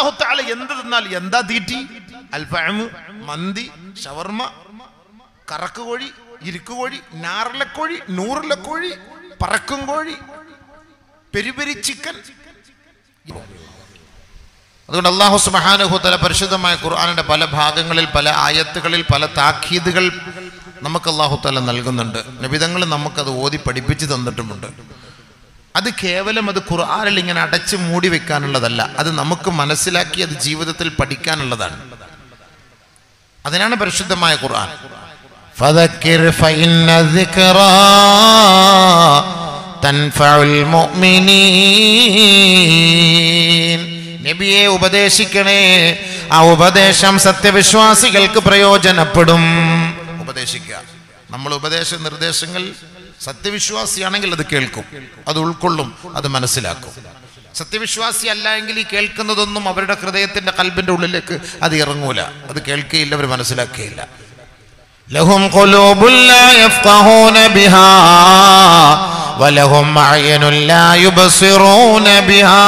അള്ളാഹു താല എന്ത് തിന്നാൽ എന്താ തീറ്റി അൽഫാമ് മന്തി ഷവർമ കറക്ക് കോഴി ഇരിക്കു കോഴി നാറിലക്കോഴി നൂറിലക്കോഴി പറക്കും കോഴി പെരിപെരി ചിക്കൻ അതുകൊണ്ട് അള്ളാഹു സുബാനുഹുത്തല പരിശുദ്ധമായ ഖുർആാനിന്റെ പല ഭാഗങ്ങളിൽ പല ആയത്തുകളിൽ പല താക്കീതുകൾ നമുക്ക് അള്ളാഹു തല നൽകുന്നുണ്ട് നബിതങ്ങൾ നമുക്കത് ഓതി പഠിപ്പിച്ചു തന്നിട്ടുമുണ്ട് അത് കേവലം അത് ഖുർആാനിൽ ഇങ്ങനെ അടച്ച് മൂടി വെക്കാനുള്ളതല്ല അത് നമുക്ക് മനസ്സിലാക്കി അത് ജീവിതത്തിൽ പഠിക്കാനുള്ളതാണ് അതിനാണ് പരിശുദ്ധമായ ഖുർആൻ فذكر فإن الذكرى تنفع المؤمنين നബിയെ ഉപദേശിക്കണേ ആ ഉപദേശം സത്യവിശ്വാസികൾക്ക് പ്രയോജനപ്പെടും ഉപദേശിക്കുക നമ്മൾ ഉപദേശ നിർദ്ദേശങ്ങൾ സത്യവിശ്വാസിയാണെങ്കിൽ അത് കേൾക്കും അത് ഉൾക്കൊള്ളും അത് മനസ്സിലാക്കും സത്യവിശ്വാസി അല്ല എങ്കിൽ ഈ കേൾക്കുന്നതൊന്നും അവരുടെ ഹൃദയത്തിന്റെ കൽബിന്റെ ഉള്ളിലേക്ക് അത് ഇറങ്ങൂല അത് കേൾക്കുകയില്ല അവർ മനസ്സിലാക്കുകയില്ല لهم قلوب لا يفقهون بها ولهم أعين لا يبصرون بها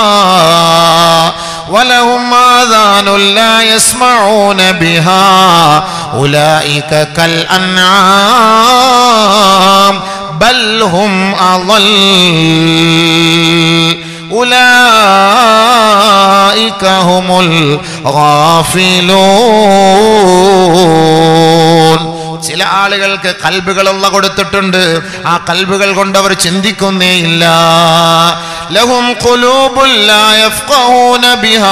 ولهم آذان لا يسمعون بها أولئك كالأنعام بل هم أضل أولئك هم الغافلون ചില ആളുകൾക്ക് കൽബുകളുള്ള കൊടുത്തിട്ടുണ്ട് ആ കൽബുകൾ കൊണ്ട് അവർ ചിന്തിക്കുന്നേ ഇല്ല ലഹും ഖുലൂബുൽ ലാ യഫ്ഖഹൂന ബിഹാ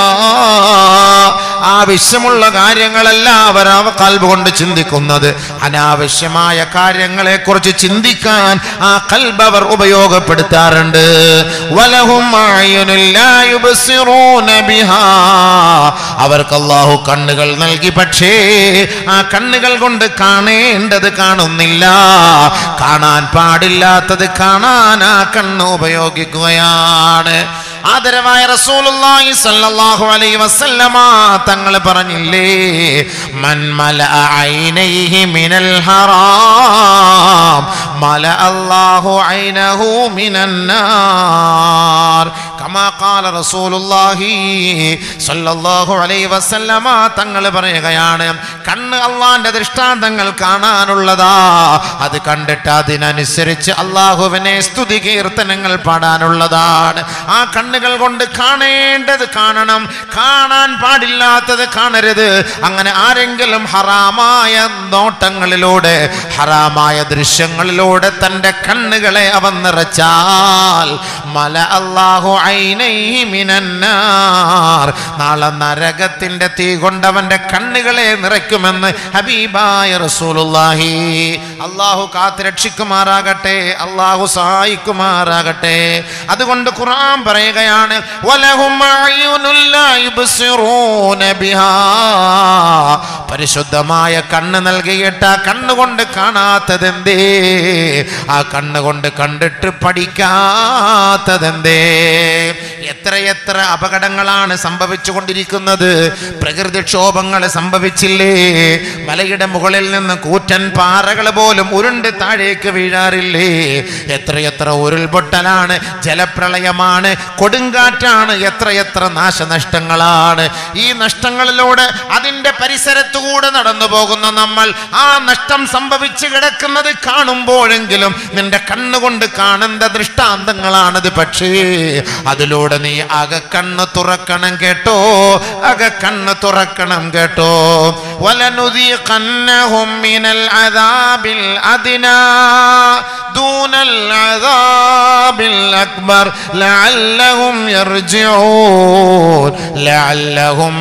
ആവശ്യമുള്ള കാര്യങ്ങളല്ല അവർ ആ കൽബ് കൊണ്ട് ചിന്തിക്കുന്നത് അനാവശ്യമായ കാര്യങ്ങളെ കുറിച്ച് ചിന്തിക്കാൻ ആ കൽബ് അവർ ഉപയോഗപ്പെടുത്താറുണ്ട് വലഹും അഅ്യുനുൽ ലാ യുബ്സിറൂന ബിഹാ അവർക്ക് അല്ലാഹു കണ്ണുകൾ നൽകി പക്ഷേ ആ കണ്ണുകൾ കൊണ്ട് കാണേണ്ടത് കാണുന്നില്ല കാണാൻ പാടില്ലാത്തത് കാണാൻ ആ കണ്ണ് ഉപയോഗിക്കുകയാണ് ആദരവായ റസൂലുള്ളാഹി സ്വല്ലല്ലാഹു അലൈഹി വസല്ലമ തങ്ങൾ പറഞ്ഞില്ലേ മൻ മലഅ ഐനൈഹി മിനൽ ഹറാം മല അല്ലാഹു ഐനഹു മിനൻ നാർ കമാ ഖാല റസൂലുള്ളാഹി സ്വല്ലല്ലാഹു അലൈഹി വസല്ലമ തങ്ങൾ പറയുകയാണ് കണ്ണ് അള്ളാന്റെ ദൃഷ്ടാന്തങ്ങൾ കാണാനുള്ളതാ അത് കണ്ടിട്ട് അതിനനുസരിച്ച് അള്ളാഹുവിനെ സ്തുതി കീർത്തനങ്ങൾ പാടാനുള്ളതാണ് ആ കണ്ണുകൾ കൊണ്ട് കാണേണ്ടത് കാണണം കാണാൻ പാടില്ലാത്തത് കാണരുത് അങ്ങനെ ആരെങ്കിലും ഹറാമായ നോട്ടങ്ങളിലൂടെ ഹറാമായ ദൃശ്യങ്ങളിലൂടെ തൻ്റെ കണ്ണുകളെ അവൻ നിറച്ചാൽ മല അള്ളാഹു ഐനൈഹി മിനന്നാർ നാളെ നരകത്തിന്റെ തീ കൊണ്ടവന്റെ കണ്ണുകളെ നിറയ്ക്കുമെന്ന് ഹബീബായ റസൂലുള്ളാഹി അള്ളാഹു കാത്ത് രക്ഷിക്കുമാറാകട്ടെ അള്ളാഹു സഹായിക്കുമാറാകട്ടെ അതുകൊണ്ട് ഖുർആൻ പറയുകയാണ് വലഹും അഅ്യുനുൽ ലാ യുബ്സിറൂന ബിഹാ പരിശുദ്ധമായ കണ്ണ് നൽകിയിട്ട് ആ കണ്ണുകൊണ്ട് കാണാത്തതെന്തേ ആ കണ്ണുകൊണ്ട് കണ്ടിട്ട് പഠിക്കാത്തതെന്തേ എത്രയെത്ര അപകടങ്ങളാണ് സംഭവിച്ചു കൊണ്ടിരിക്കുന്നത് പ്രകൃതിക്ഷോഭങ്ങൾ സംഭവിച്ചില്ലേ മലയുടെ മുകളിൽ നിന്ന് കൂറ്റൻ പാറകൾ പോലും ഉരുണ്ട് താഴേക്ക് വീഴാറില്ലേ എത്രയെത്ര ഉരുൾപൊട്ടലാണ് ജലപ്രളയമാണ് കൊടുങ്കാറ്റാണ് എത്രയെത്ര നാശനഷ്ടങ്ങളാണ് ഈ നഷ്ടങ്ങളിലൂടെ അതിൻ്റെ പരിസരത്തുകൂടെ നടന്നു പോകുന്ന നമ്മൾ ആ നഷ്ടം സംഭവിച്ചു കിടക്കുന്നത് കാണുമ്പോഴെങ്കിലും നിന്റെ കണ്ണുകൊണ്ട് കാണേണ്ട ദൃഷ്ടാന്തങ്ങളാണത് പക്ഷേ അതിലൂടെ നീ അകക്കണ്ണ് തുറക്കണം കേട്ടോ അകക്കണ്ണ് തുറക്കണം കേട്ടോ വലനുദീഖന്നഹും മിനൽ അദാബിൽ അദ്നാ ദൂനൽ അദാബിൽ അക്ബർ ലഅല്ലഹും യർജിഊൻ ലഅല്ലഹും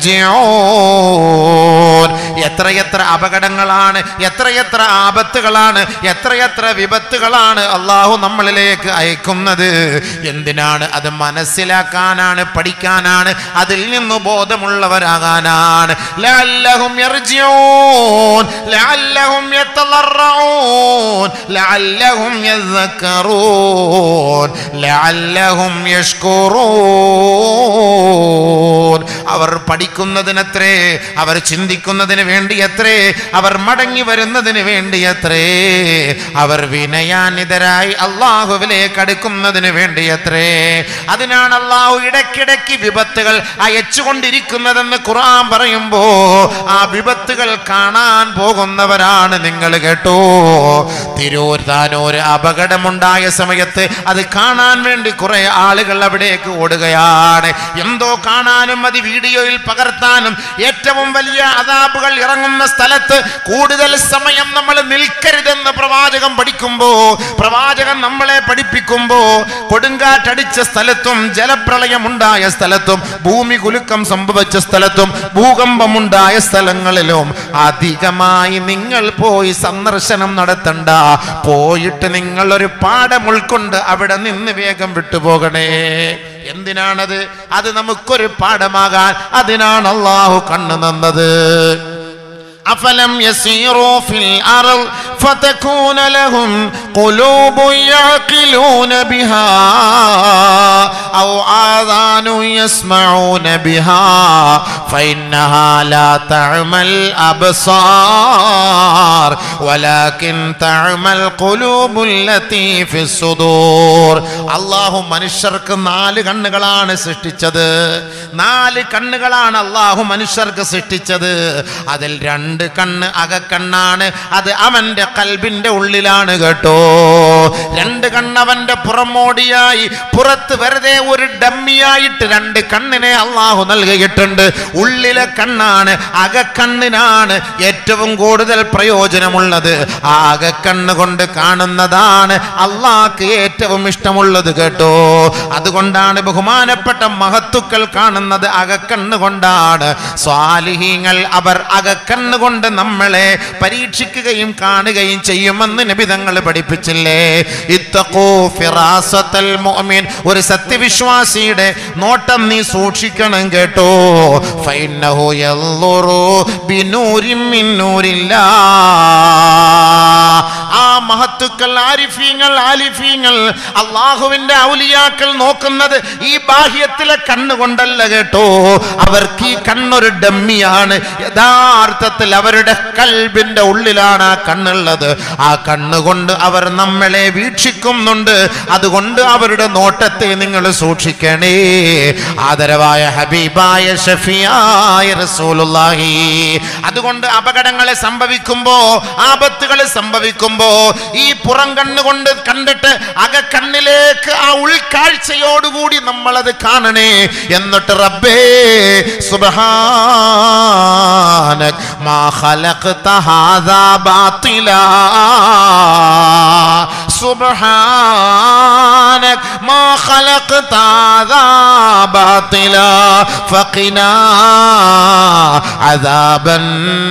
യർജിഊൻ എത്രയെത്ര അപകടങ്ങളാണ് എത്രയെത്ര ആപത്തുകളാണ് എത്രയെത്ര വിപത്തുകളാണ് അള്ളാഹു നമ്മളിലേക്ക് അയക്കുന്നത് എന്തിനാണ് അത് മനസ്സിലാക്കാനാണ് പഠിക്കാനാണ് അതിൽ നിന്ന് ബോധമുള്ളവരാകാനാണ് ലഅല്ലഹും യർജിഊൻ ലഅല്ലഹും യതളറഊൻ ലഅല്ലഹും യذكرون ലഅല്ലഹും യഷ്കുറൂൻ അവർ പഠിക്കുന്നതിനത്രേ അവർ ചിന്തിക്കുന്നതിന് വേണ്ടിയത്രേ അവർ മടങ്ങി വരുന്നതിന് വേണ്ടിയത്രേ അവർ വിനയാനിതരായി അള്ളാഹുവിലേക്ക് അടുക്കുന്നതിന് വേണ്ടിയത്രേ അതിനാണ് അള്ളാഹു ഇടയ്ക്കിടയ്ക്ക് വിപത്തുകൾ അയച്ചുകൊണ്ടിരിക്കുന്നതെന്ന് ഖുർആൻ പറയുമ്പോ ആ വിപത്തുകൾ കാണാൻ പോകുന്നവരാണ് നിങ്ങൾ കേട്ടോ തിരൂർ താനൂര് അപകടമുണ്ടായ സമയത്ത് അത് കാണാൻ വേണ്ടി കുറെ ആളുകൾ അവിടേക്ക് ഓടുകയാണ് എന്തോ കാണാനും അത് വീഡിയോയിൽ പകർത്താനും ഏറ്റവും വലിയ അതാബുകൾ ഇറങ്ങുന്ന സ്ഥലത്ത് കൂടുതൽ സമയം നമ്മൾ നിൽക്കരുതെന്ന് പ്രവാചകൻ പഠിക്കുമ്പോ പ്രവാചകൻ നമ്മളെ പഠിപ്പിക്കുമ്പോ കൊടുങ്കാറ്റടിച്ച സ്ഥലത്തും ജലപ്രളയം ഉണ്ടായ സ്ഥലത്തും ഭൂമി കുലുക്കം സംഭവിച്ച സ്ഥലത്തും ഭൂകമ്പമുണ്ടായ സ്ഥലങ്ങളിലും അധികമായി നിങ്ങൾ പോയി സന്ദർശനം നടത്തണ്ട പോയിട്ട് നിങ്ങൾ ഒരു പാഠം ഉൾക്കൊണ്ട് അവിടെ നിന്ന് വേഗം വിട്ടുപോകണേ എന്തിനാണത് അത് നമുക്കൊരു പാഠമാകാൻ അതിനാണ് അള്ളാഹു കണ്ണു നന്നത് أفلم يسيروا في الأرض فتكون لهم قلوب يعقلون بها أو آذان يسمعون بها فإنها لا تعمى الأبصار ولكن تعمى القلوب التي في الصدور الله മനുഷ്യർക്ക് നാല് കണ്ണുകളാണ് സൃഷ്ടിച്ചത് നാല് കണ്ണുകളാണ് അള്ളാഹു മനുഷ്യർക്ക് സൃഷ്ടിച്ചത് അതിൽ രണ്ട് കണ്ണ് അകക്കണ്ണാണ് അത് അവന്റെ കൽബിന്റെ ഉള്ളിലാണ് കേട്ടോ രണ്ട് കണ്ണ് അവന്റെ പുറമോടിയായി പുറത്ത് വെറുതെ ഒരു ഡമ്മിയായിട്ട് രണ്ട് കണ്ണിനെ അള്ളാഹു നൽകിയിട്ടുണ്ട് ഉള്ളിലെ കണ്ണാണ് അകക്കണ്ണിനാണ് ഏറ്റവും കൂടുതൽ പ്രയോജനമുള്ളത് ആ അകക്കണ്ണ് കൊണ്ട് കാണുന്നതാണ് അള്ളാഹ്ക്ക് ഏറ്റവും ഇഷ്ടമുള്ളത് കേട്ടോ അതുകൊണ്ടാണ് ബഹുമാനപ്പെട്ട മഹത്തുക്കൾ കാണുന്നത് അകക്കണ്ണ് കൊണ്ടാണ് സ്വാലിഹീങ്ങൾ അവർ അകക്കണ്ണ് കൊണ്ട് നമ്മളെ പരീക്ഷിക്കുകയും കാണുകയും ചെയ്യുമെന്ന് നബിതങ്ങൾ പഠിപ്പിച്ചില്ലേ ഇത്തഖൂ ഫിറാസത്തൽ മുഅ്മിൻ ഒരു സത്യവിശ്വാസിയുടെ നോട്ടം നീ സൂക്ഷിക്കണം കേട്ടോ ഫൈന്നഹു യൻളുറു ബിനൂരിൻ മിൻ നൂരില്ലാ ആ മഹത്തുക്കൾ ആരിഫീങ്ങൾ ആലിഫീങ്ങൾ അള്ളാഹുവിന്റെ ഔലിയാക്കൾ നോക്കുന്നത് ഈ ബാഹ്യത്തിലെ കണ്ണുകൊണ്ടല്ല കേട്ടോ അവർക്ക് ഈ കണ്ണൊരു ഡമ്മിയാണ് യഥാർത്ഥത്തിൽ അവരുടെ കൽബിന്റെ ഉള്ളിലാണ് ആ കണ്ണുള്ളത് ആ കണ്ണുകൊണ്ട് അവർ നമ്മളെ വീക്ഷിക്കുന്നുണ്ട് അതുകൊണ്ട് അവരുടെ നോട്ടത്തെ നിങ്ങൾ സൂക്ഷിക്കണേ ആദരവായ ഹബീബായ ഷഫിയായ റസൂലുള്ളാഹി അതുകൊണ്ട് അപകടങ്ങളെ സംഭവിക്കുമ്പോ ആപത്തുകൾ സംഭവിക്കുമ്പോ ഈ പുറം കണ്ണുകൊണ്ട് കണ്ടിട്ട് അകക്കണ്ണിലേക്ക് ആ ഉൾക്കാഴ്ചയോടുകൂടി നമ്മളത് കാണണേ എന്നിട്ട് റബ്ബേ സുബ്ഹാനക് മാ ഖലഖത ഹാദാ ബാത്തിലാ സുബ്ഹാനക് മാ ഖലഖത ഹാദാ ബാത്തിലാ ഫഖിനാ അദാബൻ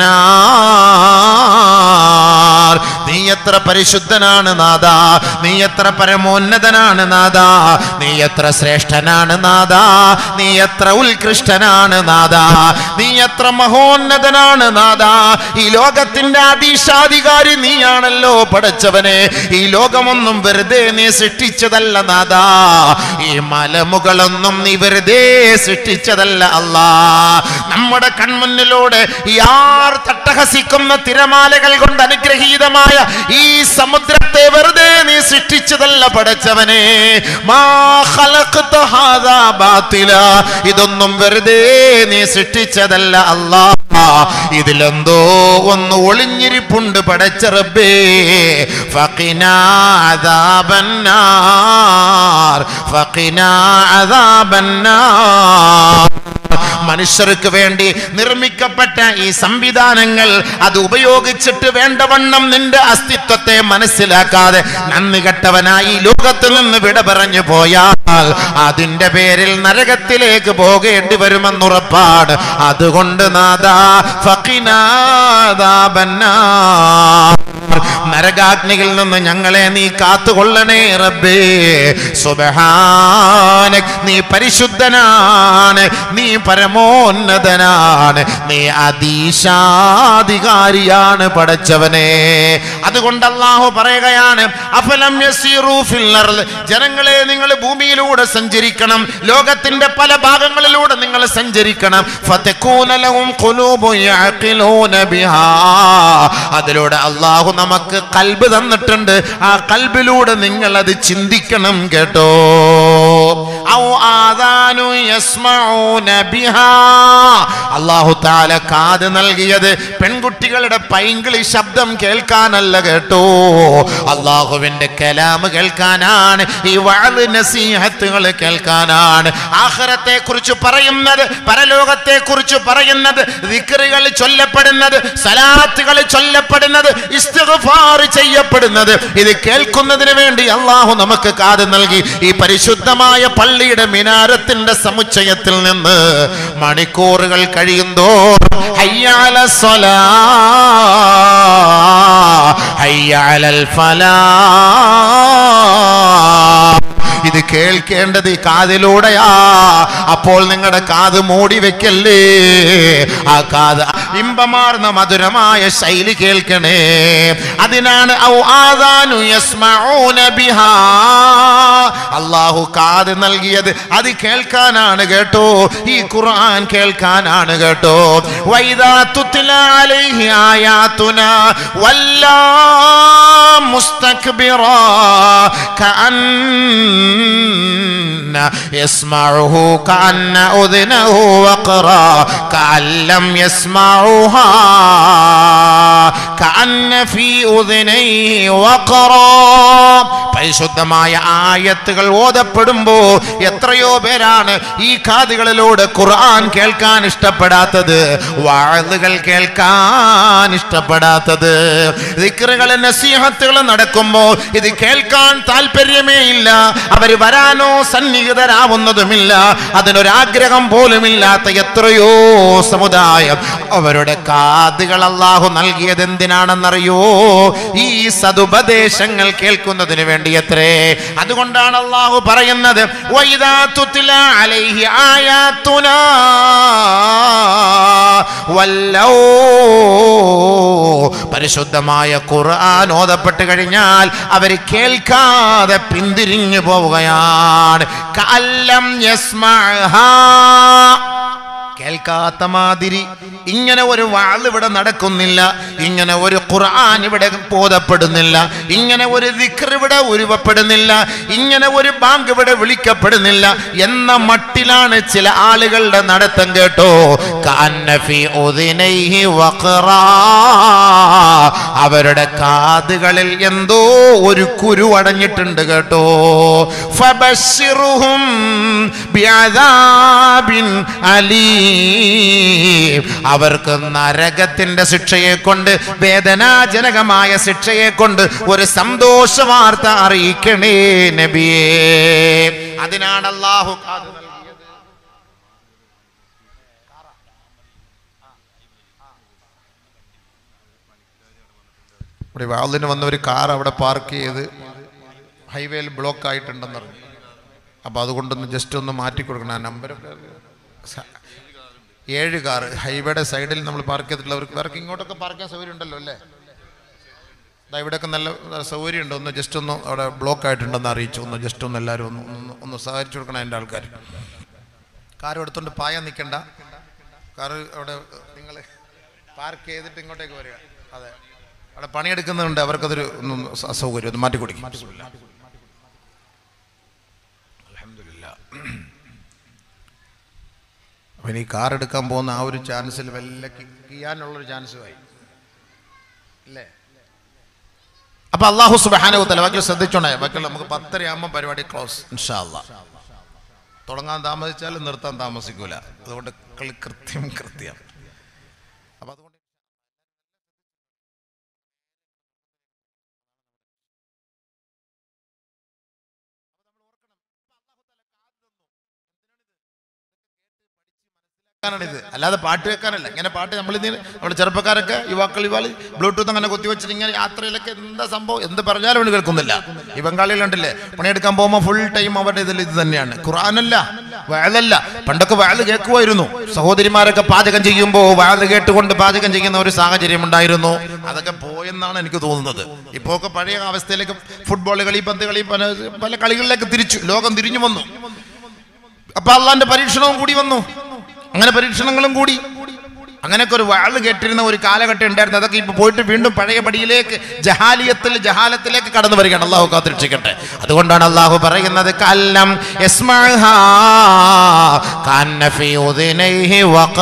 നാർ നീ എത്ര പരിശുദ്ധനാണ് നാദ നീ എത്ര പരമോന്നതനാണ് നാദ നീ എത്ര ശ്രേഷ്ഠനാണ് നാദ നീ എത്ര ഉത്കൃഷ്ടനാണ് നാദ നീ എത്ര മഹോന്നതനാണ് നാദ ഈ ലോകത്തിന്റെ അതീശാധികാരി നീയാണല്ലോ പടച്ചവനെ ഈ ലോകമൊന്നും വെറുതെ നീ സൃഷ്ടിച്ചതല്ല നാദ ഈ മലമുകളൊന്നും നീ വെറുതെ സൃഷ്ടിച്ചതല്ല അല്ലാ നമ്മുടെ കൺമുന്നിലൂടെ ഈ ആർ തട്ടഹസിക്കുന്ന തിരമാലകൾ കൊണ്ട് അനുഗ്രഹീതമായ ഈ സമുദ്രത്തെ വെറുതെ നീ സൃഷ്ടിച്ചതല്ല പടച്ചവനെ മാ ഖലഖ്ത ഹാദാ ബാത്തില ഇതൊന്നും വെറുതെ നീ സൃഷ്ടിച്ചതല്ല അല്ലാ ഇതിലെന്തോ ഒന്ന് ഒളിഞ്ഞിരിപ്പുണ്ട് പടച്ച റബ്ബേ ഫഖിനാ അദാബന്നാർ ഫഖിനാ അദാബന്നാർ മനുഷ്യർക്ക് വേണ്ടി നിർമ്മിക്കപ്പെട്ട ഈ സംവിധാനങ്ങൾ അത് ഉപയോഗിച്ചിട്ട് വേണ്ടവണ്ണം നിന്റെ അസ്തിത്വത്തെ മനസ്സിലാക്കാതെ നന്ദി കെട്ടവനായി ഈ ലോകത്ത് നിന്ന് വിട പറഞ്ഞു പോയാൽ അതിന്റെ പേരിൽ നരകത്തിലേക്ക് പോകേണ്ടി വരുമെന്നുറപ്പാണ് അതുകൊണ്ട് നാദാ ഫഖിനാദാബന്നാ നരകാഗ്നിയിൽ നിന്ന് ഞങ്ങളെ നീ കാത്തുകൊള്ളണേ റബ്ബേ സുബഹാനക് നീ പരിശുദ്ധനാണ് നീ പരമോന്നതനാണ് നീ അതീശാധികാരിയാണ് പടച്ചവനെ അതുകൊണ്ട് അള്ളാഹു പറയുകയാണ് അഫലം യസീറു ഫിൽ അർള്. ജനങ്ങളെ നിങ്ങൾ ഭൂമിയിൽ ഭൂമിയിലൂടെ സഞ്ചരിക്കണം ലോകത്തിന്റെ പല ഭാഗങ്ങളിലൂടെ നിങ്ങൾ സഞ്ചരിക്കണം ഫതകൂന ലഹും ഖുലൂബുൻ യഅഖിലൂന ബിഹാ അതിലൂടെ അള്ളാഹു നമുക്ക് കൽബ് തന്നിട്ടുണ്ട് ആ കൽബിലൂടെ നിങ്ങൾ അത് ചിന്തിക്കണം കേട്ടോ ഔ ആദാനു യസ്മഊന ബിഹാ അള്ളാഹു താല കാത് നൽകിയത് പെൺകുട്ടികളുടെ പൈങ്കിളി ശബ്ദം കേൾക്കാനല്ല കേട്ടോ അള്ളാഹുവിന്റെ കലാമ് കേൾക്കാനാണ് ഈ വാള് നസീഹത്തുകൾ കേൾക്കാനാണ് ആഖിറത്തെ കുറിച്ച് പറയുന്നത് പരലോകത്തെ കുറിച്ച് പറയുന്നത് വിക്രുകൾ ചൊല്ലപ്പെടുന്നത് സലാത്തുകൾ ചൊല്ലപ്പെടുന്നത് ഇസ്തിഗ്ഫാർ ചെയ്യപ്പെടുന്നത് ഇത് കേൾക്കുന്നതിന് വേണ്ടി അള്ളാഹു നമുക്ക് കാത് നൽകി ഈ പരിശുദ്ധമായ പള്ളിയുടെ മിനാരത്തിന്റെ സമുച്ചയത്തിൽ നിന്ന് മണിക്കൂറുകൾ കഴിയുന്തോറും ഹയ്യാല സ്വലാ ഹയ്യാലൽ ഫലാ ഇത് കേൾക്കേണ്ടത് ഈ കാതിലൂടെയാ അപ്പോൾ നിങ്ങളുടെ കാത് മൂടി വെക്കല്ലേ ആ കാത് ഇമ്പമാർന്ന മധുരമായ ശൈലി കേൾക്കണേ അതിനാണ് ഔ ആദാനു യസ്മഊന ബിഹാ അള്ളാഹു കാത് നൽകിയത് അത് കേൾക്കാനാണ് കേട്ടോ ഈ ഖുർആൻ കേൾക്കാനാണ് കേട്ടോ വൈദാ തുത്ല അലൈഹി ആയാതുന വല്ലാ മുസ്തക്ബിറാ കഅൻ يسمعه كأن أذنه وقرا كأن لم يسمعها كأن في أذنيه وقرا പരിശുദ്ധമായ ആയത്തുകൾ ഓതപ്പെടുമ്പോ എത്രയോ പേരാണ് ഈ കാതുകളിലൂടെ ഖുർആൻ കേൾക്കാൻ ഇഷ്ടപ്പെടാത്തത് വാഴുകൾ കേൾക്കാൻ ഇഷ്ടപ്പെടാത്തത് ദിക്റുകൾ നസീഹത്തുകൾ നടക്കുമ്പോ ഇത് കേൾക്കാൻ താല്പര്യമേ ഇല്ല അവർ വരാനോ സന്നിഹിതരാവുന്നതുമില്ല അതിനൊരാഗ്രഹം പോലുമില്ലാത്ത എത്രയോ സമുദായം അവരുടെ കാതുകൾ അള്ളാഹു നൽകിയത് എന്തിനാണെന്നറിയോ ഈ സതുപദേശങ്ങൾ കേൾക്കുന്നതിന് വേണ്ടി എത്രേ അതുകൊണ്ടാണ് അള്ളാഹു പറയുന്നത് വൈദാ തുത്ല അലൈഹി ആയാത്തുനാ വല്ലൗ പരിശുദ്ധമായ ഖുർആൻ ഓതപ്പെട്ട് കഴിഞ്ഞാൽ അവർ കേൾക്കാതെ പിന്തിരിഞ്ഞു പോവുകയാണ് കല്ലം യസ്മഅഹാ കേൾക്കാത്ത മാതിരി ഇങ്ങനെ ഒരു വാൾ ഇവിടെ നടക്കുന്നില്ല ഇങ്ങനെ ഒരു ഖുർആൻ ഇവിടെ ബോധപ്പെടുന്നില്ല ഇങ്ങനെ ഒരു ദിക്ർ ഇവിടെ ഉരുവപ്പെടുന്നില്ല ഇങ്ങനെ ഒരു ബാങ്ക് ഇവിടെ വിളിക്കപ്പെടുന്നില്ല എന്ന മട്ടിലാണ് ചില ആളുകളുടെ നടത്തം കേട്ടോ കഅന്നഫി ഉദിനൈഹി വഖറാ. അവരുടെ കാതുകളിൽ എന്തോ ഒരു കുരു അടഞ്ഞിട്ടുണ്ട് കേട്ടോ ഫബശ്ശിറുഹും ബിഅദാബിൻ അലീം അവർക്ക് നരകത്തിന്റെ ശിക്ഷയെ കൊണ്ട് വേദനാജനകമായ ശിക്ഷയെ കൊണ്ട് ഒരു സന്തോഷ വാർത്ത അറിയിക്കണേ നബിയേ അതിനാണ് അള്ളാഹു കാത് നൽകിയത് ഇവിടെ വാളിന് വന്ന ഒരു കാർ അവിടെ പാർക്ക് ചെയ്ത് ഹൈവേയിൽ ബ്ലോക്ക് ആയിട്ടുണ്ടെന്ന് പറഞ്ഞു അപ്പോൾ അതുകൊണ്ടൊന്ന് ജസ്റ്റ് ഒന്ന് മാറ്റി കൊടുക്കണം ആ നമ്പരൊക്കെ സ- ഏഴ് കാർ ഹൈവേയുടെ സൈഡിൽ നമ്മൾ പാർക്ക് ചെയ്തിട്ടുള്ളവർക്ക് വേറെ ഇങ്ങോട്ടൊക്കെ പാർക്ക് ചെയ്യാൻ സൗകര്യം ഉണ്ടല്ലോ അല്ലേ ദാ ഇവിടെയൊക്കെ നല്ല സൗകര്യം ഉണ്ട് ഒന്ന് ജസ്റ്റ് ഒന്ന് അവിടെ ബ്ലോക്ക് ആയിട്ടുണ്ടെന്ന് അറിയിച്ചു ഒന്ന് ജസ്റ്റ് ഒന്ന് എല്ലാവരും ഒന്ന് ഒന്ന് ഒന്ന് സഹകരിച്ചു കൊടുക്കണം എൻ്റെ ആൾക്കാർ കാർ എടുത്തുകൊണ്ട് പായാൻ നിൽക്കണ്ട കാറ് അവിടെ നിങ്ങൾ പാർക്ക് ചെയ്തിട്ട് ഇങ്ങോട്ടേക്ക് വരിക അതെ അവിടെ പണിയെടുക്കുന്നുണ്ട് അവർക്കതൊരു ഒന്നും അസൗകര്യം ഒന്ന് മാറ്റി കൊടുക്കും അപ്പം ഇനി കാർ എടുക്കാൻ പോകുന്ന ആ ഒരു ചാൻസിൽ വല്ല ചെയ്യാനുള്ളൊരു ചാൻസുമായി അല്ലേ അപ്പൊ അള്ളാഹു സുബാന തല ബാക്കി ശ്രദ്ധിച്ചോണേ ബാക്കി നമുക്ക് പത്തര ആകുമ്പോൾ പരിപാടി ക്ലോസ് ഇൻഷാല്ല തുടങ്ങാൻ താമസിച്ചാലും നിർത്താൻ താമസിക്കൂല അതുകൊണ്ട് കളി കൃത്യം കൃത്യം അപ്പൊ അതുകൊണ്ട് ാണിത് അല്ലാതെ പാട്ട് വെക്കാനല്ല ഇങ്ങനെ പാട്ട് നമ്മൾ നമ്മുടെ ചെറുപ്പക്കാരൊക്കെ യുവാക്കൾ യുവാളി ബ്ലൂടൂത്ത് അങ്ങനെ കുത്തിവെച്ചിട്ട് ഇങ്ങനെ യാത്രയിലൊക്കെ എന്താ സംഭവം എന്ത് പറഞ്ഞാലും അവന് കേൾക്കുന്നില്ല ഈ ബംഗാളികളുണ്ടല്ലേ പണിയെടുക്കാൻ പോകുമ്പോൾ ഫുൾ ടൈം അവരുടെ ഇതിൽ ഇത് തന്നെയാണ് ഖുറാനല്ല വയലല്ല പണ്ടൊക്കെ വയല് കേൾക്കുമായിരുന്നു സഹോദരിമാരൊക്കെ പാചകം ചെയ്യുമ്പോൾ വയല് കേട്ടുകൊണ്ട് പാചകം ചെയ്യുന്ന ഒരു സാഹചര്യം ഉണ്ടായിരുന്നു അതൊക്കെ പോയെന്നാണ് എനിക്ക് തോന്നുന്നത് ഇപ്പോൾ ഒക്കെ പഴയ അവസ്ഥയിലേക്ക് ഫുട്ബോൾ കളി പന്ത് കളി പല പല കളികളിലേക്ക് തിരിച്ചു ലോകം തിരിഞ്ഞു വന്നു അപ്പൊ അള്ളാന്റെ പരീക്ഷണവും കൂടി വന്നു അങ്ങനെ പരീക്ഷണങ്ങളും കൂടി അങ്ങനെയൊക്കെ ഒരു വാള് കേട്ടിരുന്ന ഒരു കാലഘട്ടം ഉണ്ടായിരുന്നു അതൊക്കെ ഇപ്പൊ പോയിട്ട് വീണ്ടും പഴയ പടിയിലേക്ക് ജഹാലിയത്തിൽ ജഹാലത്തിലേക്ക് കടന്നു വരികയാണ് അള്ളാഹു കാത്തിരക്ഷിക്കട്ടെ അതുകൊണ്ടാണ് അള്ളാഹു പറയുന്നത് കല്ലം യസ്മഅഹാ കാന്ന ഫീ ഉദുനൈഹി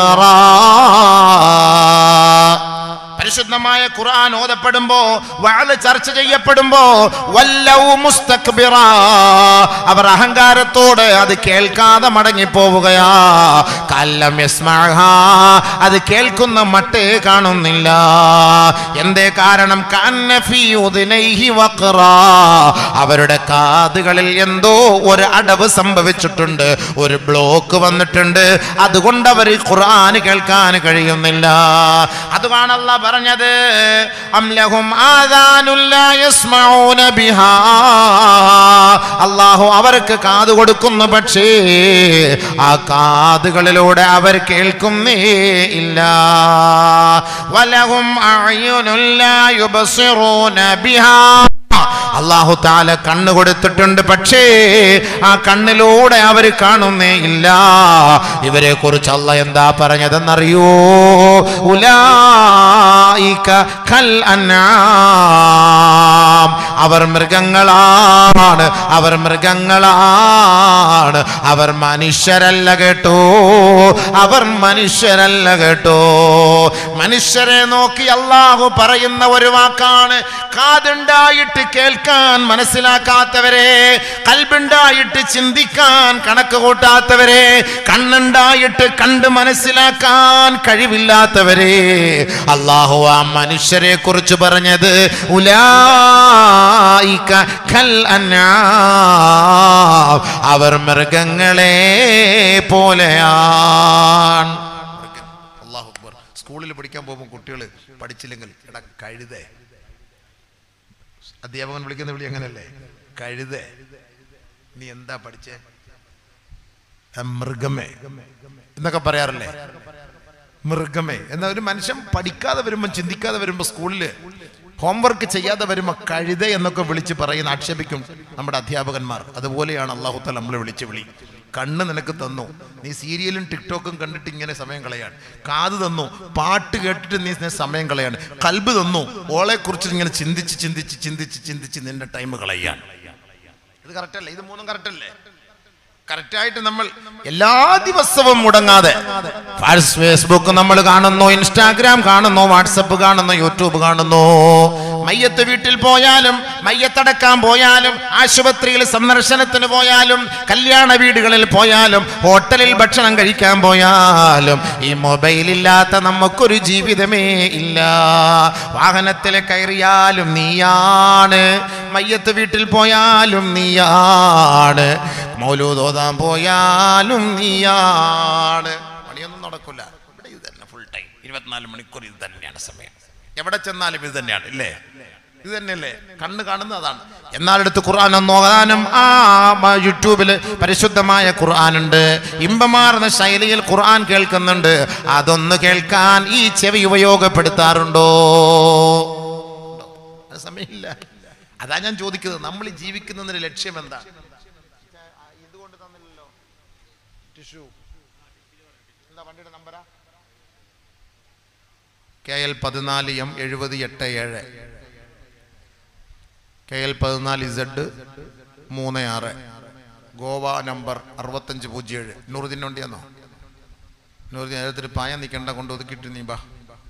വഖറാ പരിശുദ്ധമായ ഖുർആൻ ഓതപ്പെടുമ്പോ വഅദ് ചർച്ച ചെയ്യപ്പെടുമ്പോ വല്ലൗ മുസ്തക്ബിറ അവർ അഹങ്കാരത്തോടെ അത് കേൾക്കാതെ മടങ്ങിപ്പോവുകയാ കല്ലം യസ്മഅഹാ അത് കേൾക്കുന്ന മട്ടേ കാണുന്നില്ല എന്തേ കാരണം കന്ന ഫീ ഉദ്നൈഹി വഖറാ അവരുടെ കാതുകളിൽ എന്തോ ഒരു അടവ് സംഭവിച്ചിട്ടുണ്ട് ഒരു ബ്ലോക്ക് വന്നിട്ടുണ്ട് അതുകൊണ്ട് അവർ ഖുർആൻ കേൾക്കാൻ കഴിയുന്നില്ല അതുമാണ് അല്ല പറഞ്ഞത് അംലഹും ആദാനുല്ലാ യസ്മഊന ബിഹാ അല്ലാഹു അവർക്ക് കാത് കൊടുക്കുന്നു പക്ഷേ ആ കാതുകളിലൂടെ അവർ കേൾക്കുന്നേ ഇല്ല വലഹും അഅ്യുനുല്ലാ യുബ്സിറൂന ബിഹാ അള്ളാഹു താല കണ്ണ് കൊടുത്തിട്ടുണ്ട് പക്ഷേ ആ കണ്ണിലൂടെ അവർ കാണുന്നേ ഇല്ല ഇവരെ കുറിച്ച് അല്ല എന്താ പറഞ്ഞതെന്നറിയോ ഉലായിക കൽ അന്നാം അവർ മൃഗങ്ങളാണ് അവർ മൃഗങ്ങളാണ് അവർ മനുഷ്യരല്ല കേട്ടോ അവർ മനുഷ്യരല്ല കേട്ടോ മനുഷ്യരെ നോക്കി അള്ളാഹു പറയുന്ന ഒരു വാക്കാണ് കാതുണ്ടായിട്ട് കേൾക്കാൻ മനസ്സിലാക്കാത്തവരെ കൽബുണ്ടായിട്ട് ചിന്തിക്കാൻ കണക്ക് കൂട്ടാത്തവരെ കണ്ണുണ്ടായിട്ട് കണ്ട് മനസ്സിലാക്കാൻ കഴിവില്ലാത്തവരെ അള്ളാഹു ആ മനുഷ്യരെ കുറിച്ച് പറഞ്ഞത് ഉലായിക കൽ അന്നാം അവർ മൃഗങ്ങളെ പോലെയാണ് അള്ളാഹു അക്ബർ സ്കൂളിൽ പഠിക്കാൻ പോകുമ്പോൾ കുട്ടികൾ പഠിച്ചില്ലെങ്കിൽ എടാ കഴുതേ അധ്യാപകൻ വിളിക്കുന്ന വിളി അങ്ങനല്ലേ കഴുതേ നീ എന്താ പഠിച്ചേ "ആ, മൃഗമേ എന്നൊക്കെ പറയാറില്ലേ മൃഗമേ എന്നാ ഒരു മനുഷ്യൻ പഠിക്കാതെ വരുമ്പോൾ ചിന്തിക്കാതെ വരുമ്പോൾ സ്കൂളിൽ ഹോംവർക്ക് ചെയ്യാതെ വരുമ്പോൾ കഴുത എന്നൊക്കെ വിളിച്ച് പറയുന്ന ആക്ഷേപിക്കും നമ്മുടെ അധ്യാപകന്മാർ അതുപോലെയാണ് അള്ളാഹുത്താൽ നമ്മളെ വിളിച്ച് വിളി കണ്ണ് നിനക്ക് തന്നു നീ സീരിയലും ടിക്ടോക്കും കണ്ടിട്ട് ഇങ്ങനെ സമയം കളയാണ് കാത് തന്നു പാട്ട് കേട്ടിട്ട് നീ ഇങ്ങനെ സമയം കളയാണ് കൽബ് തന്നു ഓളെ കുറിച്ച് ഇങ്ങനെ ചിന്തിച്ച് ചിന്തിച്ച് ചിന്തിച്ച് ചിന്തിച്ച് നിന്റെ ടൈം കളയാണ് ഇത് കറക്റ്റ് അല്ലേ ഇത് മൂന്നും കറക്റ്റ് അല്ലേ കറക്റ്റായിട്ട് നമ്മൾ എല്ലാ ദിവസവും മുടങ്ങാതെ ഫാസ് ഫേസ്ബുക്ക് നമ്മൾ കാണുന്നു ഇൻസ്റ്റാഗ്രാം കാണുന്നു വാട്സപ്പ് കാണുന്നു യൂട്യൂബ് കാണുന്നു മയ്യത്ത് വീട്ടിൽ പോയാലും മയ്യത്തടക്കാൻ പോയാലും ആശുപത്രിയിൽ സന്ദർശനത്തിന് പോയാലും കല്യാണ വീടുകളിൽ പോയാലും ഹോട്ടലിൽ ഭക്ഷണം കഴിക്കാൻ പോയാലും ഈ മൊബൈൽ ഇല്ലാത്ത നമുക്കൊരു ജീവിതമേ ഇല്ല വാഹനത്തിൽ കയറിയാലും നീയാണ് മയ്യത്ത് വീട്ടിൽ പോയാലും നീയാണ് മൗലൂദ് ഓതാൻ പോയാലും നീയാണ് പണിയൊന്നും നടക്കില്ല ഇവിടെ ഇത് തന്നെ ഫുൾ ടൈം ഇരുപത്തിനാല് മണിക്കൂർ ഇത് തന്നെയാണ് സമയം എവിടെ ചെന്നാലും ഇത് തന്നെയാണ് ഇല്ലേ ഇത് തന്നെയല്ലേ കണ്ണ് കാണുന്നത് അതാണ് എന്നാൽ എടുത്ത് ഖുർആൻ ഒന്ന് നോക്കാനും ആ മ- യൂട്യൂബിൽ പരിശുദ്ധമായ ഖുർആനുണ്ട് ഇമ്പമാർന്ന ശൈലിയിൽ ഖുർആൻ കേൾക്കുന്നുണ്ട് അതൊന്ന് കേൾക്കാൻ ഈ ചെവി ഉപയോഗപ്പെടുത്താറുണ്ടോ ഉണ്ടോ? അത് സമയമില്ല അതാ ഞാൻ ചോദിക്കുന്നത് നമ്മൾ ഈ ജീവിക്കുന്നതിന്റെ ലക്ഷ്യം എന്താണ് ഇതുകൊണ്ട് തന്നില്ലല്ലോ ടിഷ്യൂ എന്താ വണ്ടിയുടെ നമ്പറാ കെ എൽ പതിനാല് എം എഴുപത് എട്ട് ഏഴ് കെ എൽ പതിനാല് ഇസഡ് മൂന്ന് ആറ് ഗോവ നമ്പർ അറുപത്തഞ്ച് പൂജ്യം ഏഴ് നൂറുദ്ദീൻ വണ്ടിയാന്നോ നൂറുദ്ദീൻ നേരത്തിൽ പായ നിൽക്കണ്ട കൊണ്ട് ഒതുക്കിയിട്ട് നീ ബാ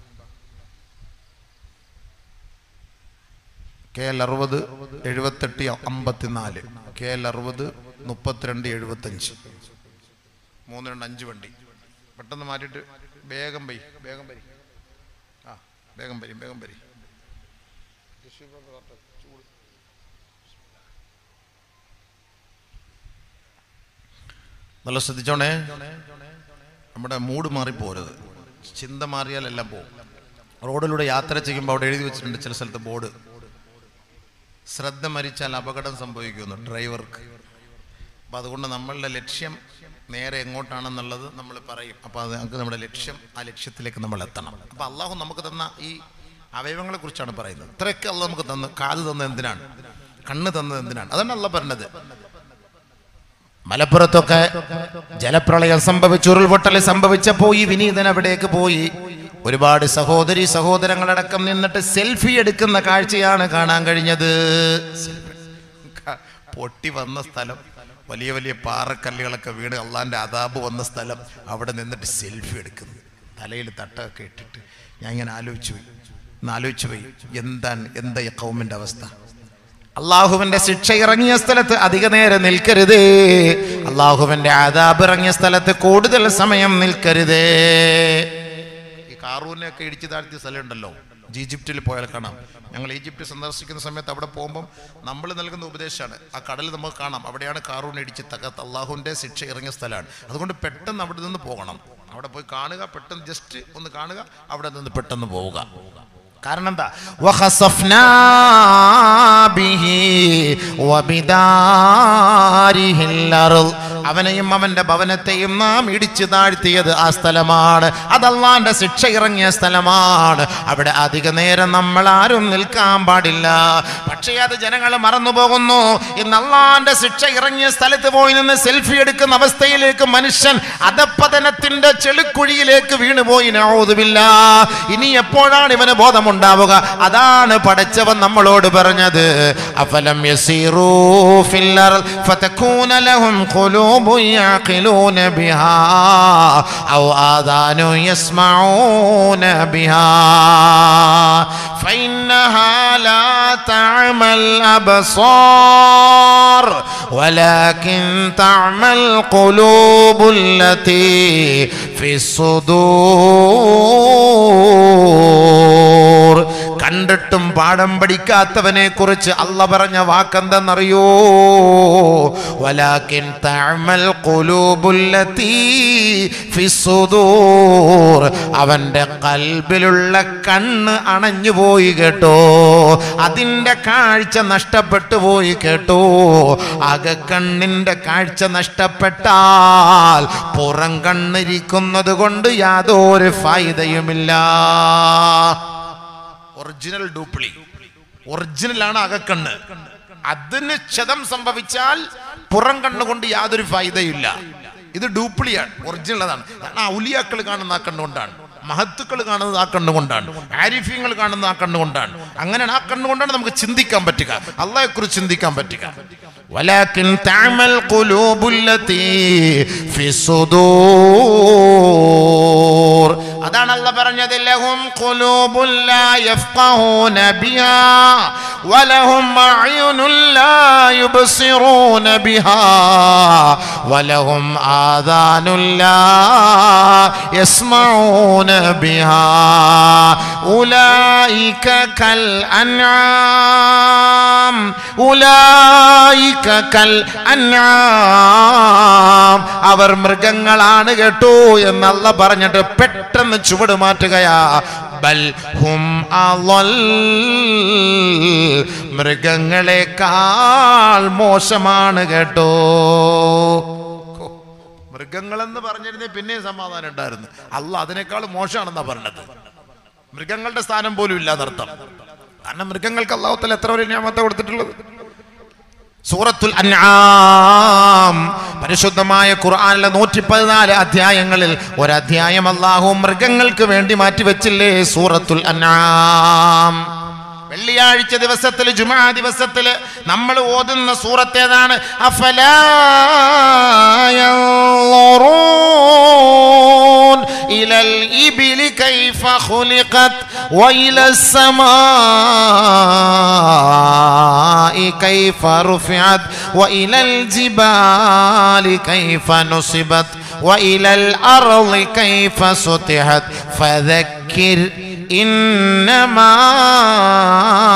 കെ എൽ അറുപത് എഴുപത്തെട്ട് അമ്പത്തിനാല് കെ എൽ അറുപത് മുപ്പത്തിരണ്ട് എഴുപത്തഞ്ച് മൂന്ന് രണ്ട് അഞ്ച് വണ്ടി പെട്ടെന്ന് മാറ്റിയിട്ട് വേഗം പൈ വേഗം പരി ആ വേഗം പരി വേഗം പരി നല്ല ശ്രദ്ധിച്ചോണേ നമ്മുടെ മൂഡ് മാറിപ്പോരുത് ചിന്ത മാറിയാൽ എല്ലാം പോകും റോഡിലൂടെ യാത്ര ചെയ്യുമ്പോൾ അവിടെ എഴുതി വെച്ചിട്ടുണ്ട് ചില സ്ഥലത്ത് ബോർഡ് ശ്രദ്ധ മരിച്ചാൽ അപകടം സംഭവിക്കുന്നു ഡ്രൈവർക്ക് അപ്പം അതുകൊണ്ട് നമ്മളുടെ ലക്ഷ്യം നേരെ എങ്ങോട്ടാണെന്നുള്ളത് നമ്മൾ പറയും അപ്പോൾ അത് നമുക്ക് നമ്മുടെ ലക്ഷ്യം ആ ലക്ഷ്യത്തിലേക്ക് നമ്മൾ എത്തണം അപ്പോൾ അള്ളാഹു നമുക്ക് തന്ന ഈ അവയവങ്ങളെ കുറിച്ചാണ് പറയുന്നത് ഇത്രയൊക്കെ അള്ളാഹ് നമുക്ക് തന്നു കാത് തന്നത് എന്തിനാണ് കണ്ണ് തന്നത് എന്തിനാണ് അതാണ് അള്ള പറഞ്ഞത് മലപ്പുറത്തൊക്കെ ജലപ്രളയം സംഭവിച്ചു ഉരുൾപൊട്ടൽ സംഭവിച്ചപ്പോ ഈ വിനീതൻ അവിടേക്ക് പോയി ഒരുപാട് സഹോദരി സഹോദരങ്ങളടക്കം നിന്നിട്ട് സെൽഫി എടുക്കുന്ന കാഴ്ചയാണ് കാണാൻ കഴിഞ്ഞത് ക- പൊട്ടി വന്ന സ്ഥലം വലിയ വലിയ പാറക്കല്ലുകളൊക്കെ വീണ് അള്ളാന്റെ അതാബ് വന്ന സ്ഥലം അവിടെ നിന്നിട്ട് സെൽഫി എടുക്കുന്നു തലയിൽ തട്ടൊക്കെ ഇട്ടിട്ട് ഞാൻ ഇങ്ങനെ ആലോചിച്ചു പോയി ഒന്ന് ആലോചിച്ചു പോയി എന്താണ് എന്താ ഈ കൗമിന്റെ അവസ്ഥ അള്ളാഹുവിന്റെ ശിക്ഷ ഇറങ്ങിയ സ്ഥലത്ത് അധിക നേരം നിൽക്കരുതേ അള്ളാഹുവിന്റെ ആദാബ് ഇറങ്ങിയ സ്ഥലത്ത് കൂടുതൽ സമയം നിൽക്കരുതേ ഈ കാറൂനെയൊക്കെ ഇടിച്ചു താഴ്ത്തിയ സ്ഥലമുണ്ടല്ലോ ഈജിപ്തിൽ പോയാൽ കാണാം ഞങ്ങൾ ഈജിപ്റ്റ് സന്ദർശിക്കുന്ന സമയത്ത് അവിടെ പോകുമ്പം നമ്മൾ നൽകുന്ന ഉപദേശമാണ് ആ കടൽ നമുക്ക് കാണാം അവിടെയാണ് കാറൂൺ ഇടിച്ച് തകർത്ത് അള്ളാഹുവിൻ്റെ ശിക്ഷ ഇറങ്ങിയ സ്ഥലമാണ് അതുകൊണ്ട് പെട്ടെന്ന് അവിടെ നിന്ന് പോകണം അവിടെ പോയി കാണുക പെട്ടെന്ന് ജസ്റ്റ് ഒന്ന് കാണുക അവിടെ നിന്ന് പെട്ടെന്ന് പോവുക കാരണം എന്താ വഖസഫ്നാ ബിഹി വബിദാരിഹിൽ അർള്. അവനെയും അവന്റെ ഭവനത്തെയും നാം ഇടിച്ചു താഴ്ത്തിയത് ആ സ്ഥലമാണ് അതല്ലാന്റെ ശിക്ഷ ഇറങ്ങിയ സ്ഥലമാണ് അവിടെ അധിക നേരം നമ്മൾ ആരും നിൽക്കാൻ പാടില്ല പക്ഷേ അത് ജനങ്ങൾ മറന്നു പോകുന്നു ഇന്ന് അള്ളാന്റെ ശിക്ഷ ഇറങ്ങിയ സ്ഥലത്ത് പോയി നിന്ന് സെൽഫി എടുക്കുന്ന അവസ്ഥയിലേക്ക് മനുഷ്യൻ അധപ്പതനത്തിന്റെ ചെളിക്കുഴിയിലേക്ക് വീണുപോയി നൗദുബില്ല ഇനി എപ്പോഴാണ് ഇവന് ബോധമുണ്ടാവുക അതാണ് പഠിച്ചവൻ നമ്മളോട് പറഞ്ഞത് അഫലം യസീറൂ ഫിൽ അർള് ഫതകൂന ലഹും ഖുലൂബുൻ യഅഖിലൂന ബിഹാ ഔ ആദാനു യസ്മഊന ബിഹാ فإنها لا تعمى الأبصار ولكن تعمى القلوب التي في الصدور കണ്ടിട്ടും പാഠം പഠിക്കാത്തവനെ കുറിച്ച് അല്ല പറഞ്ഞ വാക്കെന്തെന്നറിയോ വലാക്കിൻ തഅമൽ ഖുലൂബുല്ലതീ ഫിസ്സുദൂർ അവന്റെ കൽബിലുള്ള കണ്ണ് അണഞ്ഞു പോയി കേട്ടോ അതിന്റെ കാഴ്ച നഷ്ടപ്പെട്ടു പോയി കേട്ടോ അകക്കണ്ണിന്റെ കാഴ്ച നഷ്ടപ്പെട്ടാൽ പുറം കണ്ണിരിക്കുന്നത് കൊണ്ട് യാതൊരു ഫായിദയുമില്ല ഒറിജിനൽ ഡ്യൂപ്ലി ഒറിജിനലാണ് അകക്കണ്ണ് അതിന് ക്ഷതം സംഭവിച്ചാൽ പുറം കണ്ണുകൊണ്ട് യാതൊരു ഫായിദയില്ല ഇത് ഡ്യൂപ്ലിയാണ് ഒറിജിനൽ അതാണ് കാരണം ഔലിയാക്കൾ കാണുന്ന ആ കണ്ണുകൊണ്ടാണ് മഹത്തുക്കൾ കാണുന്നത് ആ കണ്ണുകൊണ്ടാണ് ആരിഫ്യങ്ങൾ കാണുന്ന ആ കണ്ണുകൊണ്ടാണ് അങ്ങനെ ആ കണ്ണുകൊണ്ടാണ് നമുക്ക് ചിന്തിക്കാൻ പറ്റുക അള്ളാഹെ കുറിച്ച് ചിന്തിക്കാൻ പറ്റുക ولكن تعمى القلوب التي في الصدور അതാണ് അല്ല പറഞ്ഞത് ലഹും ഖുലൂബുൻ ലാ യഫ്ഖഹൂന ബിഹാ വലഹും അഅ്യുനുൻ ലാ യുബ്സിറൂന ബിഹാ വലഹും ആദാനുൻ ലാ യസ്മഊന ബിഹാ ഉലൈക കൽ അൻആം ഉലൈക കൽ അൻആം അവർ മൃഗങ്ങളാണ് കേട്ടോ എന്നല്ല പറഞ്ഞിട്ട് പെട്ടെന്ന് ചുവട് മാറ്റുകയാ ബൽ ഹും അളൽ മൃഗങ്ങളെക്കാൾ മോശമാണ് കേട്ടോ മൃഗങ്ങളെന്ന് പറഞ്ഞിരുന്നേ പിന്നെയും സമാധാനം ഉണ്ടായിരുന്നു അല്ല അതിനേക്കാൾ മോശമാണെന്നാ പറഞ്ഞത് മൃഗങ്ങളുടെ സ്ഥാനം പോലും ഇല്ലാന്നർത്ഥം കാരണം മൃഗങ്ങൾക്ക് അള്ളാഹുത്തൽ എത്ര ഒരു ഞാമത്ത കൊടുത്തിട്ടുള്ളത് സൂറത്തുൽ അൻആം പരിശുദ്ധമായ ഖുർആനിലെ നൂറ്റി പതിനാല് അധ്യായങ്ങളിൽ ഒരധ്യായം അള്ളാഹു മൃഗങ്ങൾക്ക് വേണ്ടി മാറ്റിവെച്ചില്ലേ സൂറത്തുൽ അൻആം വെള്ളിയാഴ്ച ദിവസത്തിൽ ജുമാ ദിവസത്തിൽ നമ്മൾ ഓതുന്ന സൂറത്ത് ഏതാണ് അഫലാ ينظرون إلى الإبل كيف خلقت وإلى السماء كيف رفعت وإلى الجبال كيف نصبت وإلى الأرض كيف سطحت فذكر إنما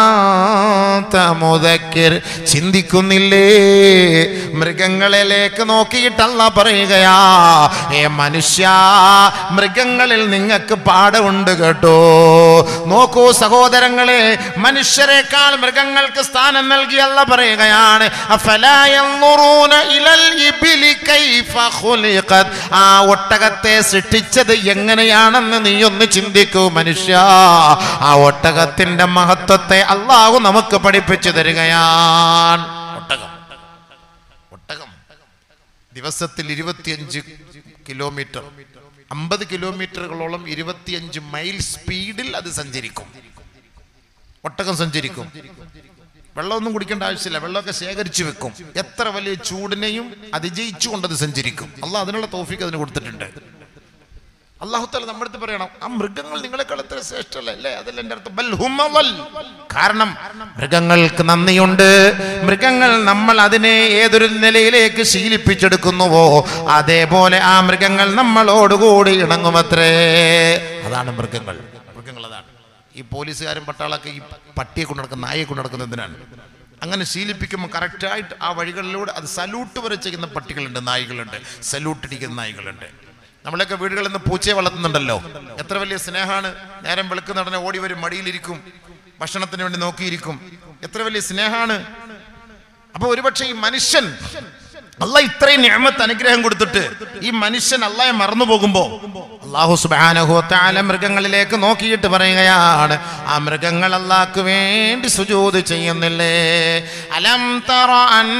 അന്ത മുദക്കിർ ചിന്തിക്കുന്നില്ലേ മൃഗങ്ങളിലേക്ക് നോക്കിയിട്ടല്ല പറയുകയാ ഏ മനുഷ്യ മൃഗങ്ങളിൽ നിങ്ങൾക്ക് പാഠമുണ്ട് കേട്ടോ നോക്കൂ സഹോദരങ്ങളെ മനുഷ്യരെക്കാൾ മൃഗങ്ങൾക്ക് സ്ഥാനം നൽകിയല്ല പറയുകയാണ് അഫലാ യൻളുറൂന ഇലൽ ഇബ്ലി കൈഫ ഖുലിഖത് ആ ഒട്ടകത്തെ സൃഷ്ടിച്ചത് എങ്ങനെയാണെന്ന് നീ ഒന്ന് ചിന്തിക്കൂ മനുഷ്യ ആ ഒട്ടകത്തിന്റെ മഹത്വത്തെ അള്ളാഹു നമുക്ക് പഠിപ്പിച്ചു തരികയാണ് ഒട്ടകം ഒട്ടകം ദിവസത്തിൽ ഇരുപത്തിയഞ്ച് കിലോമീറ്റർ അമ്പത് കിലോമീറ്ററുകളോളം ഇരുപത്തിയഞ്ച് മൈൽ സ്പീഡിൽ അത് സഞ്ചരിക്കും ഒട്ടകം സഞ്ചരിക്കും വെള്ളമൊന്നും കുടിക്കേണ്ട ആവശ്യമില്ല വെള്ളമൊക്കെ ശേഖരിച്ചു വെക്കും എത്ര വലിയ ചൂടിനെയും അതിജയിച്ചുകൊണ്ട് അത് സഞ്ചരിക്കും അള്ളാഹ് അതിനുള്ള തോഫിക്ക് അതിന് കൊടുത്തിട്ടുണ്ട് അള്ളാഹുത്തല നമ്മുടെ അടുത്ത് പറയണം ആ മൃഗങ്ങൾ നിങ്ങളെക്കാൾ എത്ര ശ്രേഷ്ഠല്ലേ അല്ലേ അതല്ല എൻ്റെ അർത്ഥം ബൽ ഹും അവൽ. കാരണം മൃഗങ്ങൾക്ക് നന്ദിയുണ്ട് മൃഗങ്ങൾ നമ്മൾ അതിനെ ഏതൊരു നിലയിലേക്ക് ശീലിപ്പിച്ചെടുക്കുന്നുവോ അതേപോലെ ആ മൃഗങ്ങൾ നമ്മളോടുകൂടി ഇണങ്ങുമത്രേ അതാണ് മൃഗങ്ങൾ മൃഗങ്ങൾ അതാണ് ഈ പോലീസുകാരും പട്ടാളൊക്കെ ഈ പട്ടിയെ കൊണ്ടു നടക്കുന്ന നായയെ കൊണ്ടു നടക്കുന്ന എന്തിനാണ് അങ്ങനെ ശീലിപ്പിക്കുമ്പോൾ കറക്റ്റായിട്ട് ആ വഴികളിലൂടെ അത് സല്യൂട്ട് വരെ ചെയ്യുന്ന പട്ടികളുണ്ട് നായ്കളുണ്ട് സല്യൂട്ട് അടിക്കുന്ന നായ്കളുണ്ട് നമ്മളൊക്കെ വീടുകളിൽ നിന്ന് പൂച്ചയെ വളർത്തുന്നുണ്ടല്ലോ എത്ര വലിയ സ്നേഹമാണ് നേരം വെളുക്കുന്ന ഉടനെ ഓടി വരും മടിയിലിരിക്കും ഭക്ഷണത്തിന് വേണ്ടി നോക്കിയിരിക്കും എത്ര വലിയ സ്നേഹമാണ് അപ്പൊ ഒരുപക്ഷെ ഈ മനുഷ്യൻ അല്ല ഇത്രയും ഞാമത്ത് അനുഗ്രഹം കൊടുത്തിട്ട് ഈ മനുഷ്യൻ അള്ളാഹെ മറന്നു പോകുമ്പോ അള്ളാഹു സുബ്ഹാനഹു വതആല മൃഗങ്ങളിലേക്ക് നോക്കിയിട്ട് പറയുകയാണ് ആ മൃഗങ്ങൾ അള്ളാഹ്ക്ക് വേണ്ടി സുജൂദ് ചെയ്യുന്നില്ലേ അലം തറ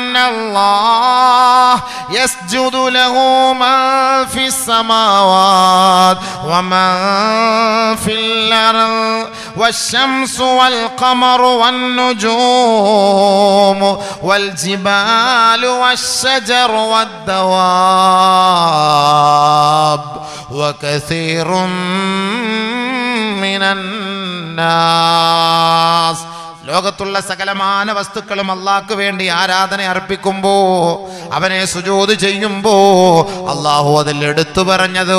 അന്നല്ലാഹ് യസ്ജുദു ലഹു മാ ഫിസ് സമാവാത് വമാ ഫിൽ അർദ് والشمس والقمر والنجوم والجبال والشجر والدواب وكثير من الناس ലോകത്തുള്ള സകലമാന വസ്തുക്കളും അള്ളാഹ്ക്ക് വേണ്ടി ആരാധന അർപ്പിക്കുമ്പോ അവനെ സുജോത് ചെയ്യുമ്പോ അള്ളാഹു അതിൽ എടുത്തു പറഞ്ഞത്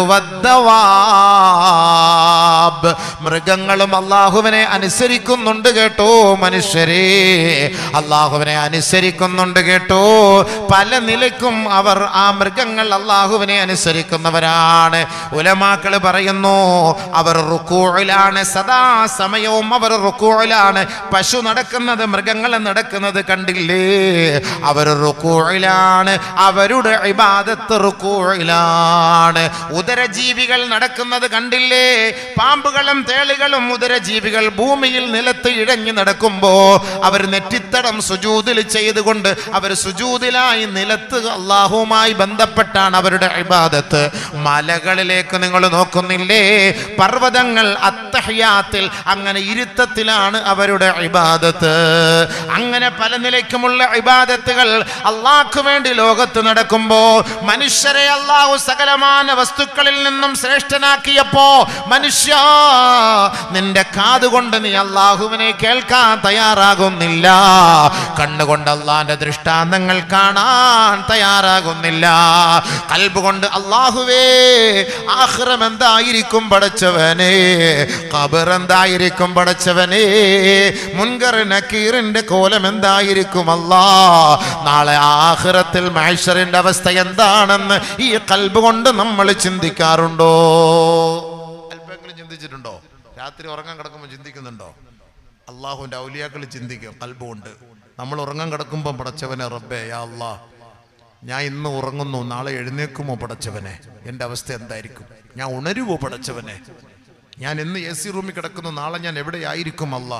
വദ്ദവാബ് മൃഗങ്ങളും അള്ളാഹുവിനെ അനുസരിക്കുന്നുണ്ട് കേട്ടോ മനുഷ്യരെ അള്ളാഹുവിനെ അനുസരിക്കുന്നുണ്ട് കേട്ടോ പല നിലയ്ക്കും അവർ ആ മൃഗങ്ങൾ അള്ളാഹുവിനെ അനുസരിക്കുന്നവരാണ് ഉലമാക്കൾ പറയുന്നു അവർ റുക്കൂഴിലാണ് സദാ സമയവും അവർ റുക്കൂഴിലാണ് പശു നടക്കുന്നത് മൃഗങ്ങൾ നടക്കുന്നത് കണ്ടില്ലേ അവർ റുക്കൂഴിലാണ് അവരുടെ ഇബാദത്ത് റുക്കൂഴിലാണ് ഉദരജീവികൾ നടക്കുന്നത് കണ്ടില്ലേ പാമ്പുകളും തേളികളും ഉദരജീവികൾ ഭൂമിയിൽ നിലത്ത് ഇഴഞ്ഞു നടക്കുമ്പോ അവർ നെറ്റിത്തടം സുജൂതിൽ ചെയ്തുകൊണ്ട് അവർ സുജൂതിലായി നിലത്ത് അള്ളാഹുമായി ബന്ധപ്പെട്ടാണ് അവരുടെ ഇബാദത്ത് മലകളിലേക്ക് നിങ്ങൾ നോക്കുന്നില്ലേ പർവ്വതങ്ങൾ അത്തഹ്യാത്തിൽ അങ്ങനെ ഇരുത്തത്തിലാണ് അവരുടെ ഇബാദത്ത് അങ്ങനെ പല നിലയ്ക്കുമുള്ള ഇബാദത്തുകൾ അള്ളാഹ്ക്ക് വേണ്ടി ലോകത്ത് നടക്കുമ്പോ മനുഷ്യരെ അള്ളാഹു സകലമാന വസ്തുക്കളിൽ നിന്നും ശ്രേഷ്ഠനാക്കിയപ്പോ മനുഷ്യ നിന്റെ കാതുകൊണ്ട് നീ അള്ളാഹുവിനെ കേൾക്കാൻ തയ്യാറാകുന്നില്ല കണ്ണുകൊണ്ട് അള്ളാന്റെ ദൃഷ്ടാന്തങ്ങൾ കാണാൻ തയ്യാറാകുന്നില്ല കൽബ് കൊണ്ട് അള്ളാഹുവേ ആഹ്റം എന്തായിരിക്കും പടച്ചവനെ ഖബർ എന്തായിരിക്കും പടച്ചവനെ മുൻകർ നക്കീറിന്റെ കോലം എന്തായിരിക്കും അല്ലാ നാളെ ആഹ്റത്തിൽ മഹേശ്വറിന്റെ അവസ്ഥ എന്താണെന്ന് ഈ കൽബ് കൊണ്ട് നമ്മൾ ചിന്തിക്കാറുണ്ടോ അല്പെങ്കിലും ചിന്തിച്ചിട്ടുണ്ടോ രാത്രി ഉറങ്ങാൻ കിടക്കുമ്പോൾ ചിന്തിക്കുന്നുണ്ടോ അള്ളാഹുവിന്റെ ഔലിയാക്കൾ ചിന്തിക്കും കൽബ് കൊണ്ട് നമ്മൾ ഉറങ്ങാൻ കിടക്കുമ്പോൾ പടച്ചവനെ റബ്ബേ യാ അല്ലാ ഞാൻ ഇന്ന് ഉറങ്ങുന്നു നാളെ എഴുന്നേക്കുമോ പടച്ചവനെ എൻ്റെ അവസ്ഥ എന്തായിരിക്കും ഞാൻ ഉണരുവോ പടച്ചവനെ ഞാൻ ഇന്ന് എ സി റൂമിൽ കിടക്കുന്നു നാളെ ഞാൻ എവിടെയായിരിക്കും അല്ല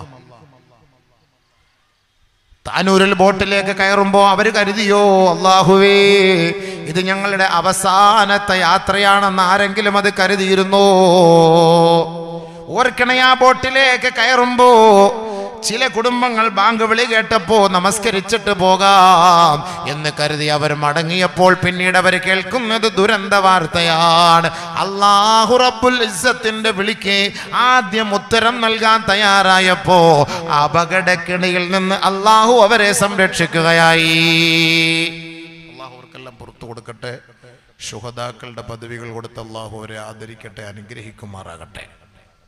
താനൂരിൽ ബോട്ടിലേക്ക് കയറുമ്പോ അവര് കരുതിയോ അള്ളാഹുവേ ഇത് ഞങ്ങളുടെ അവസാനത്തെ യാത്രയാണെന്ന് ആരെങ്കിലും അത് കരുതിയിരുന്നോ ഓർക്കണേ ആ ബോട്ടിലേക്ക് കയറുമ്പോ ചില കുടുംബങ്ങൾ ബാങ്ക് വിളി കേട്ടപ്പോ നമസ്കരിച്ചിട്ട് പോകാം എന്ന് കരുതി അവർ മടങ്ങിയപ്പോൾ പിന്നീട് അവർ കേൾക്കുന്നത് ദുരന്ത വാർത്തയാണ് അള്ളാഹു റബ്ബുൽ ഇസ്സത്തിന്റെ വിളിക്ക് ആദ്യം ഉത്തരം നൽകാൻ തയ്യാറായപ്പോ അപകടക്കിണിയിൽ നിന്ന് അള്ളാഹു അവരെ സംരക്ഷിക്കുകയായി അള്ളാഹു അവർക്കെല്ലാം പുറത്തു കൊടുക്കട്ടെ ശുഹദാക്കളുടെ പദവികൾ കൊടുത്ത് അള്ളാഹു അവരെ ആദരിക്കട്ടെ അനുഗ്രഹിക്കുമാറാകട്ടെ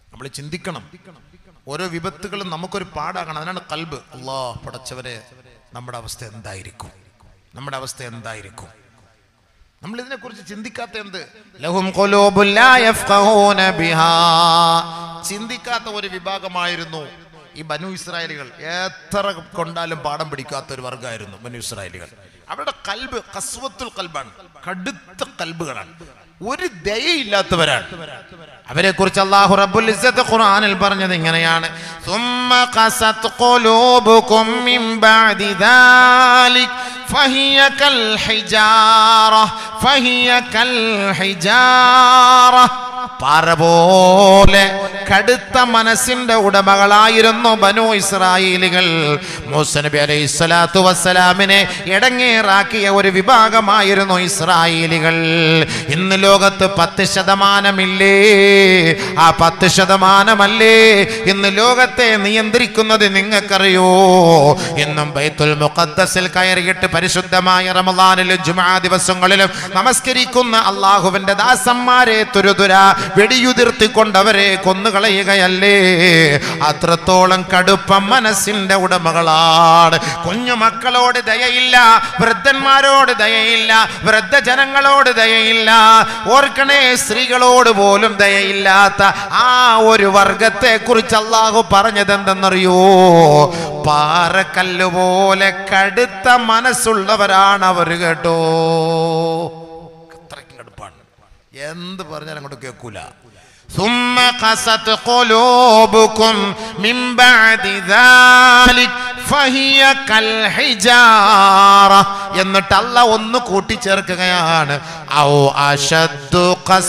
നമ്മൾ ചിന്തിക്കണം ഓരോ വിപത്തുകളും നമുക്കൊരു പാടാകണം അതിനാണ് കൽബ് അല്ലാ പടച്ചവരെ നമ്മുടെ അവസ്ഥ എന്തായിരിക്കും നമ്മുടെ അവസ്ഥ എന്തായിരിക്കും നമ്മൾ ഇതിനെക്കുറിച്ച് ചിന്തിക്കാത്ത എന്ത് ലഹും ഖുലൂബുൻ ലാ യഫ്ഖഹൂന ബിഹാ ചിന്തിക്കാത്ത ഒരു വിഭാഗമായിരുന്നു ഈ ബനു ഇസ്രായേലികൾ എത്ര കൊണ്ടാലും പാഠം പിടിക്കാത്ത ഒരു വർഗ്ഗമായിരുന്നു ബനു ഇസ്രായേലികൾ അവരുടെ കൽബ് കസ്വത്തുൽ കൽബാണ് കടുത്ത കൽബുകളാണ് ഒരു ദയയില്ലാത്തവരാണ് അവരെ കുറിച്ച് അള്ളാഹു റബ്ബുൽ ഇസ്സത്ത് ഖുർആനിൽ പറഞ്ഞത് ഇങ്ങനെയാണ് ثم قست قلوبكم من بعد ذلك فهي كالحجارة فهي كالحجارة പാറ പോലെ കടുത്ത മനസ്സിന്റെ ഉടമകളായിരുന്നു ബനു ഇസ്രായേലികൾ മൂസ നബി അലൈഹി സ്വലാത്തു വസ്സലാമിനെ ഇടങ്ങേറാക്കിയ ഒരു വിഭാഗമായിരുന്നു ഇസ്രായേലികൾ ഇന്ന് ലോകത്ത് പത്ത് ശതമാനമില്ലേ ആ പത്ത് ശതമാനമല്ലേ ഇന്ന് ലോകത്തെ നിയന്ത്രിക്കുന്നത് നിങ്ങൾക്കറിയോ എന്നും ബൈത്തുൽ മുഖദ്ദസിൽ കയറിയിട്ട് പരിശുദ്ധമായ റമദാനിലും ജുമാ ദിവസങ്ങളിലും നമസ്കരിക്കുന്ന അള്ളാഹുവിന്റെ ദാസന്മാരെ തുരുതുര വെടിയുതിർത്തിക്കൊണ്ടവരെ കൊന്നുകളയുകയല്ലേ അത്രത്തോളം കടുപ്പം മനസ്സിന്റെ ഉടമകളാണ് കുഞ്ഞു മക്കളോട് ദയയില്ല വൃദ്ധന്മാരോട് ദയയില്ല വൃദ്ധജനങ്ങളോട് ദയയില്ല ഓർക്കണേ സ്ത്രീകളോട് പോലും ദയയില്ലാത്ത ആ ഒരു വർഗത്തെ കുറിച്ച് അള്ളാഹു പറഞ്ഞത് എന്തെന്നറിയോ പാറക്കല്ല് പോലെ കടുത്ത മനസ്സുള്ളവരാണ് അവർ കേട്ടോ അത്രയ്ക്കും കടുപ്പാണ് എന്ത് പറഞ്ഞാലും അങ്ങോട്ട് കേൾക്കൂല ثم قست قلوبكم من بعد ذلك فهي كالحجارة എന്നിട്ട് അല്ല ഒന്ന് കൂട്ടിച്ചേർക്കുകയാണ് ഔ അശദ്ദു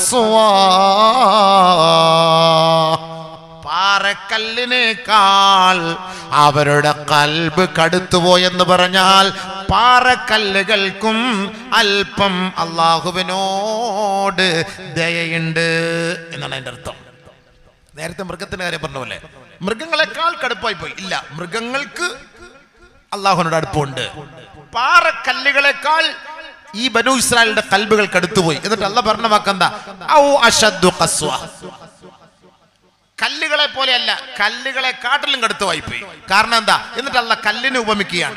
ഖസ്വാ പാറക്കല്ലിനേക്കാൾ അവരുടെ കൽബ് കടുത്തുപോയെന്ന് പറഞ്ഞാൽ പാറക്കല്ലുകൾക്കും അല്പം അള്ളാഹുവിനോട് ദയയുണ്ട് എന്നാണ് അതിന്റെ അർത്ഥം നേരത്തെ മൃഗത്തിന്റെ കാര്യം പറഞ്ഞ പോലെ മൃഗങ്ങളെക്കാൾ കടുപ്പായി പോയി ഇല്ല മൃഗങ്ങൾക്ക് അള്ളാഹുവിനോട് അടുപ്പമുണ്ട് പാറക്കല്ലുകളെക്കാൾ ഈ ബനു ഇസ്രായേലിന്റെ കൽബുകൾ കടുത്തുപോയി എന്നിട്ട് അല്ല പറഞ്ഞ വാക്കെന്താ ഔ അഷദ്ദു ഖസ്വ കല്ലുകളെ പോലെയല്ല കല്ലുകളെ കാട്ടിലും കടുത്തുമായി പോയി കാരണം എന്താ എന്നിട്ട് അല്ല കല്ലിനെ ഉപമിക്കുകയാണ്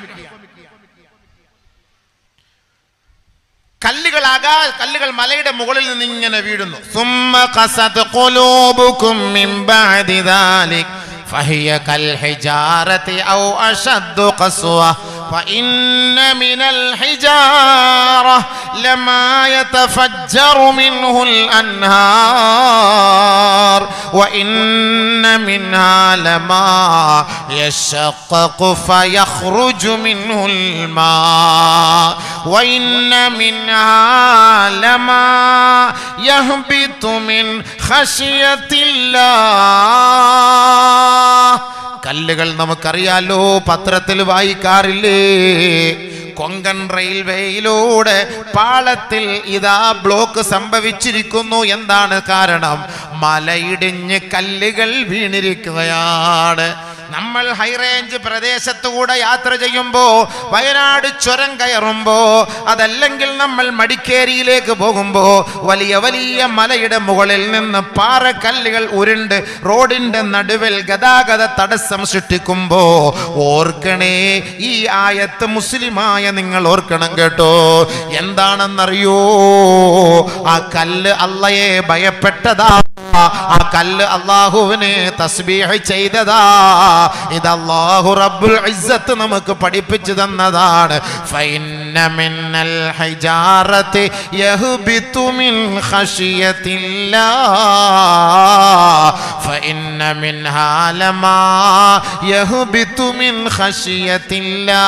കല്ലുകളാകാ കല്ലുകൾ മലയുടെ മുകളിൽ നിന്ന് ഇങ്ങനെ വീഴുന്നു ثم قست قلوبكم من بعد ذلك فهي كالحجارة أو أشد قسوة فإن من الحجارة لما يتفجر منه الأنهار وإن منها لما يشقق فيخرج منه الماء وإن منها لما يهبط من خشية الله കല്ലുകൾ നമുക്കറിയാലോ പത്രത്തിൽ വായിക്കാറില്ലേ കൊങ്കൺ റെയിൽവേയിലൂടെ പാളത്തിൽ ഇതാ ബ്ലോക്ക് സംഭവിച്ചിരിക്കുന്നു എന്താണ് കാരണം മലയിടിഞ്ഞ് കല്ലുകൾ വീണിരിക്കുകയാണ് നമ്മൾ ഹൈറേഞ്ച് പ്രദേശത്തുകൂടെ യാത്ര ചെയ്യുമ്പോ വയനാട് ചുരം കയറുമ്പോ അതല്ലെങ്കിൽ നമ്മൾ മടിക്കേരിയിലേക്ക് പോകുമ്പോ വലിയ വലിയ മലയുടെ മുകളിൽ നിന്ന് പാറക്കല്ലുകൾ ഉരുണ്ട് റോഡിന്റെ നടുവിൽ ഗതാഗത തടസ്സം സൃഷ്ടിക്കുമ്പോ ഓർക്കണേ ഈ ആയത്ത് മുസ്ലിമായ നിങ്ങൾ ഓർക്കണം കേട്ടോ എന്താണെന്നറിയോ ആ കല്ല് അള്ളയെ ഭയപ്പെട്ടതാ ആ കല്ല് അള്ളാഹുവിനെ തസ്ബീഹ് ചെയ്തതാ ഇത് അള്ളാഹു റബ്ബുൽ ഇസ്സത്ത് നമുക്ക് പഠിപ്പിച്ചു തന്നതാണ് ഫൈന്ന മിന്നൽ ഹൈജാറത്തി യഹ്ബിതു മിൻ ഖശിയത്തില്ലാ ഫഇന്ന മിൻഹാ ലമാ യഹ്ബിതു മിൻ ഖശിയത്തില്ലാ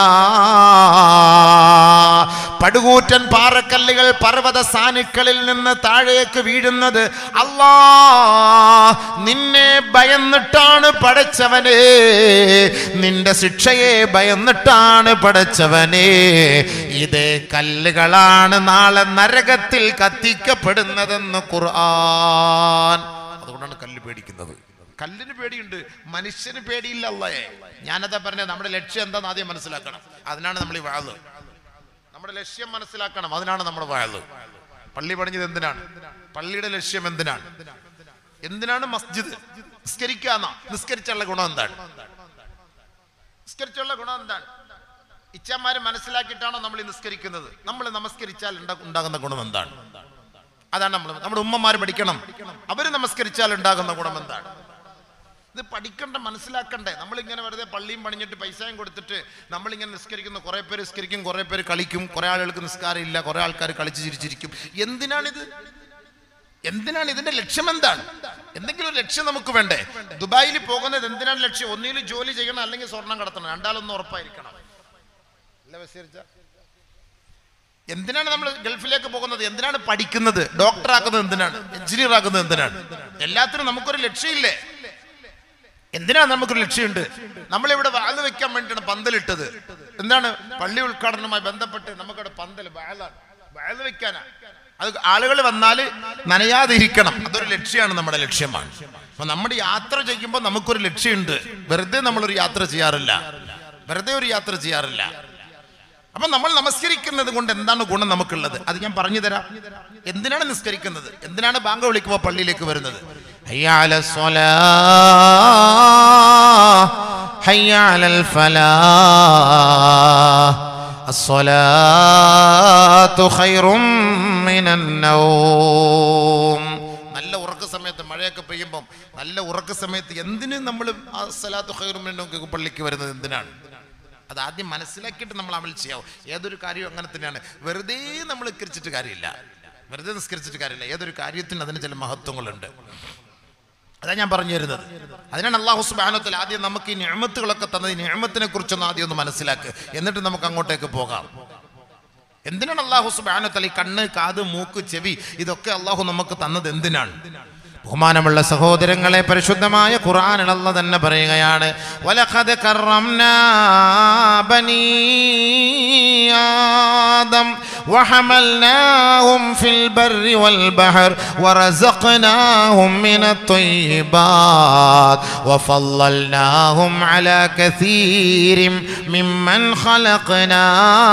പടുകൂറ്റൻ പാറക്കല്ലുകൾ പർവ്വത സാനുക്കളിൽ നിന്ന് താഴേക്ക് വീഴുന്നത് അല്ലാ നിന്നെ ഭയന്നിട്ടാണ് പടച്ചവനെ നിന്റെ ശിക്ഷയെ ഭയന്നിട്ടാണ് പടച്ചവനെ ഇതേ കല്ലുകളാണ് നാളെ നരകത്തിൽ കത്തിക്കപ്പെടുന്നതെന്ന് ഖുർആൻ അതുകൊണ്ടാണ് കല്ല് പേടിക്കുന്നത് കല്ലിന് പേടിയുണ്ട് മനുഷ്യന് പേടിയില്ല അല്ലേ ഞാനതാ പറഞ്ഞത് നമ്മുടെ ലക്ഷ്യം എന്താണെന്ന് ആദ്യം മനസ്സിലാക്കണം അതിനാണ് നമ്മൾ ഈ വാഴ് നമ്മുടെ ലക്ഷ്യം മനസ്സിലാക്കണം അതിനാണ് നമ്മുടെ വാഴ് പള്ളി പണിഞ്ഞത് എന്തിനാണ് പള്ളിയുടെ ലക്ഷ്യം എന്തിനാണ് എന്തിനാണ് മസ്ജിദ് നിസ്കരിക്കാന്ന നിസ്കരിച്ചുള്ള ഗുണം എന്താണ് നിസ്കരിച്ചുള്ള ഗുണം എന്താണ് ഇച്ഛന്മാര് മനസ്സിലാക്കിയിട്ടാണോ നമ്മൾ ഈ നിസ്കരിക്കുന്നത് നമ്മൾ നമസ്കരിച്ചാൽ ഉണ്ടാ- ഉണ്ടാകുന്ന ഗുണം എന്താണ് അതാണ് നമ്മൾ നമ്മുടെ ഉമ്മമാർ പഠിക്കണം അവര് നമസ്കരിച്ചാൽ ഉണ്ടാകുന്ന ഗുണം എന്താണ് ഇത് പഠിക്കണ്ട മനസ്സിലാക്കണ്ടേ നമ്മളിങ്ങനെ വെറുതെ പള്ളിയും പണിഞ്ഞിട്ട് പൈസയും കൊടുത്തിട്ട് നമ്മളിങ്ങനെ നിസ്കരിക്കുന്ന കുറേ പേര് നിസ്കരിക്കും കുറേ പേര് കളിക്കും കുറേ ആളുകൾക്ക് നിസ്കാരം ഇല്ല കുറേ ആൾക്കാർ കളിച്ച് ചിരിച്ചിരിക്കും എന്തിനാണിത് എന്തിനാണ് ഇതിന്റെ ലക്ഷ്യം എന്താണ് എന്തെങ്കിലും ഒരു ലക്ഷ്യം നമുക്ക് വേണ്ടേ ദുബായിൽ പോകുന്നത് എന്തിനാണ് ലക്ഷ്യം ഒന്നിലും ജോലി ചെയ്യണം അല്ലെങ്കിൽ സ്വർണം കടത്തണം രണ്ടാളൊന്നും ഉറപ്പായിരിക്കണം അല്ലേ ബഷീർച്ച? എന്തിനാണ് നമ്മൾ ഗൾഫിലേക്ക് പോകുന്നത് എന്തിനാണ് പഠിക്കുന്നത് ഡോക്ടർ ആക്കുന്നത് എന്തിനാണ് എഞ്ചിനീയർ ആക്കുന്നത് എന്തിനാണ് എല്ലാത്തിനും നമുക്കൊരു ലക്ഷ്യമില്ലേ എന്തിനാണ് നമുക്കൊരു ലക്ഷ്യമുണ്ട് നമ്മളിവിടെ വാല് വെക്കാൻ വേണ്ടിയാണ് പന്തലിട്ടത് എന്താണ് പള്ളി ഉദ്ഘാടനവുമായി ബന്ധപ്പെട്ട് നമുക്കവിടെ പന്തൽ വാലാണ് വാല് വെക്കാനാ അത് ആളുകൾ വന്നാൽ നനയാതിരിക്കണം അതൊരു ലക്ഷ്യമാണ് നമ്മുടെ ലക്ഷ്യമാണ് അപ്പൊ നമ്മുടെ യാത്ര ചെയ്യുമ്പോൾ നമുക്കൊരു ലക്ഷ്യമുണ്ട് വെറുതെ നമ്മളൊരു യാത്ര ചെയ്യാറില്ല വെറുതെ ഒരു യാത്ര ചെയ്യാറില്ല അപ്പൊ നമ്മൾ നമസ്കരിക്കുന്നത് കൊണ്ട് എന്താണ് ഗുണം നമുക്കുള്ളത് അത് ഞാൻ പറഞ്ഞു തരാം എന്തിനാണ് നിസ്കരിക്കുന്നത് എന്തിനാണ് ബാങ്ക് വിളിക്കുമ്പോൾ പള്ളിയിലേക്ക് വരുന്നത് ഹയ്യ അല സ്വലാ, ഹയ്യ അലൽ ഫലാ, അസ്സലാത്തു ഖൈറും മിനൻ നൗം. നല്ല ഉറക്ക സമയത്ത് മഴയൊക്കെ പെയ്യുമ്പം നല്ല ഉറക്ക സമയത്ത് എന്തിന് നമ്മൾ ആ സലാത്ത് ഖൈറുമിനൊക്കെ പള്ളിക്ക് വരുന്നത് എന്തിനാണ് അത് ആദ്യം മനസ്സിലാക്കിയിട്ട് നമ്മൾ അമൽ ചെയ്യാവും ഏതൊരു കാര്യവും അങ്ങനെ തന്നെയാണ് വെറുതെ നമ്മൾ നിസ്കരിച്ചിട്ട് കാര്യമില്ല വെറുതെ നിസ്കരിച്ചിട്ട് കാര്യമില്ല ഏതൊരു കാര്യത്തിന് അതിന് ചില മഹത്വങ്ങളുണ്ട് അതാ ഞാൻ പറഞ്ഞു തരുന്നത് അതിനാണ് അള്ളാഹു സുബാനത്തിൽ ആദ്യം നമുക്ക് ഈ ഞാമത്തുകളൊക്കെ തന്നത് ഈ ഞാമത്തിനെ കുറിച്ചൊന്ന് ആദ്യം ഒന്ന് മനസ്സിലാക്ക് എന്നിട്ട് നമുക്ക് അങ്ങോട്ടേക്ക് പോകാം എന്തിനാണ് അള്ളാഹു സുബാനത്തൽ ഈ കണ്ണ് കാത് മൂക്ക് ചെവി ഇതൊക്കെ അള്ളാഹു നമുക്ക് തന്നത് എന്തിനാണ് ബഹുമാനമുള്ള സഹോദരങ്ങളെ പരിശുദ്ധമായ ഖുർആനിൽ അല്ല തന്നെ പറയുകയാണ് വലഖദ് കറംനാ ബനീ ആദം وحملناهم في البر والبحر ورزقناهم من الطيبات وفضلناهم على كثير ممن خلقنا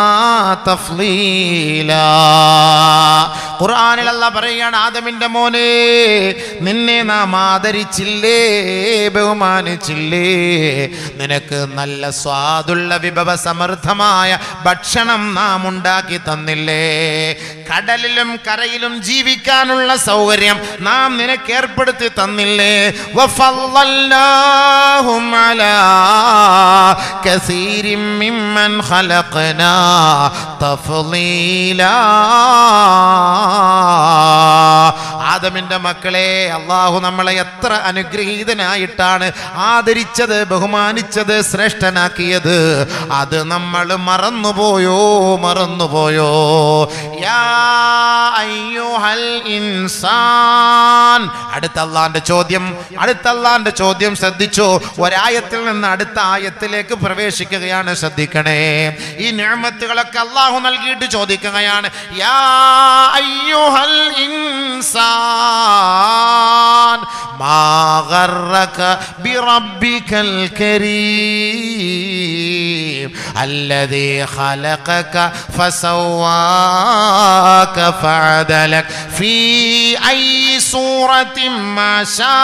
تفضيلا ഖുർആനിൽ അല്ല പറയാണ് ആദമിന്റെ മോനെ നിന്നെ നാം ആദരിച്ചില്ലേ ബഹുമാനിച്ചില്ലേ നിനക്ക് നല്ല സ്വാദുള്ള വിഭവ സമൃദ്ധമായ ഭക്ഷണം നാം ഉണ്ടാക്കി തന്നില്ലേ കടലിലും കരയിലും ജീവിക്കാനുള്ള സൗകര്യം നാം നിനക്ക് ഏർപ്പെടുത്തി തന്നില്ലേ വഫضلناهم على كثير ممن خلقنا تفضيلا ആദമിന്റെ മക്കളെ അള്ളാഹു നമ്മളെ എത്ര അനുഗ്രഹീതനായിട്ടാണ് ആദരിച്ചത് ബഹുമാനിച്ചത് ശ്രേഷ്ഠനാക്കിയത് അത് നമ്മൾ മറന്നുപോയോ മറന്നുപോയോ യാ അയ്യുഹൽ ഇൻസാൻ അടുത്ത അള്ളാന്റെ ചോദ്യം അടുത്ത അള്ളാന്റെ ചോദ്യം ശ്രദ്ധിച്ചോ ഒരായത്തിൽ നിന്ന് അടുത്ത ആയത്തിലേക്ക് പ്രവേശിക്കുകയാണ് ശ്രദ്ധിക്കണേ ഈ നിയമത്തുകളൊക്കെ അള്ളാഹു നൽകിയിട്ട് ചോദിക്കുകയാണ് യാ അയ്യുഹൽ ഇൻസാൻ മാ ഗർറക ബിറബ്ബിക്കൽ കരീം الذي خلقك فسواك فعدلك في أي صورة ما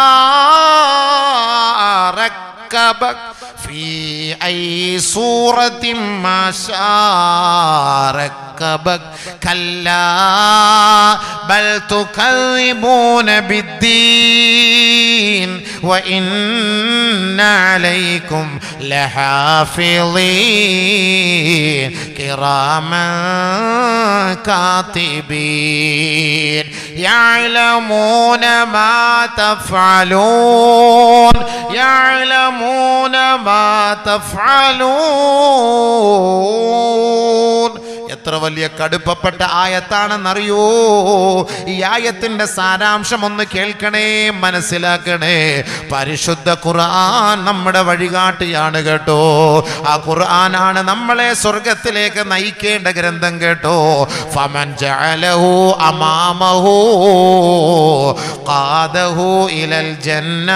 شاء ركبك في أي صورة ما شاء ركبك كلا بل تكذبون بالدين وإن عليكم لحافظين كراما كاتبين يعلمون ما تفعلون يعلمون ما تفعلون എത്ര വലിയ കടുപ്പപ്പെട്ട ആയത്താണെന്നറിയോ ഈ ആയത്തിന്റെ സാരാംശം ഒന്ന് കേൾക്കണേ മനസ്സിലാക്കണേ പരിശുദ്ധ ഖുർആൻ നമ്മുടെ വഴികാട്ടിയാണ് കേട്ടോ ആ ഖുർആനാണ് നമ്മളെ സ്വർഗത്തിലേക്ക് നയിക്കേണ്ട ഗ്രന്ഥം കേട്ടോ ഫമൻ ജഅലഹു അമാമഹു ഖാദഹു ഇലൽ ജന്ന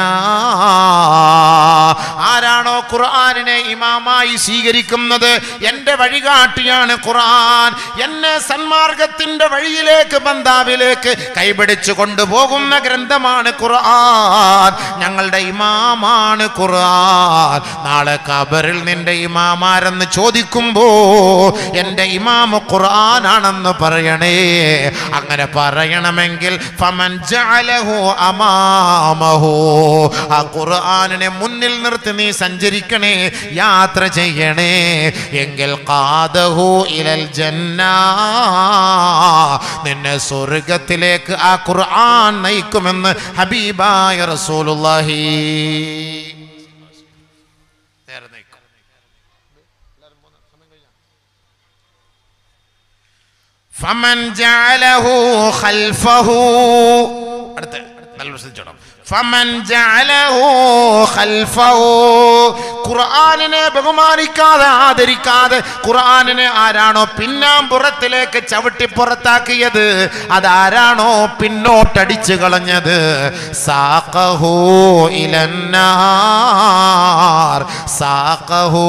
ആരാണോ ഖുർആനിനെ ഇമാമായി സ്വീകരിക്കുന്നത് എൻ്റെ വഴികാട്ടിയാണ് ഖുർആൻ ഖുർആൻ എന്നെ സന്മാർഗത്തിന്റെ വഴിയിലേക്ക് ബന്ധാവിലേക്ക് കൈപിടിച്ചു കൊണ്ടുപോകുന്ന ഗ്രന്ഥമാണ് ഖുർആൻ ഞങ്ങളുടെ ഇമാമാണ് ഖുർആൻ നാളെ കബറിൽ നിന്റെ ഇമാമാരെന്ന് ചോദിക്കുമ്പോ എൻ്റെ ഇമാമ് ഖുർആനാണെന്ന് പറയണേ അങ്ങനെ പറയണമെങ്കിൽ ഫമൻ ജഅലഹു അമാമഹു ആ ഖുർആനിനെ മുന്നിൽ നിർത്തി നീ സഞ്ചരിക്കണേ യാത്ര ചെയ്യണേ എങ്കിൽ ഖാദഹു ഇലൽ ജന്ന നിന്നെ സ്വർഗത്തിലേക്ക് ആ ഖുർആൻ നയിക്കുമെന്ന് ഹബീബായ റസൂലുള്ളാഹി നേരെ നയിക്കും ഫമൻ ജഅലഹു ഖൽഫഹു അടുത്ത നല്ല ശ്രദ്ധിച്ചോണം ഫമൻ ജഅലഹു ഖൽഫഹു ഖുർആനിനെ ബഹുമാനിക്കാതെ ആദരിക്കാതെ ഖുർആനിനെ ആരാണോ പിന്നാമ്പുറത്തിലേക്ക് ചവിട്ടി പുറത്താക്കിയത് അതാരാണോ പിന്നോട്ടടിച്ചു കളഞ്ഞത് സാഖഹു ഇലന്നാർ സാഖഹു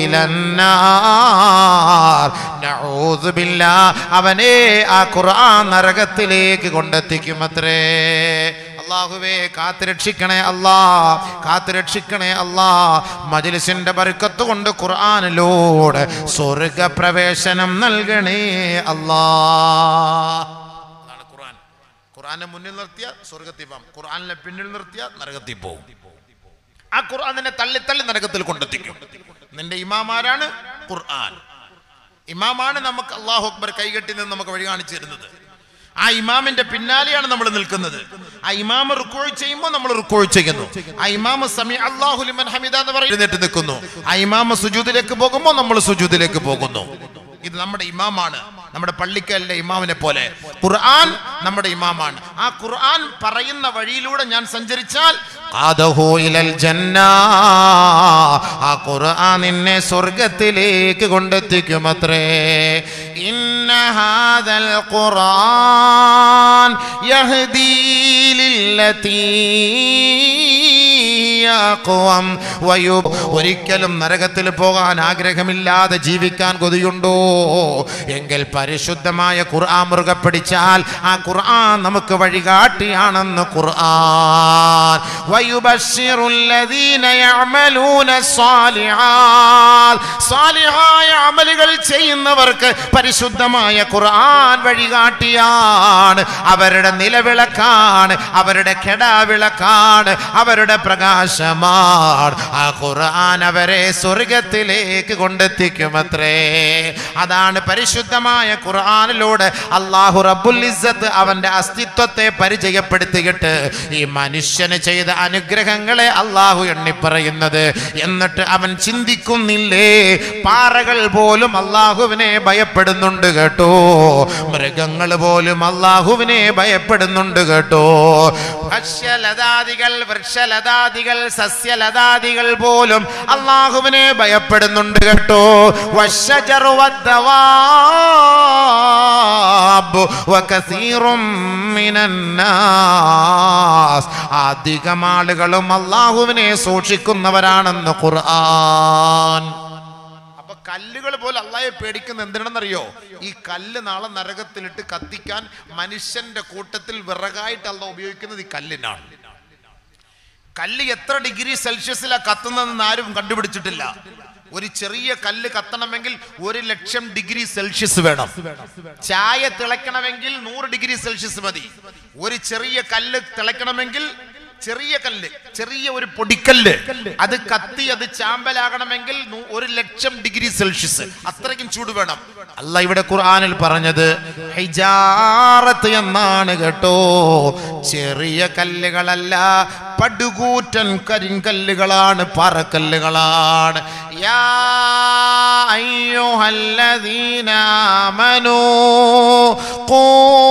ഇലന്നാർ നഊദു ബില്ലാ അവനെ ആ ഖുർആൻ നരകത്തിലേക്ക് കൊണ്ടെത്തിക്കുമത്രേ അള്ളാഹുവേ കാത്തുരക്ഷിക്കണേ അല്ലാ കാത്തുരക്ഷിക്കണേ അല്ലാ മജ്ലിസിന്റെ ബർക്കത്ത് കൊണ്ട് ഖുർആനിലൂടെ സ്വർഗ പ്രവേശനം നൽകണേ അല്ലാ അതാണ് ഖുർആൻ ഖുർആനെ മുന്നിൽ നിർത്തിയ സ്വർഗത്തിൽ പോകാം ഖുർആനിനെ പിന്നിൽ നിർത്തിയ നരകത്തിൽ പോകും ആ ഖുർആൻ നിന്നെ തള്ളി തള്ളി നരകത്തിൽ കൊണ്ടെത്തിക്കും നിന്റെ ഇമാമാരാണ് ഖുർആൻ ഇമാമാണ് നമുക്ക് അള്ളാഹു അക്ബർ കൈകെട്ടി നിന്ന് നമുക്ക് വഴി കാണിച്ചു തരുന്നത് ആ ഇമാമിന്റെ പിന്നാലെയാണ് നമ്മൾ നിൽക്കുന്നത് ആ ഇമാമ് റുക്കോഴ് ചെയ്യുമ്പോൾ നമ്മൾ റുക്കോഴ് ചെയ്യുന്നു ആ ഇമാമ് സമി അള്ളാഹു ലിമൻ ഹമിദ എന്ന് പറയും എഴുന്നേറ്റ് നിൽക്കുന്നു ആ ഇമാമ് സുജൂദിലേക്ക് പോകുമ്പോൾ നമ്മൾ സുജൂദിലേക്ക് പോകുന്നു ഇത് നമ്മുടെ ഇമാമാണ് നമ്മുടെ പള്ളിക്കലിലെ ഇമാമിനെ പോലെ ഖുർആൻ നമ്മുടെ ഇമാമാണ് ആ ഖുർആൻ പറയുന്ന വഴിയിലൂടെ ഞാൻ സഞ്ചരിച്ചാൽ ഖാദഹു ഇലൽ ജന്ന ആ ഖുർആൻ നിന്നെ സ്വർഗത്തിലേക്ക് കൊണ്ടെത്തിക്കുമത്രേ ഇന്ന ഹാദൽ ഖുർആൻ യഹ്ദീ ലില്ലതീ അഖ്വം വയു- ഒരിക്കലും നരകത്തിൽ പോകാൻ ആഗ്രഹമില്ലാതെ ജീവിക്കാൻ കൊതിയുണ്ടോ എങ്കിൽ പരിശുദ്ധമായ ഖുർആൻ മുറുകെ പിടിച്ചാൽ ആ ഖുർആൻ നമുക്ക് വഴികാട്ടിയാണെന്ന് ഖുർആൻ വയുബശ്ശിറുല്ലദീന യഅമലൂന സ്വാലിഹാത്ത് സ്വാലിഹായ അമലുകൾ ചെയ്യുന്നവർക്ക് പരിശുദ്ധമായ ഖുർആൻ വഴികാട്ടിയാണ് അവരുടെ നിലവിളക്കാണ് അവരുടെ കെടാവിളക്കാണ് അവരുടെ പ്രകാശമാണ് ആ ഖുർആൻ അവരെ സ്വർഗത്തിലേക്ക് കൊണ്ടെത്തിക്കുമത്രേ അതാണ് പരിശുദ്ധമായ ഖുർആനിലൂടെ അള്ളാഹു റബ്ബുൽ ഇസ്സത്ത് അവന്റെ അസ്തിത്വത്തെ പരിചയപ്പെടുത്തിയിട്ട് ഈ മനുഷ്യന് ചെയ്ത അനുഗ്രഹങ്ങളെ അള്ളാഹു എണ്ണി പറയുന്നത് എന്നിട്ട് അവൻ ചിന്തിക്കുന്നില്ലേ പാറകൾ പോലും അള്ളാഹുവിനെ ഭയപ്പെടുന്നുണ്ട് കേട്ടോ മൃഗങ്ങൾ പോലും അള്ളാഹുവിനെ ഭയപ്പെടുന്നുണ്ട് കേട്ടോ ഭക്ഷ്യലതാദികൾ വൃക്ഷലതാദികൾ സസ്യലതാദികൾ പോലും അള്ളാഹുവിനെ ഭയപ്പെടുന്നുണ്ട് കേട്ടോ വശജറു വദ്ദവാബ് വകസീറും മിനന്നാസ് അധികം ആളുകളും അള്ളാഹുവിനെ സൂക്ഷിക്കുന്നവരാണെന്ന് ഖുർആൻ അപ്പൊ കല്ലുകൾ പോലെ അള്ളാഹെ പേടിക്കുന്ന എന്തിനാണെന്നറിയോ ഈ കല്ല് നാളെ നരകത്തിലിട്ട് കത്തിക്കാൻ മനുഷ്യന്റെ കൂട്ടത്തിൽ വിറകായിട്ട് അല്ല ഉപയോഗിക്കുന്നത് ഈ കല്ലിനാണ് കല്ല് എത്ര ഡിഗ്രി സെൽഷ്യസിലാ കത്തുന്നതെന്ന് ആരും കണ്ടുപിടിച്ചിട്ടില്ല ഒരു ചെറിയ കല്ല് കത്തണമെങ്കിൽ ഒരു ലക്ഷം ഡിഗ്രി സെൽഷ്യസ് വേണം ചായ തിളയ്ക്കണമെങ്കിൽ നൂറ് ഡിഗ്രി സെൽഷ്യസ് മതി ഒരു ചെറിയ കല്ല് തിളയ്ക്കണമെങ്കിൽ ചെറിയ കല്ല് ചെറിയ ഒരു പൊടിക്കല്ല് അത് കത്തി അത് ചാമ്പലാകണമെങ്കിൽ നൂ- ഒരു ലക്ഷം ഡിഗ്രി സെൽഷ്യസ് അത്രയ്ക്കും ചൂട് വേണം അല്ല ഇവിടെ ഖുർആനിൽ പറഞ്ഞത് ഹിജാറത്ത് എന്നാണ് കേട്ടോ ചെറിയ കല്ലുകളല്ല പടുകൂറ്റൻ കരിങ്കല്ലുകളാണ് പാറക്കല്ലുകളാണ് യാ അയ്യുഹല്ലദീന ആമനൂ ഖൂ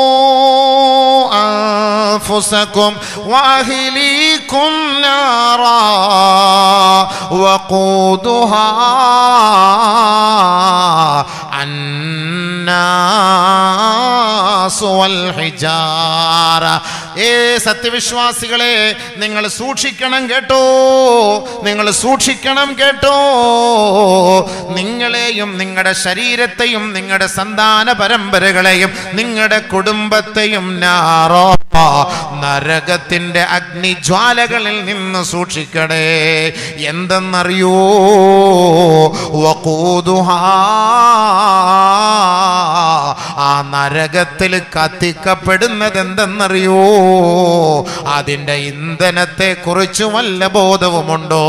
أنفسكم وأهليكم نارا وقودها الناس والحجارة ഏ സത്യവിശ്വാസികളെ നിങ്ങൾ സൂക്ഷിക്കണം കേട്ടോ നിങ്ങൾ സൂക്ഷിക്കണം കേട്ടോ നിങ്ങളെയും നിങ്ങളുടെ ശരീരത്തെയും നിങ്ങളുടെ സന്താന പരമ്പരകളെയും നിങ്ങളുടെ കുടുംബത്തെയും നാറോ നരകത്തിന്റെ അഗ്നിജ്വാലകളിൽ നിന്ന് സൂക്ഷിക്കണേ എന്തെന്നറിയോ വഖൂദുഹാ ആ നരകത്തിൽ കത്തിക്കപ്പെടുന്നത് എന്തെന്നറിയോ അതിൻ്റെ ഇന്ധനത്തെ കുറിച്ച് വല്ല ബോധവുമുണ്ടോ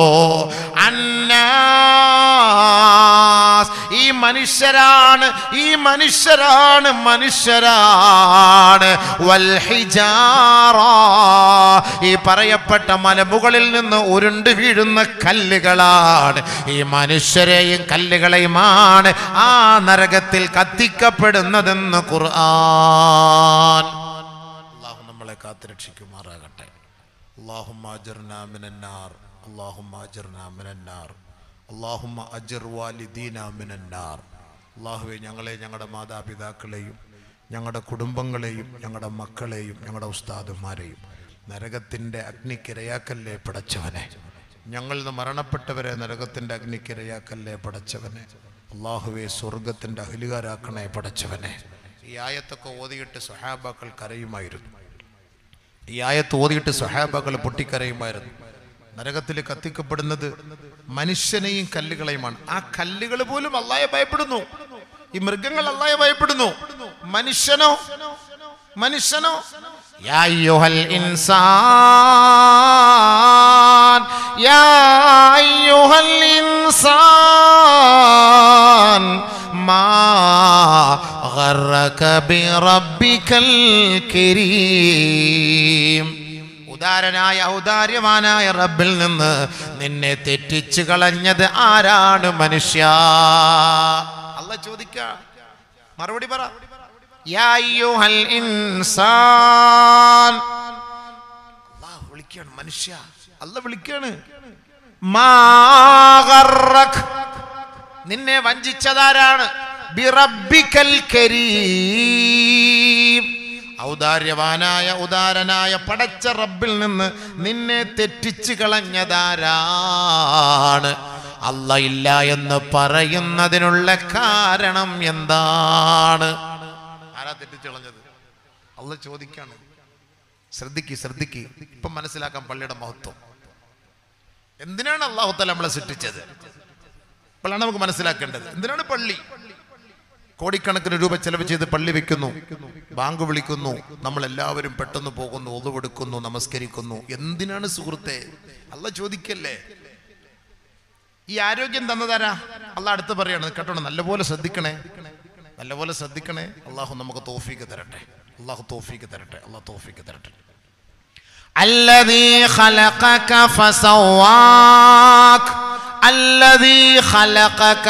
അന്നാസ് ഈ മനുഷ്യരാണ് ഈ മനുഷ്യരാണ് മനുഷ്യരാണ് വൽഹിജാറ ഈ പറയപ്പെട്ട മലമുകളിൽ നിന്ന് ഉരുണ്ടു വീഴുന്ന കല്ലുകളാണ് ഈ മനുഷ്യരെയും കല്ലുകളെയുമാണ് ആ നരകത്തിൽ കത്തിക്കപ്പെടുന്നതെന്ന് ഖുർആൻ അള്ളാഹു നമ്മളെ കാത്തുരക്ഷിക്കുമാറാകട്ടെ اللهم اجرنا من النار اللهم اجرنا من النار اللهم اجر والدينا من النار അള്ളാഹുവെ ഞങ്ങളെ ഞങ്ങളുടെ മാതാപിതാക്കളെയും ഞങ്ങളുടെ കുടുംബങ്ങളെയും ഞങ്ങളുടെ മക്കളെയും ഞങ്ങളുടെ ഉസ്താദുമാരെയും നരകത്തിൻ്റെ അഗ്നിക്കിരയാക്കല്ലേ പടച്ചവനെ ഞങ്ങളിൽ നിന്ന് മരണപ്പെട്ടവരെ നരകത്തിൻ്റെ അഗ്നിക്കിരയാക്കല്ലേ പടച്ചവനെ അള്ളാഹുവെ സ്വർഗത്തിൻ്റെ അഹിലുകാരാക്കണേ പടച്ചവനെ ഈ ആയത്തൊക്കെ ഓതിയിട്ട് സഹാബാക്കൾ കരയുമായിരുന്നു ഈ ആയത്ത് ഓതിയിട്ട് സഹാബാക്കൾ പൊട്ടിക്കരയുമായിരുന്നു നരകത്തിൽ കത്തിക്കപ്പെടുന്നത് മനുഷ്യനെയും കല്ലുകളെയുമാണ് ആ കല്ലുകൾ പോലും അള്ളായെ ഭയപ്പെടുന്നു ഈ മൃഗങ്ങൾ അള്ളായെ ഭയപ്പെടുന്നു മനുഷ്യനോ മനുഷ്യനോ يا أيها الإنسان يا أيها الإنسان ما غرك بربك الكريم ഉദാരനായ ഔദാര്യവാനായ റബ്ബിൽ നിന്ന് നിന്നെ തെറ്റിച്ചു കളഞ്ഞത് ആരാണ് മനുഷ്യ അല്ല ചോദിക്ക മറുപടി പറ യാ അയ്യുഹൽ ഇൻസാൻ അല്ലാഹ് വിളിക്കാണ് മനുഷ്യ അല്ല വിളിക്കാണ് മാ ഗർറക്. നിന്നെ വഞ്ചിച്ചതാരാണ് ബിറബ്ബിക്കൽ കരീം ഔദാര്യവാനായ ഉദാരനായ പടച്ച റബ്ബിൽ നിന്ന് നിന്നെ തെറ്റിച്ചു കളഞ്ഞതാരാണ് അല്ല ഇല്ല എന്ന് പറയുന്നതിനുള്ള കാരണം എന്താണ് ആരാ തെറ്റിച്ചു കളഞ്ഞത് അല്ല ചോദിക്കാണ് ശ്രദ്ധിക്ക് ശ്രദ്ധിക്ക് ഇപ്പം മനസ്സിലാക്കാൻ പള്ളിയുടെ മഹത്വം എന്തിനാണ് അള്ളാഹുത്തല നമ്മളെ സൃഷ്ടിച്ചത് ഇപ്പോഴാണ് നമുക്ക് മനസ്സിലാക്കേണ്ടത് എന്തിനാണ് പള്ളി കോടിക്കണക്കിന് രൂപ ചെലവ് ചെയ്ത് പള്ളി വെക്കുന്നു ബാങ്ക് വിളിക്കുന്നു നമ്മൾ എല്ലാവരും പെട്ടെന്ന് പോകുന്നു ഒതുവെടുക്കുന്നു നമസ്കരിക്കുന്നു എന്തിനാണ് സുഹൃത്തെ അല്ല ചോദിക്കല്ലേ ഈ ആരോഗ്യം തന്നതാരാ അല്ല അടുത്ത് പറയാണ് കേട്ടോ നല്ലപോലെ ശ്രദ്ധിക്കണേ നല്ലപോലെ ശ്രദ്ധിക്കണേ അള്ളാഹു നമുക്ക് തോഫീക്ക് തരട്ടെ അള്ളാഹു തോഫീക്ക് തരട്ടെ അള്ളാഹു തോഫീക്ക് തരട്ടെ الذي خلقك فسواك الذي خلقك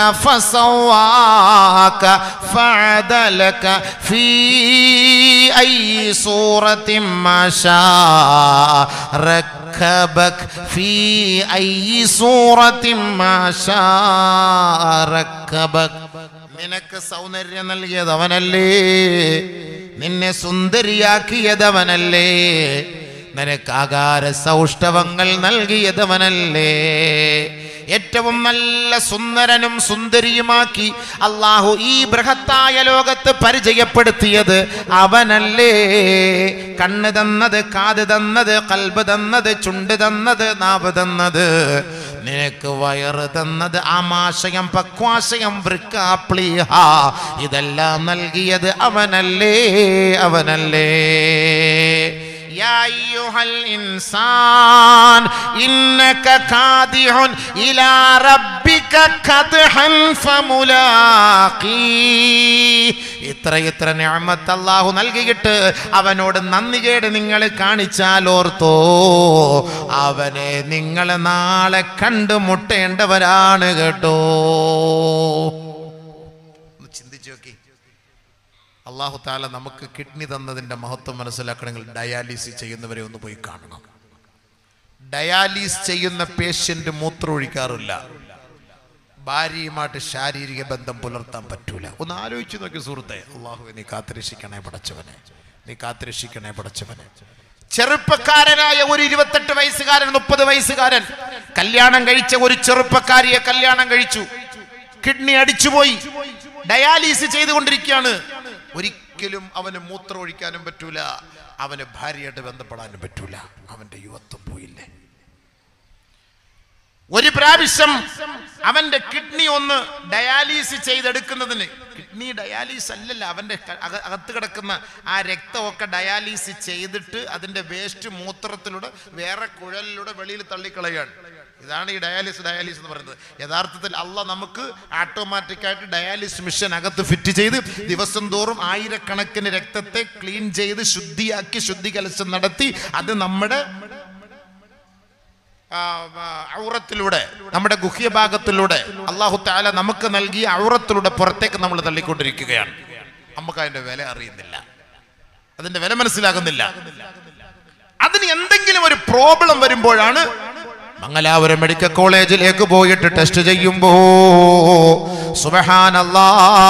فسواك فعدلك في أي صورة ما شاء ركبك في أي صورة ما شاء ركبك നിനക്ക് സൗന്ദര്യം നൽകിയതവനല്ലേ നിന്നെ സുന്ദരിയാക്കിയതവനല്ലേ നിനക്ക് ആകാര സൗഷ്ഠവങ്ങൾ നൽകിയതവനല്ലേ ഏറ്റവും നല്ല സുന്ദരനും സുന്ദരിയുമാക്കി അള്ളാഹു ഈ ബൃഹത്തായ ലോകത്ത് പരിചയപ്പെടുത്തിയത് അവനല്ലേ കണ്ണ് തന്നത് കാത് തന്നത് കൽബ് തന്നത് ചുണ്ട് തന്നത് നാവ് തന്നത് നിനക്ക് വയറ് തന്നത് ആമാശയം പക്വാശയം വൃക്കാപ്ലീഹ ഇതെല്ലാം നൽകിയത് അവനല്ലേ അവനല്ലേ يا أيها الإنسان إنك كادح إلى ربك كدحا فملاقيه ഇത്ര ഇത്ര ഞാമത്ത് അള്ളാഹു നൽകിയിട്ട് അവനോട് നന്ദികേട് നിങ്ങൾ കാണിച്ചാൽ ഓർത്തോ അവനെ നിങ്ങൾ നാളെ കണ്ടുമുട്ടേണ്ടവരാണ് കേട്ടോ ഒന്ന് ചിന്തിച്ചു നോക്കി അള്ളാഹു താല നമുക്ക് കിഡ്നി തന്നതിൻ്റെ മഹത്വം മനസ്സിലാക്കണമെങ്കിൽ ഡയാലിസിസ് ചെയ്യുന്നവരെ ഒന്ന് പോയി കാണണം ഡയാലിസ് ചെയ്യുന്ന പേഷ്യൻ്റ് മൂത്രം ഒഴിക്കാറില്ല ഭാര്യയുമായിട്ട് ശാരീരിക ബന്ധം പുലർത്താൻ പറ്റൂല ഒന്ന് ആലോചിച്ച് നോക്കി സുഹൃത്തെ അള്ളാഹു നീ കാത്തിരക്ഷിക്കണേ പടച്ചവനെ നീ കാത്തിരക്ഷിക്കണേ പടച്ചവനെ ചെറുപ്പക്കാരനായ ഒരു ഇരുപത്തെട്ട് വയസ്സുകാരൻ മുപ്പത് വയസ്സുകാരൻ കല്യാണം കഴിച്ച ഒരു ചെറുപ്പക്കാരിയെ കല്യാണം കഴിച്ചു കിഡ്നി അടിച്ചുപോയി ഡയാലിസിസ് ചെയ്തുകൊണ്ടിരിക്കുകയാണ് ഒരിക്കലും അവന് മൂത്രം ഒഴിക്കാനും പറ്റൂല അവന് ഭാര്യയായിട്ട് ബന്ധപ്പെടാനും പറ്റൂല അവന്റെ യുവത്വം പോയില്ലേ ഒരു പ്രാവശ്യം അവന്റെ കിഡ്നി ഒന്ന് ഡയാലിസിസ് ചെയ്തെടുക്കുന്നതിന് കിഡ്നി ഡയാലിസ് അല്ലല്ല അവന്റെ ക- അക- അകത്ത് കിടക്കുന്ന ആ രക്തമൊക്കെ ഡയാലിസിസ് ചെയ്തിട്ട് അതിന്റെ വേസ്റ്റ് മൂത്രത്തിലൂടെ വേറെ കുഴലിലൂടെ വെളിയിൽ തള്ളിക്കളയാണ് ഇതാണ് ഈ ഡയാലിസ് ഡയാലിസ് എന്ന് പറയുന്നത് യഥാർത്ഥത്തിൽ അല്ല നമുക്ക് ഓട്ടോമാറ്റിക് ആയിട്ട് ഡയാലിസ് മെഷീൻ അകത്ത് ഫിറ്റ് ചെയ്ത് ദിവസം തോറും ആയിരക്കണക്കിന് രക്തത്തെ ക്ലീൻ ചെയ്ത് ശുദ്ധിയാക്കി ശുദ്ധി കലശം നടത്തി അത് നമ്മുടെ ആ, ആ, ഔറത്തിലൂടെ നമ്മുടെ ഗുഹ്യ ഭാഗത്തിലൂടെ അള്ളാഹു താല നമുക്ക് നൽകിയ ഔറത്തിലൂടെ പുറത്തേക്ക് നമ്മൾ തള്ളിക്കൊണ്ടിരിക്കുകയാണ് നമുക്ക് അതിന്റെ വില അറിയുന്നില്ല അതിന്റെ വില മനസ്സിലാകുന്നില്ല അതിന് എന്തെങ്കിലും ഒരു പ്രോബ്ലം വരുമ്പോഴാണ് മംഗലാപുരം മെഡിക്കൽ കോളേജിലേക്ക് പോയിട്ട് ടെസ്റ്റ് ചെയ്യുമ്പോ സുബഹാനല്ലാ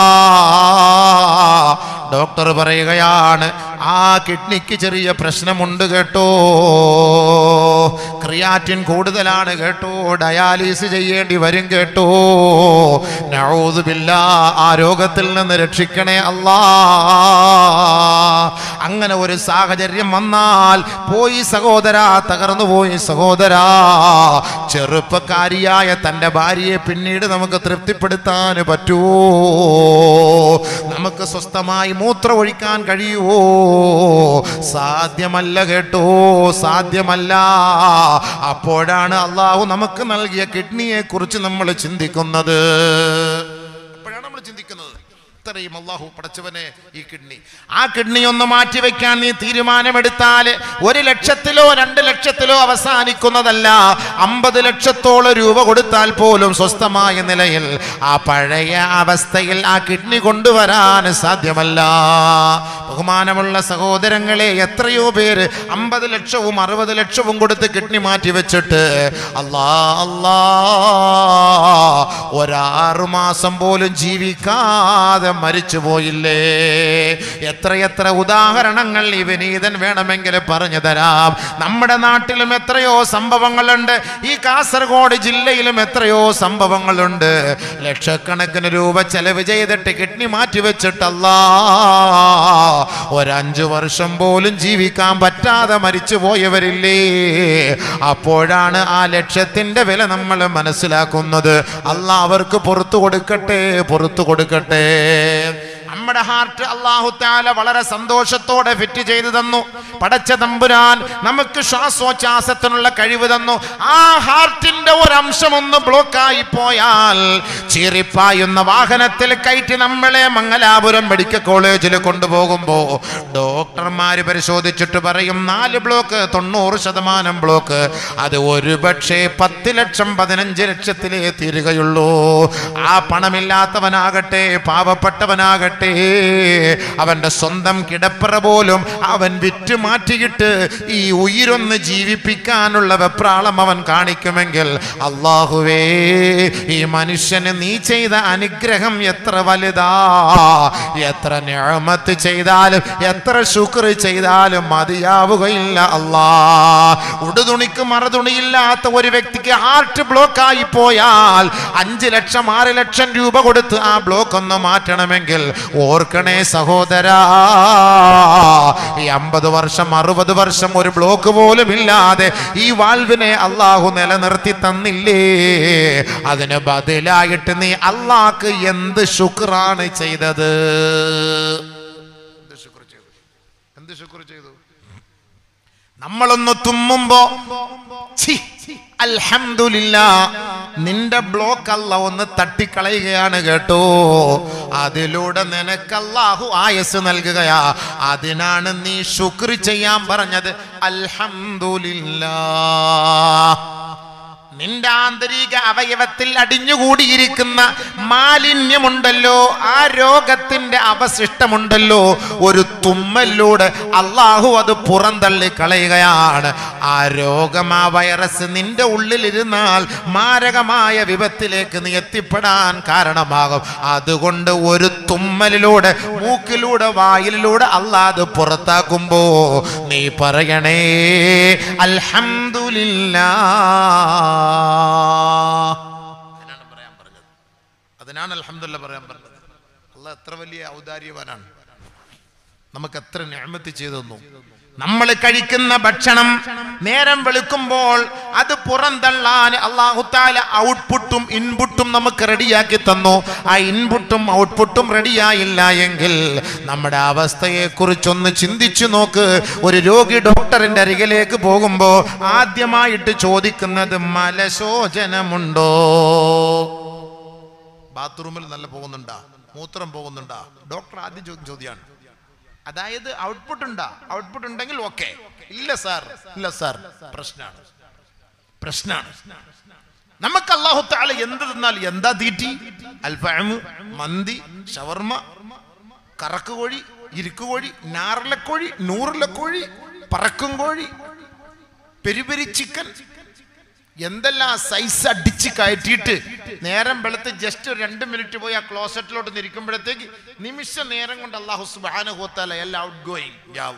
ഡോക്ടർ പറയുകയാണ് ആ കിഡ്നിക്ക് ചെറിയ പ്രശ്നമുണ്ട് കേട്ടോ ക്രിയാറ്റിൻ കൂടുതലാണ് കേട്ടോ ഡയാലിസ് ചെയ്യേണ്ടി വരും കേട്ടോ നഊദുബില്ലാ ആ രോഗത്തിൽ നിന്ന് രക്ഷിക്കണേ അല്ലാ അങ്ങനെ ഒരു സാഹചര്യം വന്നാൽ പോയി സഹോദരാ തകർന്നു പോയി സഹോദരാ ചെറുപ്പക്കാരിയായ തൻ്റെ ഭാര്യയെ പിന്നീട് നമുക്ക് തൃപ്തിപ്പെടുത്താൻ പറ്റുമോ നമുക്ക് സ്വസ്ഥമായി മൂത്രം ഒഴിക്കാൻ കഴിയുമോ സാധ്യമല്ല കേട്ടോ സാധ്യമല്ല അപ്പോഴാണ് അള്ളാഹു നമുക്ക് നൽകിയ കിഡ്നിയെ കുറിച്ച് നമ്മൾ ചിന്തിക്കുന്നത് അപ്പോഴാണ് നമ്മൾ ചിന്തിക്കുന്നത് ഇത്രയും അള്ളാഹു പടച്ചവനെ ഈ കിഡ്നി ആ കിഡ്നി ഒന്ന് മാറ്റിവെക്കാൻ നീ തീരുമാനമെടുത്താൽ ഒരു ലക്ഷത്തിലോ രണ്ട് ലക്ഷത്തിലോ അവസാനിക്കുന്നതല്ല അമ്പത് ലക്ഷത്തോളം രൂപ കൊടുത്താൽ പോലും സ്വസ്ഥമായ നിലയിൽ ആ പഴയ അവസ്ഥയിൽ ആ കിഡ്നി കൊണ്ടുവരാൻ സാധ്യമല്ല ബഹുമാനമുള്ള സഹോദരങ്ങളെ എത്രയോ പേര് അമ്പത് ലക്ഷവും അറുപത് ലക്ഷവും കൊടുത്ത് കിഡ്നി മാറ്റി വെച്ചിട്ട് അല്ലാ അല്ലാ ഒരാറു മാസം പോലും ജീവിക്കാതെ മരിച്ചു പോയില്ലേ എത്രയെത്ര ഉദാഹരണങ്ങൾ ഈ വിനീതൻ വേണമെങ്കിൽ പറഞ്ഞു തരാം നമ്മുടെ നാട്ടിലും എത്രയോ സംഭവങ്ങളുണ്ട് ഈ കാസർഗോഡ് ജില്ലയിലും എത്രയോ സംഭവങ്ങളുണ്ട് ലക്ഷക്കണക്കിന് രൂപ ചെലവ് ചെയ്തിട്ട് കിഡ്നി മാറ്റി വെച്ചിട്ടല്ലാ ഒരഞ്ചു വർഷം പോലും ജീവിക്കാൻ പറ്റാതെ മരിച്ചു പോയവരില്ലേ അപ്പോഴാണ് ആ ലക്ഷ്യത്തിന്റെ വില നമ്മൾ മനസ്സിലാക്കുന്നത് അല്ല അവർക്ക് പുറത്തു കൊടുക്കട്ടെ പുറത്തു കൊടുക്കട്ടെ നമ്മുടെ ഹാർട്ട് അള്ളാഹു താല വളരെ സന്തോഷത്തോടെ ഫിറ്റ് ചെയ്തു തന്നു പടച്ച തമ്പുരാൻ നമുക്ക് ശ്വാസോച്ഛ്വാസത്തിനുള്ള കഴിവ് തന്നു ആ ഹാർട്ടിന്റെ ഒരംശം ഒന്ന് ബ്ലോക്കായി പോയാൽ ചീറിപ്പായുന്ന വാഹനത്തിൽ കയറ്റി നമ്മളെ മംഗലാപുരം മെഡിക്കൽ കോളേജിൽ കൊണ്ടുപോകുമ്പോ ഡോക്ടർമാര് പരിശോധിച്ചിട്ട് പറയും നാല് ബ്ലോക്ക് തൊണ്ണൂറ് ശതമാനം ബ്ലോക്ക് അത് ഒരു പക്ഷേ പത്ത് ലക്ഷം പതിനഞ്ച് ലക്ഷത്തിലേ തീരുകയുള്ളൂ ആ പണമില്ലാത്തവനാകട്ടെ പാവപ്പെട്ടവനാകട്ടെ അവന്റെ സ്വന്തം കിടപ്പറ പോലും അവൻ വിറ്റ് മാറ്റിയിട്ട് ഈ ഉയിരൊന്ന് ജീവിപ്പിക്കാനുള്ള വെപ്രാളം അവൻ കാണിക്കുമെങ്കിൽ അള്ളാഹുവേ ഈ മനുഷ്യന് നീ ചെയ്ത അനുഗ്രഹം എത്ര വലുതാ എത്ര ഞാമത്ത് ചെയ്താലും എത്ര ശുക്ർ ചെയ്താലും മതിയാവുകയില്ല അല്ലാ ഉടുതുണിക്ക് മറുതുണിയില്ലാത്ത ഒരു വ്യക്തിക്ക് ഹാർട്ട് ബ്ലോക്ക് ആയി പോയാൽ അഞ്ച് ലക്ഷം ആറ് ലക്ഷം രൂപ കൊടുത്ത് ആ ബ്ലോക്ക് ഒന്ന് മാറ്റണമെങ്കിൽ ഓർക്കണേ സഹോദരാ ഈ അമ്പത് വർഷം അറുപത് വർഷം ഒരു ബ്ലോക്ക് പോലും ഇല്ലാതെ ഈ വാൽവിനെ അള്ളാഹു നിലനിർത്തി തന്നില്ലേ അതിന് ബദലായിട്ട് നീ അള്ളാഹ്ക്ക് എന്ത് ശുക്രാണ് ചെയ്തത് എന്ത് ശുക്ർ ചെയ്തു എന്ത് ശുക്ർ ചെയ്തു നമ്മളൊന്ന് തുമ്മുമ്പോ ഛി, അൽഹംദുലില്ലാ നിന്റെ ബ്ലോക്ക് അല്ല ഒന്ന് തട്ടിക്കളയുകയാണ് കേട്ടോ അതിലൂടെ നിനക്കല്ലാഹു ആയസ് നൽകുകയാ അതിനാണ് നീ ശുക്ർ ചെയ്യാൻ പറഞ്ഞത് അൽഹംദുലില്ലാ നിന്റെ ആന്തരിക അവയവത്തിൽ അടിഞ്ഞുകൂടിയിരിക്കുന്ന മാലിന്യമുണ്ടല്ലോ ആ രോഗത്തിന്റെ അവശിഷ്ടമുണ്ടല്ലോ ഒരു തുമ്മലിലൂടെ അള്ളാഹു അത് പുറന്തള്ളി കളയുകയാണ് ആ രോഗം ആ വൈറസ് നിന്റെ ഉള്ളിലിരുന്നാൽ മാരകമായ വിപത്തിലേക്ക് നീ എത്തിപ്പെടാൻ കാരണമാകും അതുകൊണ്ട് ഒരു തുമ്മലിലൂടെ മൂക്കിലൂടെ വായിലൂടെ അള്ളാഹ് അത് പുറത്താക്കുമ്പോ നീ പറയണേ അൽഹംദുലില്ലാ അതിനാണ് പറയാൻ പറഞ്ഞത് അതിനാണ് അൽഹംദുലില്ല പറയാൻ പറഞ്ഞത് അള്ളാഹ് എത്ര വലിയ ഔദാര്യവാനാണ് നമുക്ക് എത്ര ഞാമത്ത് ചെയ്തു തന്നു നമ്മൾ കഴിക്കുന്ന ഭക്ഷണം നേരം വെളുക്കുമ്പോൾ അത് പുറന്തള്ളാൻ അള്ളാഹുത്താല ഔട്ട്പുട്ടും ഇൻപുട്ടും നമുക്ക് റെഡിയാക്കി തന്നു ആ ഇൻപുട്ടും ഔട്ട്പുട്ടും റെഡിയായില്ല എങ്കിൽ നമ്മുടെ അവസ്ഥയെ കുറിച്ചൊന്ന് ചിന്തിച്ചു നോക്ക് ഒരു രോഗി ഡോക്ടറിന്റെ അരികിലേക്ക് പോകുമ്പോൾ ആദ്യമായിട്ട് ചോദിക്കുന്നത് മലശോചനമുണ്ടോ ബാത്റൂമിൽ നല്ല പോകുന്നുണ്ടാ മൂത്രം പോകുന്നുണ്ടാ ഡോക്ടർ ആദ്യം ചോദിക്കുന്ന ചോദ്യമാണ് അതായത് ഔട്ട്പുട്ട് ഉണ്ടാ ഔട്ട്പുട്ട് ഉണ്ടെങ്കിൽ ഓക്കെ ഇല്ല സാർ ഇല്ല സാർ പ്രശ്നമാണ് പ്രശ്നമാണ് നമുക്ക് അള്ളാഹു താല എന്ത് തിന്നാൽ എന്താ തീറ്റി അൽഫാമ് മന്തി ഷവർമ കറക്ക് കോഴി ഇരിക്കു കോഴി നാറിലക്കോഴി നൂറിലക്കോഴി പറക്കും കോഴി പെരിപെരി ചിക്കൻ എന്തെല്ലാം സൈസ് അടിച്ച് കയറ്റിയിട്ട് നേരം വെളുത്ത് ജസ്റ്റ് ഒരു രണ്ട് മിനിറ്റ് പോയി ആ ക്ലോസറ്റിലോട്ട് നിൽക്കുമ്പോഴത്തേക്ക് നിമിഷ നേരം കൊണ്ട് അള്ളാഹു സുബാനുഹോത്തല എല്ലാം ഔട്ട് ഗോയിങ്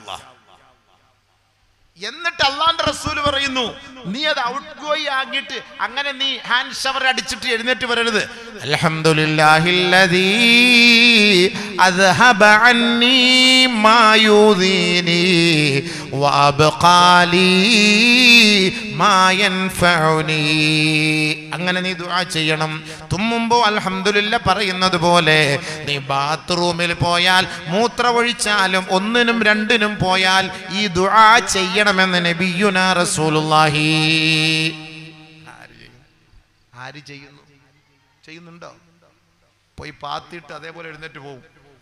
എന്നിട്ട് അള്ളാന്റെ റസൂല് പറയുന്നു നീ അത് ഔട്ട് ഗോയി ആകിയിട്ട് അങ്ങനെ നീ ഹാൻഡ് ഷവർ അടിച്ചിട്ട് എഴുന്നേറ്റ് വരരുത് അൽഹംദുലില്ലാഹില്ലദീ അദ്ഹബ അന്നീ മാ യൂദീനി വഅബ്ഖാലി മാ യൻഫഉനി അങ്ങനെ നീ ദുആ ചെയ്യണം തുമ്മുമ്പോ അൽഹംദുലില്ല പറയുന്നത് പോലെ നീ ബാത്റൂമിൽ പോയാൽ മൂത്രമൊഴിച്ചാലും ഒന്നിനും രണ്ടിനും പോയാൽ ഈ ദുആ ചെയ്യണമെന്ന് നബിയുന റസൂലുള്ളാഹി ആര് ചെയ്യും? ആര് ചെയ്യുന്നു ചെയ്യുന്നുണ്ടോ പോയി പാത്തിട്ട് അതേപോലെ എഴുന്നേറ്റ് പോകും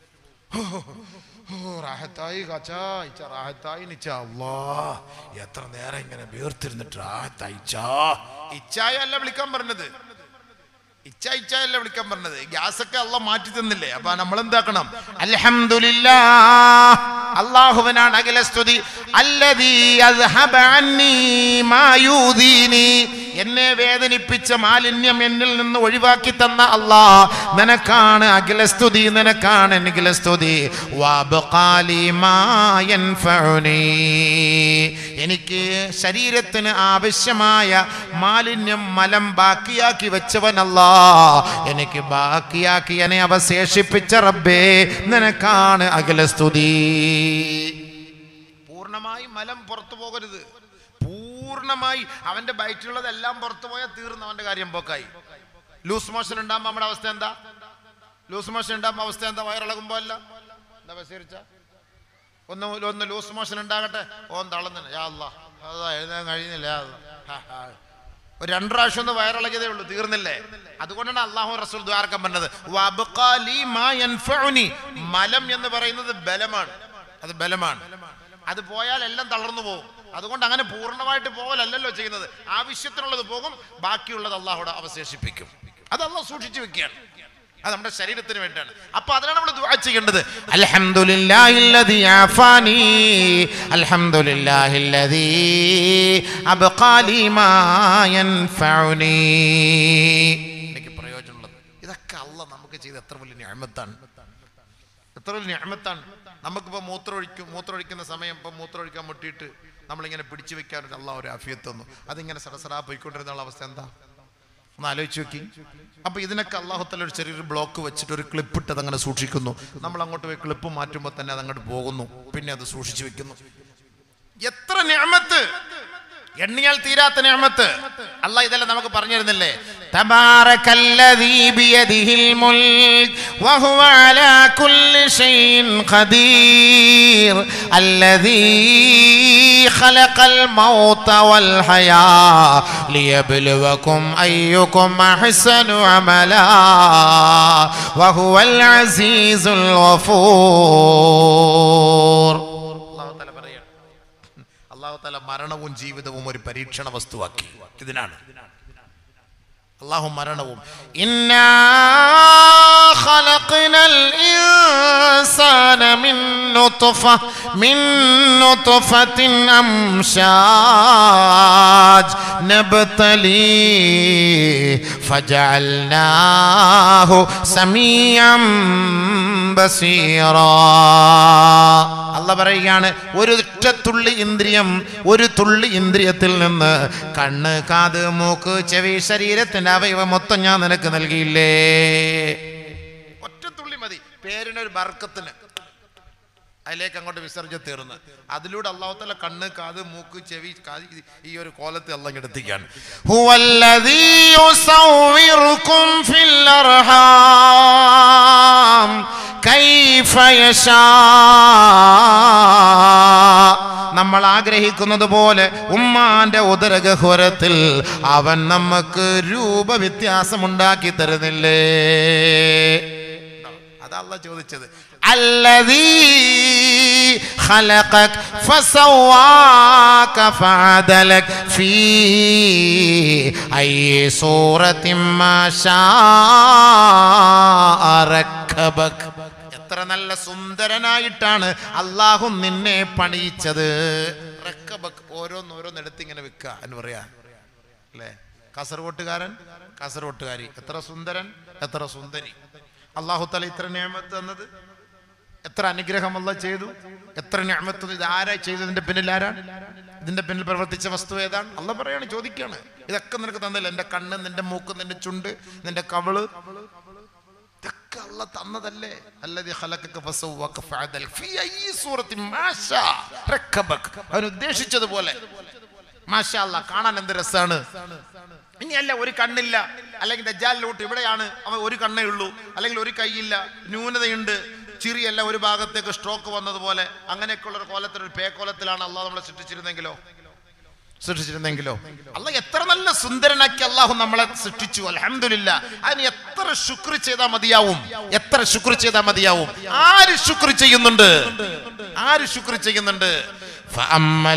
ഓ, റാഹത്തായി കാച്ചാ ഇച്ച റാഹത്തായി നിച്ച അല്ലാ എത്ര നേരം ഇങ്ങനെ വീർത്തിരുന്നിട്ട് റാഹത്തായി ഇച്ചാ ഇച്ചായ അല്ല വിളിക്കാൻ പറഞ്ഞത് ഇച്ച ഇച്ചായല്ല വിളിക്കാൻ പറഞ്ഞത് ഗ്യാസ് ഒക്കെ അല്ല മാറ്റി തന്നില്ലേ അപ്പൊ നമ്മൾ എന്താക്കണം അൽഹംദുലില്ലാ അള്ളാഹുവിനാണ് അഖില സ്തുതി അല്ലദീ അദ്ഹബ അന്നീ മാ യൂദീനി എന്നെ വേദനിപ്പിച്ച മാലിന്യം എന്നിൽ നിന്ന് ഒഴിവാക്കി തന്ന അല്ലാ നിനക്കാണ് അഖില സ്തുതി നിനക്കാണ് അഖില സ്തുതി വബ്ഖാലി മാ യൻഫഉനി എനിക്ക് ശരീരത്തിന് ആവശ്യമായ മാലിന്യം മലം ബാക്കിയാക്കി വെച്ചവനല്ല എനിക്ക് ബാക്കിയാക്കി എന്നെ അവശേഷിപ്പിച്ച റബ്ബേ നിനക്കാണ് അഖില സ്തുതി പൂർണ്ണമായി മലം പുറത്തു പോകരുത് പൂർണ്ണമായി അവന്റെ ബൈറ്റിലുള്ളതെല്ലാം പുറത്തു പോയാൽ തീർന്നു അവന്റെ കാര്യം പോക്കായി ലൂസ് മോഷൻ ഉണ്ടാകുമ്പോൾ നമ്മുടെ അവസ്ഥ എന്താ ലൂസ് മോഷൻ ഉണ്ടാകുമ്പോൾ അവസ്ഥ എന്താ വയറിളകുമ്പോ അല്ല എന്താ ബസീറിച്ച ഒന്ന് ഒന്ന് ലൂസ് മോഷൻ ഉണ്ടാകട്ടെ ഓൻ തളന്നില്ല യാ അല്ലാ അതാ എഴുതാൻ കഴിയുന്നില്ല യാ അല്ലാ. ഹാ, ഹാ. ഒരു രണ്ട് പ്രാവശ്യം ഒന്ന് വയറിളകിയതേ ഉള്ളൂ തീർന്നില്ലേ അതുകൊണ്ടാണ് അള്ളാഹു റസൂൽ ദ്വാരക്കം പറഞ്ഞത് വബ്ഖാലി മാ യൻഫഉനി. മലം എന്ന് പറയുന്നത് ബലമാണ് അത് ബലമാണ് അത് പോയാൽ എല്ലാം തളർന്നു പോകും അതുകൊണ്ട് അങ്ങനെ പൂർണ്ണമായിട്ട് പോകലല്ലല്ലോ ചെയ്യുന്നത് ആവശ്യത്തിനുള്ളത് പോകും ബാക്കിയുള്ളത് അള്ളാഹുടെ അവശേഷിപ്പിക്കും അത് അള്ളാഹ് സൂക്ഷിച്ചു വെക്കുകയാണ് അത് നമ്മുടെ ശരീരത്തിന് വേണ്ടിയാണ് അപ്പൊ അതിനാണ് നമ്മൾ ദുആ ചെയ്യേണ്ടത് അൽഹംദുലില്ലാഹില്ലദീ ആഫാനി അൽഹംദുലില്ലാഹില്ലദീ അബ്ഖാലി മാ യൻഫഉനി എനിക്ക് പ്രയോജനമുള്ളത് ഇതൊക്കെ അള്ളാഹ് നമുക്ക് ചെയ്ത എത്ര വലിയ നിഅമത്താണ് എത്ര വലിയ നിഅമത്താണ് നമുക്കിപ്പോൾ മൂത്രമൊഴിക്കും മൂത്രമൊഴിക്കുന്ന സമയം ഇപ്പം മൂത്രമൊഴിക്കാൻ മുട്ടിയിട്ട് നമ്മളിങ്ങനെ പിടിച്ചു വെക്കാൻ ഒരു അള്ളാഹ് ഒരു അഫിയത്ത് തന്നു അതിങ്ങനെ സടസടാ പോയിക്കൊണ്ടിരുന്ന അവസ്ഥ എന്താ ഒന്ന് ആലോചിച്ച് നോക്കി അപ്പൊ ഇതിനൊക്കെ അള്ളാഹുത്തല ഒരു ചെറിയൊരു ബ്ലോക്ക് വെച്ചിട്ട് ഒരു ക്ലിപ്പ് ഇട്ട് അതങ്ങനെ സൂക്ഷിക്കുന്നു നമ്മൾ അങ്ങോട്ട് പോയി ക്ലിപ്പ് മാറ്റുമ്പോൾ തന്നെ അതങ്ങോട്ട് പോകുന്നു പിന്നെ അത് സൂക്ഷിച്ചു വെക്കുന്നു എത്ര ഞാമത്ത് എണ്ണിയാൽ തീരാത്ത ഞാമത്ത് അല്ല ഇതെല്ലാം നമുക്ക് പറഞ്ഞു തരുന്നില്ലേ തബാറകല്ലദീ ബിയദിഹിൽ മുൽക് വഹുവ അലാ കുല്ലി ഷൈഇൻ ഖദീർ അല്ലദീ ഖലഖൽ മൗത വൽ ഹയാ ലിയബ്ലുവകും അയ്യുകും അഹ്സനു അമലാ വഹുവൽ അസീസുൽ ഗഫൂർ അല്ലാഹു തആല പറയാണ് അള്ളാഹു തല മരണവും ജീവിതവും ഒരു പരീക്ഷണ വസ്തുവാക്കി ഇതിനാണ് അള്ളാഹു മരണവും ഇന്നാ ഖലഖ്നൽ ഇൻസാന മിൻ നുത്ഫ മിൻ നുത്ഫത്തിൻ അംശാജ് നബ്തലി ഫജഅൽനാഹു സമീഅം ബസീറാ അല്ല പറയുകയാണ് ഒരു ഒറ്റത്തുള്ളി ഇന്ദ്രിയം ഒരു തുള്ളി ഇന്ദ്രിയത്തിൽ നിന്ന് കണ്ണ് കാത് മൂക്ക് ചെവി ശരീരത്തിന്റെ അവയവം മൊത്തം ഞാൻ നിനക്ക് നൽകിയില്ലേ ഒറ്റ തുള്ളി മതി പേരിനൊരു ബർക്കത്തിന് അതിലേക്ക് അങ്ങോട്ട് വിസർജ്ജ തീർന്ന് അതിലൂടെ അള്ളാഹുത്തല കണ്ണ് കാത് മൂക്ക് ചെവി കാത് ഇത് ഈ ഒരു കോലത്തെ അള്ള എടുത്തിക്കാണ് ഹുവല്ലദീ യുസവ്വിറുക്കും ഫിൽ അർഹാം കൈഫ യശാ നമ്മൾ ആഗ്രഹിക്കുന്നത് പോലെ ഉമ്മാന്റെ ഉദരഗഹ്വരത്തിൽ അവൻ നമുക്ക് രൂപവ്യത്യാസമുണ്ടാക്കി തരുന്നില്ലേ അതല്ല ചോദിച്ചത് الذي خلقك فسواك فعدلك في أي صورة ما شاء ركبك എത്ര നല്ല സുന്ദരനായിട്ടാണ് അള്ളാഹു നിന്നെ പണിയിച്ചത് റക്കബക്ക് ഓരോന്നോരോന്ന് എടുത്ത് ഇങ്ങനെ വെക്കുക എന്ന് പറയാ അല്ലേ കാസർഗോട്ടുകാരൻ കാസർഗോട്ടുകാരി എത്ര സുന്ദരൻ എത്ര സുന്ദരി അള്ളാഹു തല ഇത്ര നിയമത്ത് തന്നത് എത്ര അനുഗ്രഹം അല്ല ചെയ്തു എത്ര ഞാമത്ത് ഇത് ആരാ ചെയ്തതിന്റെ പിന്നിൽ ആരാണ് ഇതിന്റെ പിന്നിൽ പ്രവർത്തിച്ച വസ്തു ഏതാണ് അല്ല പറയാണ് ചോദിക്കാണ് ഇതൊക്കെ നിനക്ക് തന്നില്ല എന്റെ കണ്ണ് നിന്റെ മൂക്ക് നിന്റെ ചുണ്ട് നിന്റെ കവള് ഇതൊക്കെ അല്ല തന്നതല്ലേ അല്ലതി ഖലഖക ഫസവ്വക ഫഅദൽ ഫീ അയ്യി സൂറത്തി മാഷാ റക്കബക് അവൻ ഉദ്ദേശിച്ചതുപോലെ മാഷാ അല്ലാ കാണാൻ എന്ത് രസാണ് ഇനിയല്ല ഒരു കണ്ണില്ല അല്ലെങ്കിൽ ദജ്ജാലിലോട്ട് ഇവിടെയാണ് അവൻ ഒരു കണ്ണേ ഉള്ളൂ അല്ലെങ്കിൽ ഒരു കൈയില്ല ന്യൂനതയുണ്ട് ചിറിയല്ല ഒരു ഭാഗത്തേക്ക് സ്ട്രോക്ക് വന്നതുപോലെ അങ്ങനെയൊക്കെയുള്ള ഒരു കോലത്തിൽ ഒരു പേക്കോലത്തിലാണ് അള്ളാഹ് നമ്മളെ സൃഷ്ടിച്ചിരുന്നെങ്കിലോ സൃഷ്ടിച്ചിരുന്നെങ്കിലോ അല്ല എത്ര നല്ല സുന്ദരനാക്കി അള്ളാഹു നമ്മളെ സൃഷ്ടിച്ചു അലഹമില്ല അതിന് എത്ര ശുക്ർ ചെയ്താൽ മതിയാവും എത്ര ശുക്ർ ചെയ്താൽ മതിയാവും ആര് ശുക്ർ ചെയ്യുന്നുണ്ട് ആര് ശുക്ർ ചെയ്യുന്നുണ്ട് فأما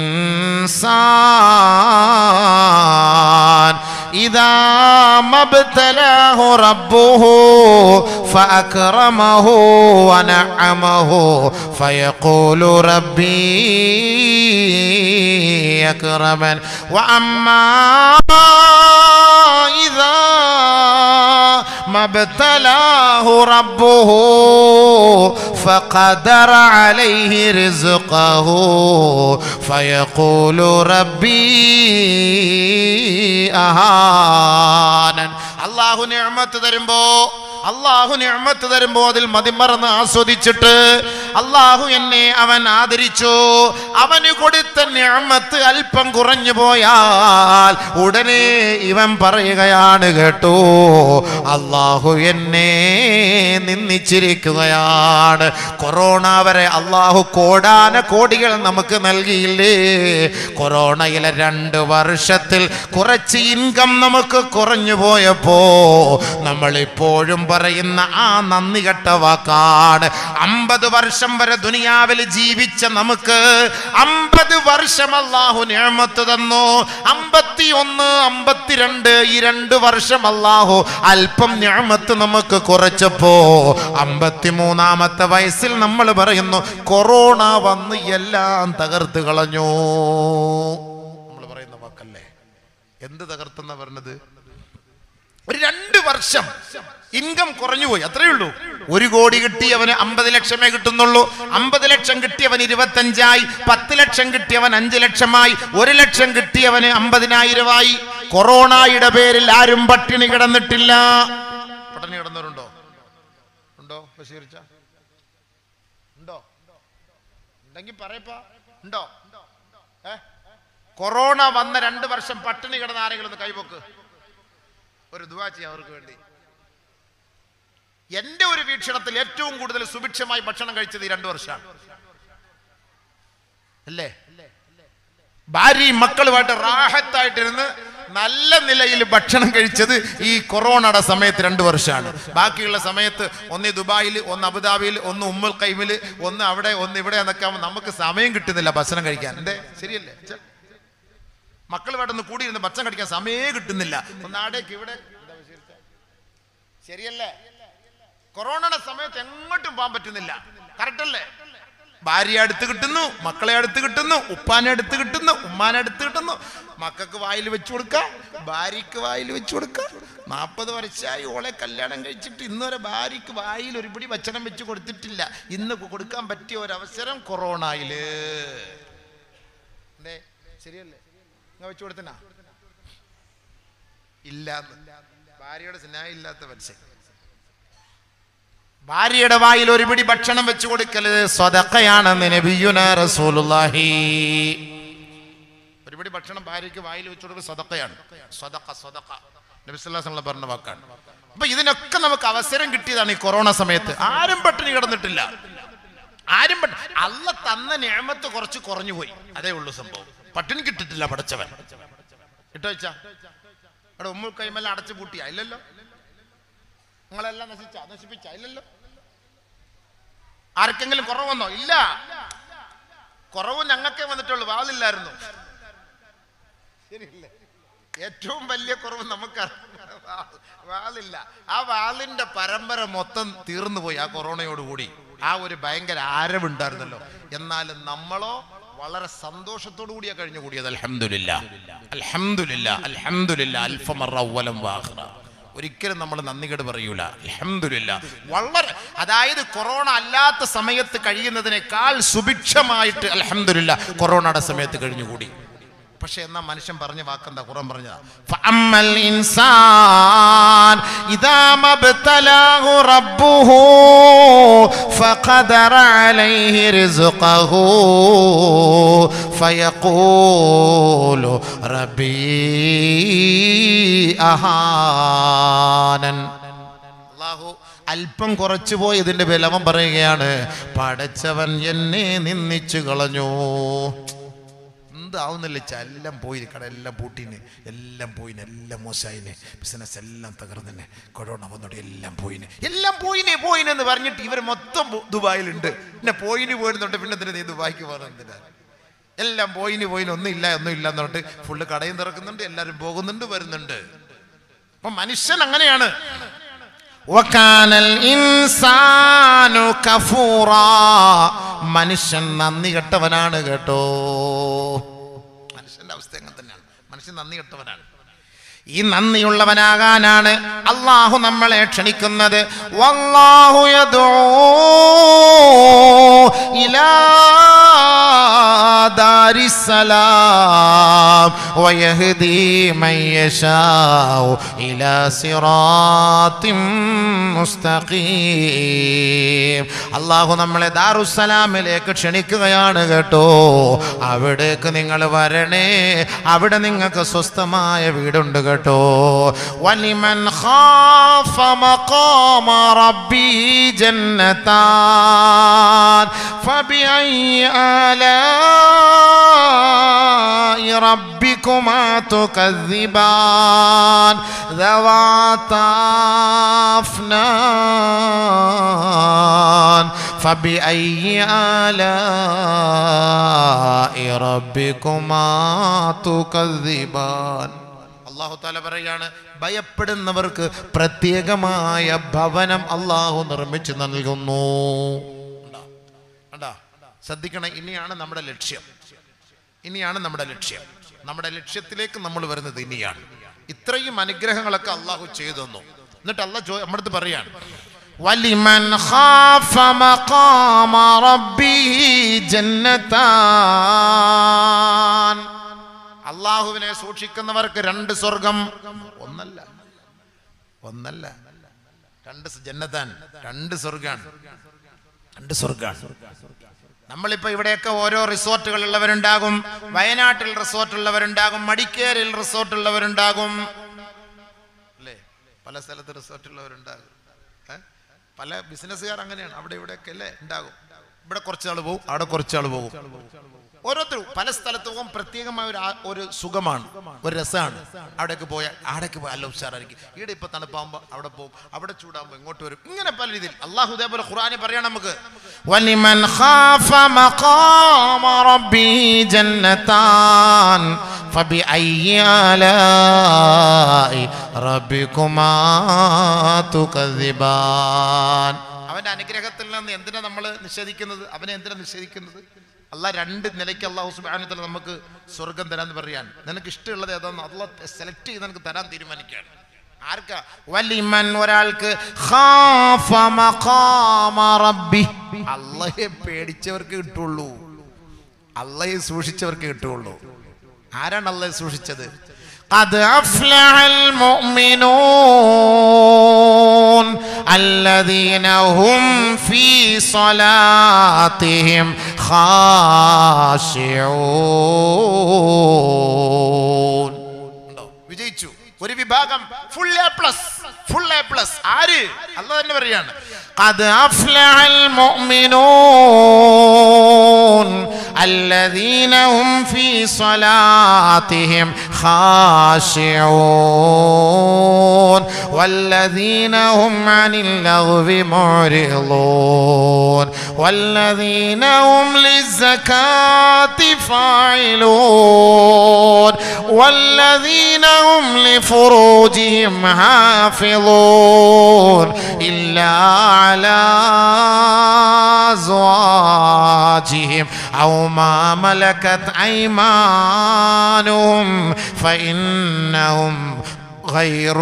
الإنسان إذا ما ابتلاه ربه فأكرمه ونعمه فيقول ربي أكرمن وأما إذا ما ابتلاه ربه فقدر عليه رزقه فيقول ربي أهانن അള്ളാഹു നിഅമത്ത് തരുമ്പോ അള്ളാഹു നിഅമത്ത് തരുമ്പോ അതിൽ മതിമറന്ന് ആസ്വദിച്ചിട്ട് അള്ളാഹു എന്നെ അവൻ ആദരിച്ചു അവന് കൊടുത്ത നിഅമത്ത് അല്പം കുറഞ്ഞു പോയാൽ ഉടനെ ഇവൻ പറയുകയാണ് കേട്ടോ അള്ളാഹു എന്നെ നിന്ദിച്ചിരിക്കുകയാണ് കൊറോണ വരെ അള്ളാഹു കോടാന കോടികൾ നമുക്ക് നൽകിയില്ലേ കൊറോണയിലെ രണ്ട് വർഷത്തിൽ കുറച്ച് ഇൻകം നമുക്ക് കുറഞ്ഞു പോയപ്പോ നമ്മൾ ഇപ്പോഴും പറയുന്ന ആ നന്ദി കെട്ട വാക്കാണ് അമ്പത് വർഷം വരെ ദുനിയാവിൽ ജീവിച്ച നമുക്ക് അമ്പത് വർഷം അള്ളാഹു നിയമത്ത് തന്നു അമ്പത്തി ഒന്ന് അമ്പത്തിരണ്ട് ഈ രണ്ട് വർഷം അള്ളാഹു അല്പം ഞാമത്ത് നമുക്ക് കുറച്ചപ്പോ അമ്പത്തിമൂന്നാമത്തെ വയസ്സിൽ നമ്മൾ പറയുന്നു കൊറോണ വന്ന് എല്ലാം തകർത്ത് കളഞ്ഞു നമ്മൾ പറയുന്ന വാക്കല്ലേ എന്ത് തകർത്തെന്ന പറഞ്ഞത് ഒരു രണ്ട് വർഷം ഇൻകം കുറഞ്ഞുപോയി അത്രയേ ഉള്ളൂ ഒരു കോടി കിട്ടിയവന് അമ്പത് ലക്ഷമേ കിട്ടുന്നുള്ളൂ അമ്പത് ലക്ഷം കിട്ടിയവൻ ഇരുപത്തഞ്ചായി പത്ത് ലക്ഷം കിട്ടിയവൻ അഞ്ച് ലക്ഷമായി ഒരു ലക്ഷം കിട്ടിയവന് അമ്പതിനായിരമായി കൊറോണയുടെ പേരിൽ ആരും പട്ടിണി കിടന്നിട്ടില്ല പട്ടിണി കിടന്നവരുണ്ടോ ഉണ്ടോ ബഷീർച്ച ഉണ്ടോ ഉണ്ടെങ്കിൽ പറയപ്പാ ഉണ്ടോ ഏ കൊറോണ വന്ന രണ്ട് വർഷം പട്ടിണി കിടന്ന ആരെങ്കിലും ഒന്ന് കൈപൊക്ക് ഒരു ദുവാ ചെയ്യാം അവർക്ക് വേണ്ടി എന്റെ ഒരു വീക്ഷണത്തിൽ ഏറ്റവും കൂടുതൽ സുഭിക്ഷമായി ഭക്ഷണം കഴിച്ചത് ഈ രണ്ടു വർഷമാണ് അല്ലേ ഭാര്യയും മക്കളുമായിട്ട് റാഹത്തായിട്ടിരുന്ന് നല്ല നിലയിൽ ഭക്ഷണം കഴിച്ചത് ഈ കൊറോണയുടെ സമയത്ത് രണ്ടു വർഷമാണ് ബാക്കിയുള്ള സമയത്ത് ഒന്ന് ദുബായിൽ ഒന്ന് അബുദാബിയിൽ ഒന്ന് ഉമ്മുൽ കൈമിൽ ഒന്ന് അവിടെ ഒന്ന് ഇവിടെ എന്നൊക്കെ ആവുമ്പോൾ നമുക്ക് സമയം കിട്ടുന്നില്ല ഭക്ഷണം കഴിക്കാൻ എന്തേ ശരിയല്ലേ ഛെ. മക്കൾ വേണ്ടൊന്ന് കൂടിയിരുന്ന് ഭക്ഷണം കഴിക്കാൻ സമയമേ കിട്ടുന്നില്ല ഒന്നാടേക്ക് ഇവിടെ എന്താ വിശേഷിച്ചേ? ശരിയല്ലേ കൊറോണയുടെ സമയത്ത് എങ്ങോട്ടും പോകാൻ പറ്റുന്നില്ല കറക്റ്റ് അല്ലേ ഭാര്യ അടുത്ത് കിട്ടുന്നു മക്കളെ അടുത്ത് കിട്ടുന്നു ഉപ്പാനെ അടുത്ത് കിട്ടുന്നു ഉമ്മാനെ അടുത്ത് കിട്ടുന്നു മക്കൾക്ക് വായിൽ വെച്ചു കൊടുക്ക ഭാര്യക്ക് വായിൽ വെച്ചു കൊടുക്ക നാൽപ്പത് വർഷമായി ഓളെ കല്യാണം കഴിച്ചിട്ട് ഇന്നുവരെ ഭാര്യക്ക് വായിൽ ഒരു പിടി ഭക്ഷണം വെച്ച് കൊടുത്തിട്ടില്ല ഇന്ന് കൊടുക്കാൻ പറ്റിയ ഒരു അവസരം കൊറോണയില് എന്തേ ശരിയല്ലേ നിങ്ങൾ വെച്ചു കൊടുത്തനാ ഇല്ല ഭാര്യയുടെ സ്നേഹം ഇല്ലാത്ത മനുഷ്യൻ ഭാര്യയുടെ വായിൽ ഒരു പിടി ഭക്ഷണം വെച്ചു കൊടുക്കല് സ്വതക്കയാണെന്ന് നബിയുന റസൂലുള്ളാഹി ഒരു പിടി ഭക്ഷണം ഭാര്യയ്ക്ക് വായിൽ വെച്ചു കൊടുക്കൽ സ്വതക്കയാണ് സ്വതക്ക സ്വതക്ക നബി സല്ലല്ലാഹു അലൈഹി വസല്ലം പറഞ്ഞ വാക്കാണ് അപ്പൊ ഇതിനൊക്കെ നമുക്ക് അവസരം കിട്ടിയതാണ് ഈ കൊറോണ സമയത്ത് ആരും പട്ടിണി കിടന്നിട്ടില്ല ആരും പട്ടി അല്ല തന്ന നിയമത്ത് കുറച്ച് കുറഞ്ഞു പോയി അതേ ഉള്ളൂ സംഭവം പട്ടിണി കിട്ടിട്ടില്ല പടച്ചവൻ ഇട്ടോ വെച്ചാ അവിടെ ഉമ്മ കൈമല്ല അടച്ചു പൂട്ടിയ ഇല്ലല്ലോ നിങ്ങളെല്ലാം നശിച്ച നശിപ്പിച്ച ഇല്ലല്ലോ ആർക്കെങ്കിലും കുറവ് വന്നോ ഇല്ല കുറവ് ഞങ്ങൾക്കേ വന്നിട്ടുള്ളൂ വാളില്ലായിരുന്നു ശരിയല്ലേ ഏറ്റവും വലിയ കുറവ് നമുക്ക് വാളില്ല ആ വാളിന്റെ പരമ്പര മൊത്തം തീർന്നു പോയി ആ കൊറോണയോടുകൂടി ആ ഒരു ഭയങ്കര ആരവുണ്ടായിരുന്നല്ലോ എന്നാലും നമ്മളോ വളരെ സന്തോഷത്തോടു കൂടിയാ കഴിഞ്ഞു കൂടിയത് അൽഹംദുലില്ല അൽഹംദുലില്ല അൽഹംദുലില്ല അൽഫമറ അവലം വാഹ്റ ഒരിക്കലും നമ്മൾ നന്ദികേട് പറയൂല അൽഹംദുലില്ല വളരെ അതായത് കൊറോണ അല്ലാത്ത സമയത്ത് കഴിയുന്നതിനേക്കാൾ സുഭിക്ഷമായിട്ട് അൽഹംദുലില്ല കൊറോണയുടെ സമയത്ത് കഴിഞ്ഞുകൂടി പക്ഷെ എന്നാ മനുഷ്യൻ പറഞ്ഞ വാക്കെന്താ ഖുറാൻ പറഞ്ഞതാ ഫഅമ്മൽ ഇൻസാൻ ഇദാ മബ്തലാഹു റബ്ബുഹു ഫഖദറ അലൈഹി റിസ്ഖഹു ഫയഖൂലു റബ്ബി അഹാനൻ അള്ളാഹു അല്പം കുറച്ചു പോയി ഇതിന്റെ ബലവം പറയുകയാണ് പടച്ചവൻ എന്നെ നിന്ദിച്ചു കളഞ്ഞു എന്താവുന്നില്ല ചാ എല്ലാം പോയി കട എല്ലാം പൂട്ടീന് എല്ലാം പോയിന് എല്ലാം മോശമായിന് ബിസിനസ് എല്ലാം തകർന്നിന് കൊറോണ വന്നോടെ എല്ലാം പോയിന് എല്ലാം പോയിനെ പോയിന് എന്ന് പറഞ്ഞിട്ട് ഇവർ മൊത്തം ബു- ദുബായിലുണ്ട് പിന്നെ പോയിന് പോയിരുന്നുണ്ട് പിന്നെ എന്തിനാ നീ ദുബായിക്ക് പോകുന്നതിനാ എല്ലാം പോയിന് പോയിന് ഒന്നും ഇല്ല ഒന്നും ഇല്ല എന്ന് പറഞ്ഞിട്ട് ഫുള്ള് കടയും തുറക്കുന്നുണ്ട് എല്ലാവരും പോകുന്നുണ്ട് വരുന്നുണ്ട് അപ്പൊ മനുഷ്യൻ അങ്ങനെയാണ് وكان الإنسان كفورا മനുഷ്യൻ നന്ദി കെട്ടവനാണ് കേട്ടോ മനുഷ്യന്റെ അവസ്ഥ അങ്ങനെ തന്നെയാണ് മനുഷ്യൻ നന്ദി കെട്ടവനാണ് ഈ നന്ദിയുള്ളവനാകാനാണ് അള്ളാഹു നമ്മളെ ക്ഷണിക്കുന്നത് വല്ലാഹു യദൂ ഇലാ ദാരിസ്സലാം വയഹ്ദി മൻ യശാഉ ഇലാ സിറാത്തിൻ മുസ്തഖീം അള്ളാഹു നമ്മളെ ദാറുസലാമിലേക്ക് ക്ഷണിക്കുകയാണ് കേട്ടോ അവിടേക്ക് നിങ്ങൾ വരണേ അവിടെ നിങ്ങൾക്ക് സ്വസ്ഥമായ വീടുണ്ട് കേട്ടോ വലിമൻ ഖാഫ മഖാമ റബ്ബി ജന്നതാൻ ഫബിഅയ്യി ആലാഇ റബ്ബികുമാ തുകذിബാൻ ذواتا أفنان فبأي آلاء ربكما تكذبان അള്ളാഹു താല പറയാണ് ഭയപ്പെടുന്നവർക്ക് പ്രത്യേകമായ ഭവനം അള്ളാഹു നിർമ്മിച്ചു നൽകുന്നു കണ്ടോ? കണ്ടോ? ശ്രദ്ധിക്കണം ഇനിയാണ് നമ്മുടെ ലക്ഷ്യം ഇനിയാണ് നമ്മുടെ ലക്ഷ്യം നമ്മുടെ ലക്ഷ്യത്തിലേക്ക് നമ്മൾ വരുന്നത് ഇനിയാണ് ഇത്രയും അനുഗ്രഹങ്ങളൊക്കെ അള്ളാഹു ചെയ്തു തന്നു എന്നിട്ട് അല്ല ചോ നമ്മുടെ അടുത്ത് പറയാണ് വലിമൻ ഖാഫ മഖാമ റബ്ബിഹി ജന്നതാൻ അള്ളാഹുവിനെ സൂക്ഷിക്കുന്നവർക്ക് രണ്ട് സ്വർഗം ഒന്നല്ല ഒന്നല്ല രണ്ട് സ് ജന്നത്താൻ രണ്ട് സ്വർഗാണ് രണ്ട് സ്വർഗാണ് നമ്മളിപ്പോ ഇവിടെയൊക്കെ ഓരോ റിസോർട്ടുകൾ ഉള്ളവരുണ്ടാകും വയനാട്ടിൽ റിസോർട്ട് ഉള്ളവരുണ്ടാകും മടിക്കേരിൽ റിസോർട്ട് ഉള്ളവരുണ്ടാകും അല്ലേ പല സ്ഥലത്ത് റിസോർട്ട് ഉള്ളവരുണ്ടാകും ഏ? പല ബിസിനസ്സുകാർ അങ്ങനെയാണ് അവിടെ ഇവിടെയൊക്കെ അല്ലേ ഉണ്ടാകും ഇവിടെ കുറച്ചാൾ പോകും അവിടെ കുറച്ചാൾ പോകും ഓരോരുത്തരും പല സ്ഥലത്ത് പോകും പ്രത്യേകമായ ഒരു ആ- ഒരു സുഖമാണ് ഒരു രസമാണ് അവിടേക്ക് പോയാൽ അവിടേക്ക് പോയാൽ നല്ല ഉഷാറായിരിക്കും ഇവിടെ ഇപ്പൊ തണുപ്പാകുമ്പോൾ അവിടെ പോകും അവിടെ ചൂടാകുമ്പോൾ ഇങ്ങോട്ട് വരും ഇങ്ങനെ പല രീതിയിൽ അള്ളാഹു ഇതേപോലെ ഖുറാനി പറയണം നമുക്ക് വലിമൻ ഖാഫ മഖാമ റബ്ബി ജന്നതാൻ فبأي آلاء ربكما تكذبان അവന്റെ അനുഗ്രഹത്തിൽ നിന്ന് എന്തിനാ നമ്മൾ നിഷേധിക്കുന്നത് അവനെ എന്തിനാ നിഷേധിക്കുന്നത് അല്ല രണ്ട് നിലയ്ക്ക് അള്ളാഹു സുബാനത്തിൽ നമുക്ക് സ്വർഗം തരാന്ന് പറയാൻ നിനക്ക് ഇഷ്ടമുള്ളത് ഏതാന്ന് അള്ളാഹ് സെലക്ട് ചെയ്ത് നിനക്ക് തരാൻ തീരുമാനിക്കുകയാണ് ആർക്കാ വലിമൻ ഒരാൾക്ക് ഖാഫ മഖാമ റബ്ബി അള്ളയെ പേടിച്ചവർക്ക് കിട്ടുള്ളൂ അള്ളയെ സൂക്ഷിച്ചവർക്ക് കിട്ടുള്ളൂ ആരാണ് അള്ളയെ സൂക്ഷിച്ചത് قد أفلح المؤمنون الذين هم في صلاتهم خاشعون ഉണ്ടോ? വിജയിച്ചു ഒരു വിഭാഗം full A plus full A plus ആര് അല്ല തന്നെ പറയാണ് قد أفلح المؤمنون الذين هم في صلاتهم خاشعون والذين هم عن اللغو معرضون والذين هم للزكاة فاعلون والذين هم لفروجهم حافظون إلا على أزواجهم أو ما ملكت أيمانهم فإنهم غير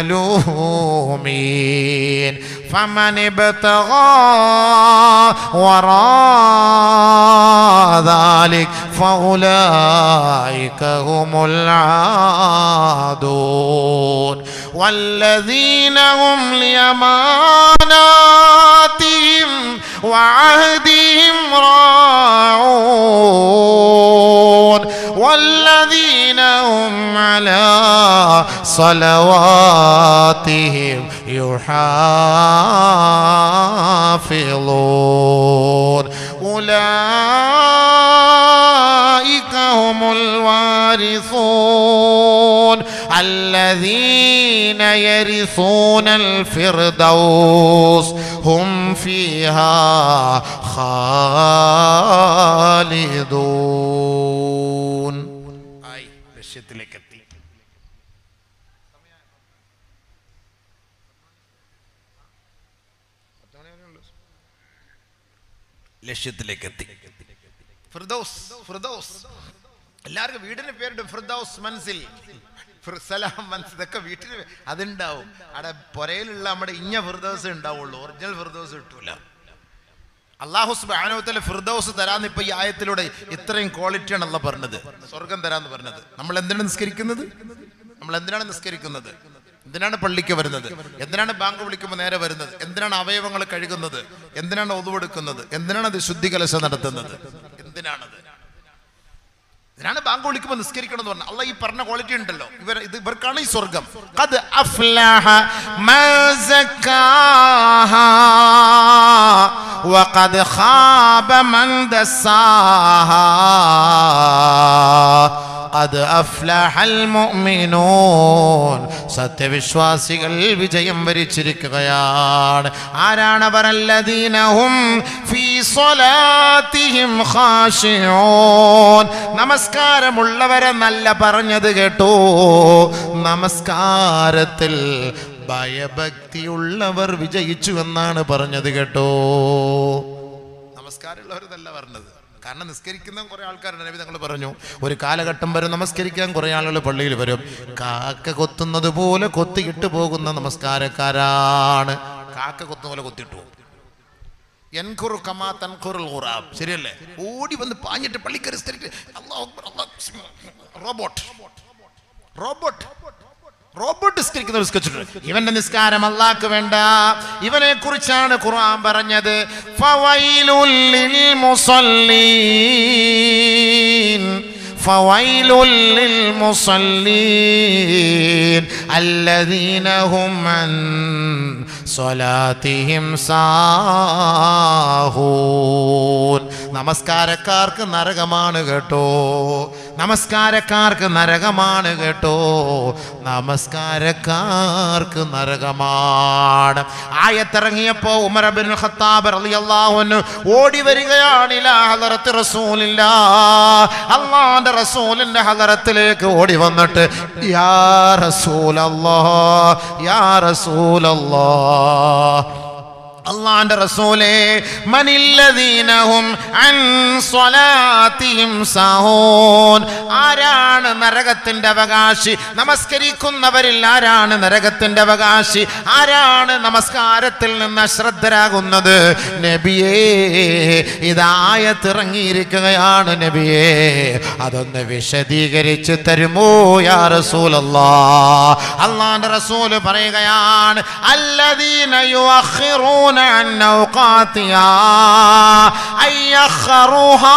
ملومين فمن ابتغى وراء ذلك فأولئك هم العادون والذين هم لأماناتهم وعهدهم راعون والذين هم على صلواتهم يحافظون أولئك هم الوارثون الذين يرثون الفردوس هم فيها خالدون ആയി ലക്ഷ്യത്തിലേക്ക് എത്തി ലക്ഷ്യത്തിലേക്ക് എത്തി ഫിർദൗസ് ഫിർദൗസ് എല്ലാവർക്കും വീടിന് പേരുണ്ട് ഫിർദൗസ് മനസ്സിൽ സലാം മനസ്സിൽ ഇതൊക്കെ വീട്ടിന് അതുണ്ടാവും അവിടെ പുരയിലുള്ള നമ്മുടെ ഇഞ്ഞ ഫിർദൗസ് ഉണ്ടാവുള്ളൂ ഒറിജിനൽ ഫിർദൗസ് കിട്ടൂല അള്ളാഹു സുബാനുവത്തല ഫിർദൗസ് തരാന്ന് ഇപ്പൊ ഈ ആയത്തിലൂടെ ഇത്രയും ക്വാളിറ്റിയാണ് അല്ല പറഞ്ഞത് സ്വർഗം തരാന്ന് പറഞ്ഞത് നമ്മൾ എന്തിനാണ് നിസ്കരിക്കുന്നത് നമ്മൾ എന്തിനാണ് നിസ്കരിക്കുന്നത് എന്തിനാണ് പള്ളിക്ക് വരുന്നത് എന്തിനാണ് ബാങ്ക് വിളിക്കുമ്പോൾ നേരെ വരുന്നത് എന്തിനാണ് അവയവങ്ങൾ കഴുകുന്നത് എന്തിനാണ് ഒതുവെടുക്കുന്നത് എന്തിനാണ് അത് ശുദ്ധി കലശം നടത്തുന്നത് എന്തിനാണത് ഇതിനാണ് ബാങ്ക് വിളിക്കുമ്പോൾ നിസ്കരിക്കണം എന്ന് പറഞ്ഞാൽ അല്ല ഈ പറഞ്ഞ ക്വാളിറ്റി ഉണ്ടല്ലോ ഇവർ ഇത് ഇവർക്കാണ് ഈ സ്വർഗം ഖദ് അഫ്ലഹ മൻ സക്കാഹാ വഖദ് ഖാബ മൻ ദസ്സാഹാ ഖദ് അഫ്ലഹൽ മുഅ്മിനൂൻ സത്യവിശ്വാസികൾ വിജയം വരിച്ചിരിക്കുകയാണ് ആരാണവർ അല്ലദീനഹും ഫീ സ്വലാത്തിഹിം ഖാശിഊൻ നമസ്കാരമുള്ളവരെ നല്ല പറഞ്ഞത് കേട്ടോ നമസ്കാരത്തിൽ ഭയഭക്തിയുള്ളവർ വിജയിച്ചു എന്നാണ് പറഞ്ഞത് കേട്ടോ നമസ്കാരമുള്ളവർ നല്ല പറഞ്ഞത് കാരണം നിസ്കരിക്കുന്ന കുറെ ആൾക്കാരുണ്ട് നബി തങ്ങൾ പറഞ്ഞു ഒരു കാലഘട്ടം വരെ നമസ്കരിക്കാൻ കുറെ ആളുകൾ പള്ളിയിൽ വരും കാക്ക കൊത്തുന്നത് പോലെ കൊത്തിയിട്ട് പോകുന്ന നമസ്കാരക്കാരാണ് കാക്ക കൊത്തുന്ന പോലെ കൊത്തിട്ടു പോകും എൻഖുറു കമാ തൻഖുറുൽ ഖുറാബ് ശരിയല്ലേ ഓടി വന്ന് പാഞ്ഞിട്ട് പള്ളിക്കറി അല്ലാഹു അക്ബർ അല്ലാഹു റോബോട്ട് റോബോട്ട് റോബോട്ട് നിസ്കരിക്കുന്ന നിസ്കരിച്ചിട്ടുണ്ട് ഇവന്റെ നിസ്കാരം അള്ളാക്ക് വേണ്ട ഇവനെ കുറിച്ചാണ് ഖുർആൻ പറഞ്ഞത് ഫവൈലുൽ ലിൽ മുസല്ലീൻ فويل للمصلين الذين هم عن صلاتهم ساهون നമസ്കാരക്കാർക്ക് നരകമാണ് കേട്ടോ നമസ്കാരക്കാർക്ക് നരകമാണ് കേട്ടോ നമസ്കാരക്കാർക്ക് നരകമാണ് ആയത്തിറങ്ങിയപ്പോ ഉമർ ബിൻ ഖത്താബ് റളിയല്ലാഹു അൻഹു ഓടി വരികയാണ് ഇലാ ഹളറത്ത് റസൂലില്ല അള്ളാന്റെ റസൂലിന്റെ ഹളറത്തിലേക്ക് ഓടി വന്നിട്ട് യാ റസൂലല്ലാ യാ റസൂലല്ലാ അള്ളാന്റെ റസൂലേ മനില്ലദീനഹും അൻ സ്വലാത്തിഹിം സാഹൂൻ ആരാണ് നരകത്തിന്റെ അവകാശി നമസ്കരിക്കുന്നവരിൽ ആരാണ് നരകത്തിന്റെ അവകാശി ആരാണ് നമസ്കാരത്തിൽ നിന്ന് അശ്രദ്ധരാകുന്നത് നബിയേ ഇതായത്തിറങ്ങിയിരിക്കുകയാണ് നബിയേ അതൊന്ന് വിശദീകരിച്ച് തരുമോ യാ റസൂലല്ലാ അള്ളാന്റെ റസൂല് പറയുകയാണ് അല്ലദീന യുഅഖിറൂന عن أوقاتها أن يخروها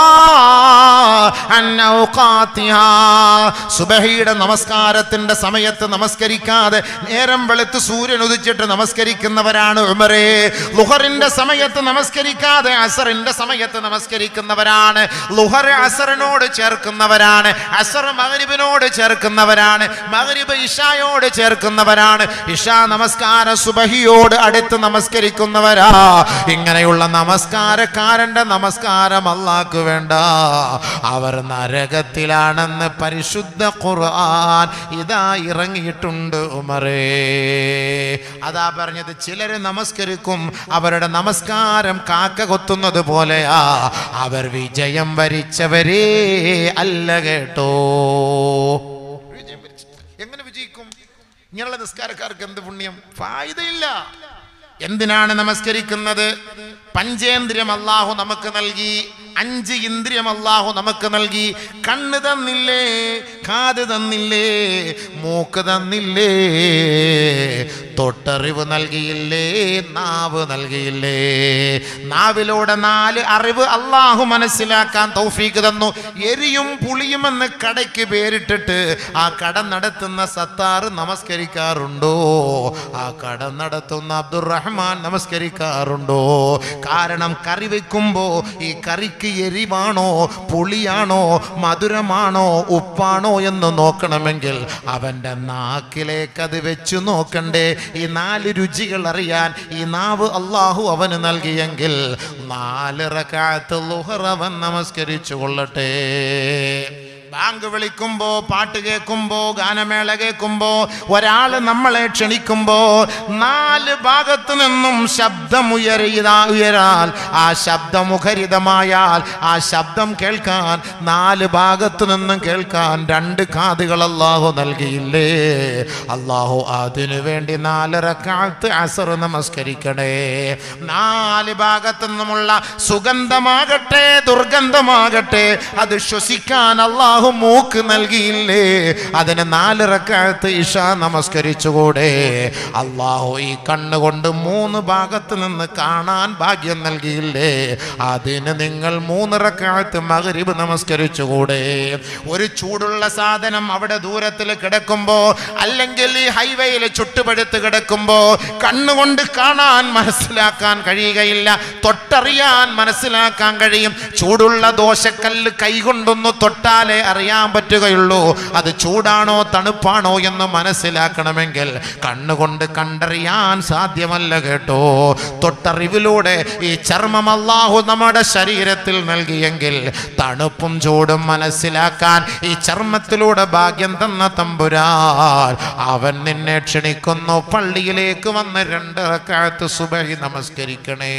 عن أوقاتها സുബഹിയുടെ നമസ്കാരത്തിന്റെ സമയത്ത് നമസ്കരിക്കാതെ നേരം വെളുത്ത് സൂര്യൻ ഉദിച്ചിട്ട് നമസ്കരിക്കുന്നവരാണ് ഉമറേ ലുഹറിന്റെ സമയത്ത് നമസ്കരിക്കാതെ അസറിന്റെ സമയത്ത് നമസ്കരിക്കുന്നവരാണ് ലുഹർ അസറിനോട് ചേർക്കുന്നവരാണ് അസർ മകരിബിനോട് ചേർക്കുന്നവരാണ് മകരിബ് ഇഷായോട് ചേർക്കുന്നവരാണ് ഇഷാ നമസ്കാരം സുബഹിയോട് അടുത്ത് നമസ്കരിക്കുന്നവരാ ഇങ്ങനെയുള്ള നമസ്കാരക്കാരന്റെ നമസ്കാരം അല്ലാക്ക് വേണ്ട അവർ നരകത്തിലാണെന്ന് പരിശുദ്ധ ഖുർആൻ ഇതാ ഇറങ്ങിയിട്ടുണ്ട് ഉമറേ അതാ പറഞ്ഞത് ചിലര് നമസ്കരിക്കും അവരുടെ നമസ്കാരം കാക്ക കൊത്തുന്നത് പോലെയാ അവർ വിജയം വരിച്ചവരേ അല്ല കേട്ടോ വിജയം വരിച്ച- എങ്ങനെ വിജയിക്കും ഇങ്ങനെയുള്ള നിസ്കാരക്കാർക്ക് എന്ത് പുണ്യം ഫായിദയില്ല എന്തിനാണ് നമസ്കരിക്കുന്നത് പഞ്ചേന്ദ്രിയം അള്ളാഹു നമുക്ക് നൽകി അഞ്ച് ഇന്ദ്രിയം അള്ളാഹു നമുക്ക് നൽകി കണ്ണ് തന്നില്ലേ കാത് തന്നില്ലേ മൂക്ക് തന്നില്ലേ തൊട്ടറിവ് നൽകിയില്ലേ നാവ് നൽകിയില്ലേ നാവിലൂടെ നാല് അറിവ് അള്ളാഹു മനസ്സിലാക്കാൻ തൗഫീക്ക് തന്നു എരിയും പുളിയുമെന്ന് കടയ്ക്ക് പേരിട്ടിട്ട് ആ കട നടത്തുന്ന സത്താറ് നമസ്കരിക്കാറുണ്ടോ ആ കട നടത്തുന്ന അബ്ദുറഹ്മാൻ നമസ്കരിക്കാറുണ്ടോ കാരണം കറി വെക്കുമ്പോ ഈ കറിക്ക് എരിവാണോ പുളിയാണോ മധുരമാണോ ഉപ്പാണോ എന്ന് നോക്കണമെങ്കിൽ അവന്റെ നാക്കിലേക്ക് അത് വെച്ച് നോക്കണ്ടേ ഈ നാല് രുചികൾ അറിയാൻ ഈ നാവ് അള്ളാഹു അവന് നൽകിയെങ്കിൽ നാല് റക്കാത്ത് ലുഹർ അവൻ നമസ്കരിച്ചു കൊള്ളട്ടെ ബാങ്ക് വിളിക്കുമ്പോ പാട്ട് കേൾക്കുമ്പോ ഗാനമേള കേൾക്കുമ്പോ ഒരാള് നമ്മളെ ക്ഷണിക്കുമ്പോ നാല് ഭാഗത്തു നിന്നും ശബ്ദം ഉയരിതാ ഉയരാൽ ആ ശബ്ദം മുഖരിതമായാൽ ആ ശബ്ദം കേൾക്കാൻ നാല് ഭാഗത്തു നിന്നും കേൾക്കാൻ രണ്ട് കാതുകൾ അള്ളാഹു നൽകിയില്ലേ അള്ളാഹു അതിനു വേണ്ടി നാല് റക്കാത്ത് അസർ നമസ്കരിക്കണേ നാല് ഭാഗത്തു നിന്നുമുള്ള സുഗന്ധമാകട്ടെ ദുർഗന്ധമാകട്ടെ അത് ശ്വസിക്കാൻ അള്ളാഹു മൂക്ക് നൽകിയില്ലേ അതിന് നാല് റക്കാത്ത് ഇഷ നമസ്കരിച്ചുകൂടെ അള്ളാഹു ഈ കണ്ണുകൊണ്ട് മൂന്ന് ഭാഗത്ത് നിന്ന് കാണാൻ ഭാഗ്യം നൽകിയില്ലേ അതിന് നിങ്ങൾ മൂന്ന് റക്കാത്ത് മകരിബ് നമസ്കരിച്ചുകൂടെ ഒരു ചൂടുള്ള സാധനം അവിടെ ദൂരത്തിൽ കിടക്കുമ്പോ അല്ലെങ്കിൽ ഈ ഹൈവേയിൽ ചുട്ടുപഴുത്ത് കിടക്കുമ്പോ കണ്ണുകൊണ്ട് കാണാൻ മനസ്സിലാക്കാൻ കഴിയുകയില്ല തൊട്ടറിയാൻ മനസ്സിലാക്കാൻ കഴിയും ചൂടുള്ള ദോശക്കല്ല് കൈകൊണ്ടൊന്ന് തൊട്ടാലേ അറിയാൻ പറ്റുകയുള്ളൂ അത് ചൂടാണോ തണുപ്പാണോ എന്ന് മനസ്സിലാക്കണമെങ്കിൽ കണ്ണുകൊണ്ട് കണ്ടറിയാൻ സാധ്യമല്ല കേട്ടോ തൊട്ടറിവിലൂടെ ഈ ചർമ്മം അല്ലാഹു നമ്മുടെ ശരീരത്തിൽ നൽകിയെങ്കിൽ തണുപ്പും ചൂടും മനസ്സിലാക്കാൻ ഈ ചർമ്മത്തിലൂടെ ഭാഗ്യം തന്ന തമ്പുരാൻ അവൻ നിന്നെ ക്ഷണിക്കുന്നു പള്ളിയിലേക്ക് വന്ന് രണ്ട് റക്കാത്ത് സുബഹി നമസ്കരിക്കണേ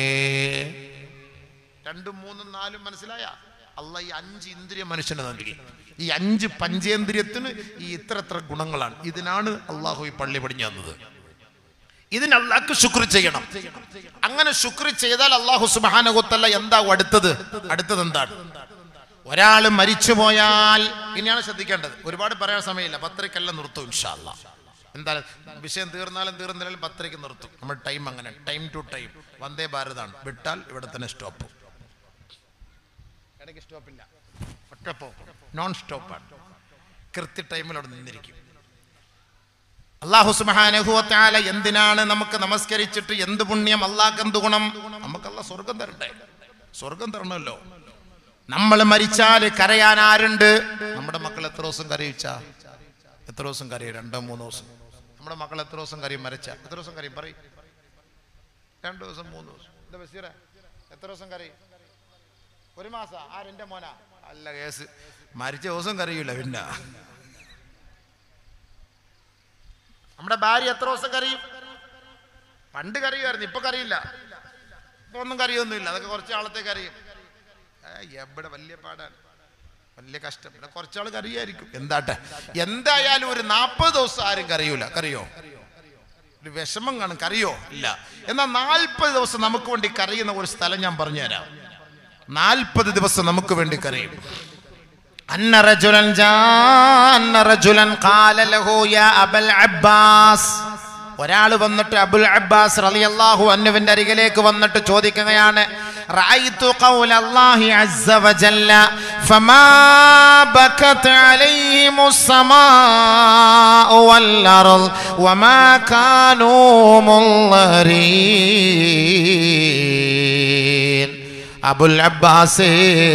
രണ്ടും മൂന്നും നാലും മനസ്സിലായ അല്ല ഈ അഞ്ച് ഇന്ദ്രിയ മനുഷ്യന് നൽകി ഈ അഞ്ച് പഞ്ചേന്ദ്രിയത്തിന് ഈ ഇത്ര ഇത്ര ഗുണങ്ങളാണ് ഇതിനാണ് അള്ളാഹു ഈ പള്ളി പടിഞ്ഞു തന്നത് ഇതിന് അള്ളാഹ്ക്ക് ശുക്ർ ചെയ്യണം അങ്ങനെ ശുക്ർ ചെയ്താൽ അള്ളാഹു സുബാനകുത്തല്ല എന്താവും അടുത്തത് അടുത്തത് എന്താണ് ഒരാൾ മരിച്ചു പോയാൽ ഇനിയാണ് ശ്രദ്ധിക്കേണ്ടത് ഒരുപാട് പറയാൻ സമയമില്ല പത്രക്കെല്ലാം നിർത്തും ഇൻഷാല്ല എന്തായാലും വിഷയം തീർന്നാലും തീർന്നില്ലാലും പത്രയ്ക്ക് നിർത്തും നമ്മൾ ടൈം അങ്ങനെ ടൈം ടു ടൈം വന്ദേ ഭാരതാണ് വിട്ടാൽ ഇവിടെ തന്നെ സ്റ്റോപ്പ് ഇടയ്ക്ക് സ്റ്റോപ്പില്ല ഒറ്റപ്പോ നോൺ സ്റ്റോപ്പാണ് കൃത്യ ടൈമിൽ അവിടെ നിന്നിരിക്കും അള്ളാഹു സുബാനഹുവത്താല എന്തിനാണ് നമുക്ക് നമസ്കരിച്ചിട്ട് എന്ത് പുണ്യം അള്ളാഹ് എന്ത് ഗുണം നമുക്ക് അല്ല സ്വർഗം തരണ്ടേ സ്വർഗം തരണമല്ലോ നമ്മൾ മരിച്ചാൽ കരയാൻ ആരുണ്ട് നമ്മുടെ മക്കൾ എത്ര ദിവസം കരയിച്ച എത്ര ദിവസം കരയും രണ്ടോ മൂന്നോ ദിവസം നമ്മുടെ മക്കൾ എത്ര ദിവസം കരയും മരിച്ച എത്ര ദിവസം കരയും പറയും രണ്ട് ദിവസം മൂന്ന് ദിവസം എന്താ ബഷീറെ എത്ര ദിവസം കരയും ഒരു മാസം ആരെന്റെ മോനാ അല്ല കേസ് മരിച്ച ദിവസം കരയൂല പിന്നെ നമ്മുടെ ഭാര്യ എത്ര ദിവസം കരയും പണ്ട് കരയുമായിരുന്നു ഇപ്പൊ കരയില്ല ഇപ്പൊ ഒന്നും കരയൊന്നുമില്ല അതൊക്കെ കുറച്ച് ആളത്തേക്ക് കരയും ഏയ് എവിടെ വലിയ പാടാണ് വലിയ കഷ്ടം പിന്നെ കുറച്ചാൾ കരയായിരിക്കും എന്താട്ടെ എന്തായാലും ഒരു നാൽപ്പത് ദിവസം ആരും കരയൂല കറിയോ ഒരു വിഷമം കാണും കറിയോ ഇല്ല എന്നാൽ നാൽപ്പത് ദിവസം നമുക്ക് വേണ്ടി കരയുന്ന ഒരു സ്ഥലം ഞാൻ പറഞ്ഞുതരാം നാൽപ്പത് ദിവസം നമുക്ക് വേണ്ടി കരയും അന്ന റജുലൻ ജാ അന്ന റജുലൻ ഖാല ലഹു യാ അബൽ അബ്ബാസ് ഒരാൾ വന്നിട്ട് അബുൽ അബ്ബാസ് റളിയല്ലാഹു അന്നുവിന്റെ അരികിലേക്ക് വന്നിട്ട് ചോദിക്കുകയാണ് റഅയ്തു ഖൗല അല്ലാഹി അസ്സ വജല്ല ഫമാ ബക്കത് അലൈഹിമുസ് സമാഉ വൽ അർദ് വമാ കാനൂ മുള്ളരീൻ അബുൽ അബ്ബാസേ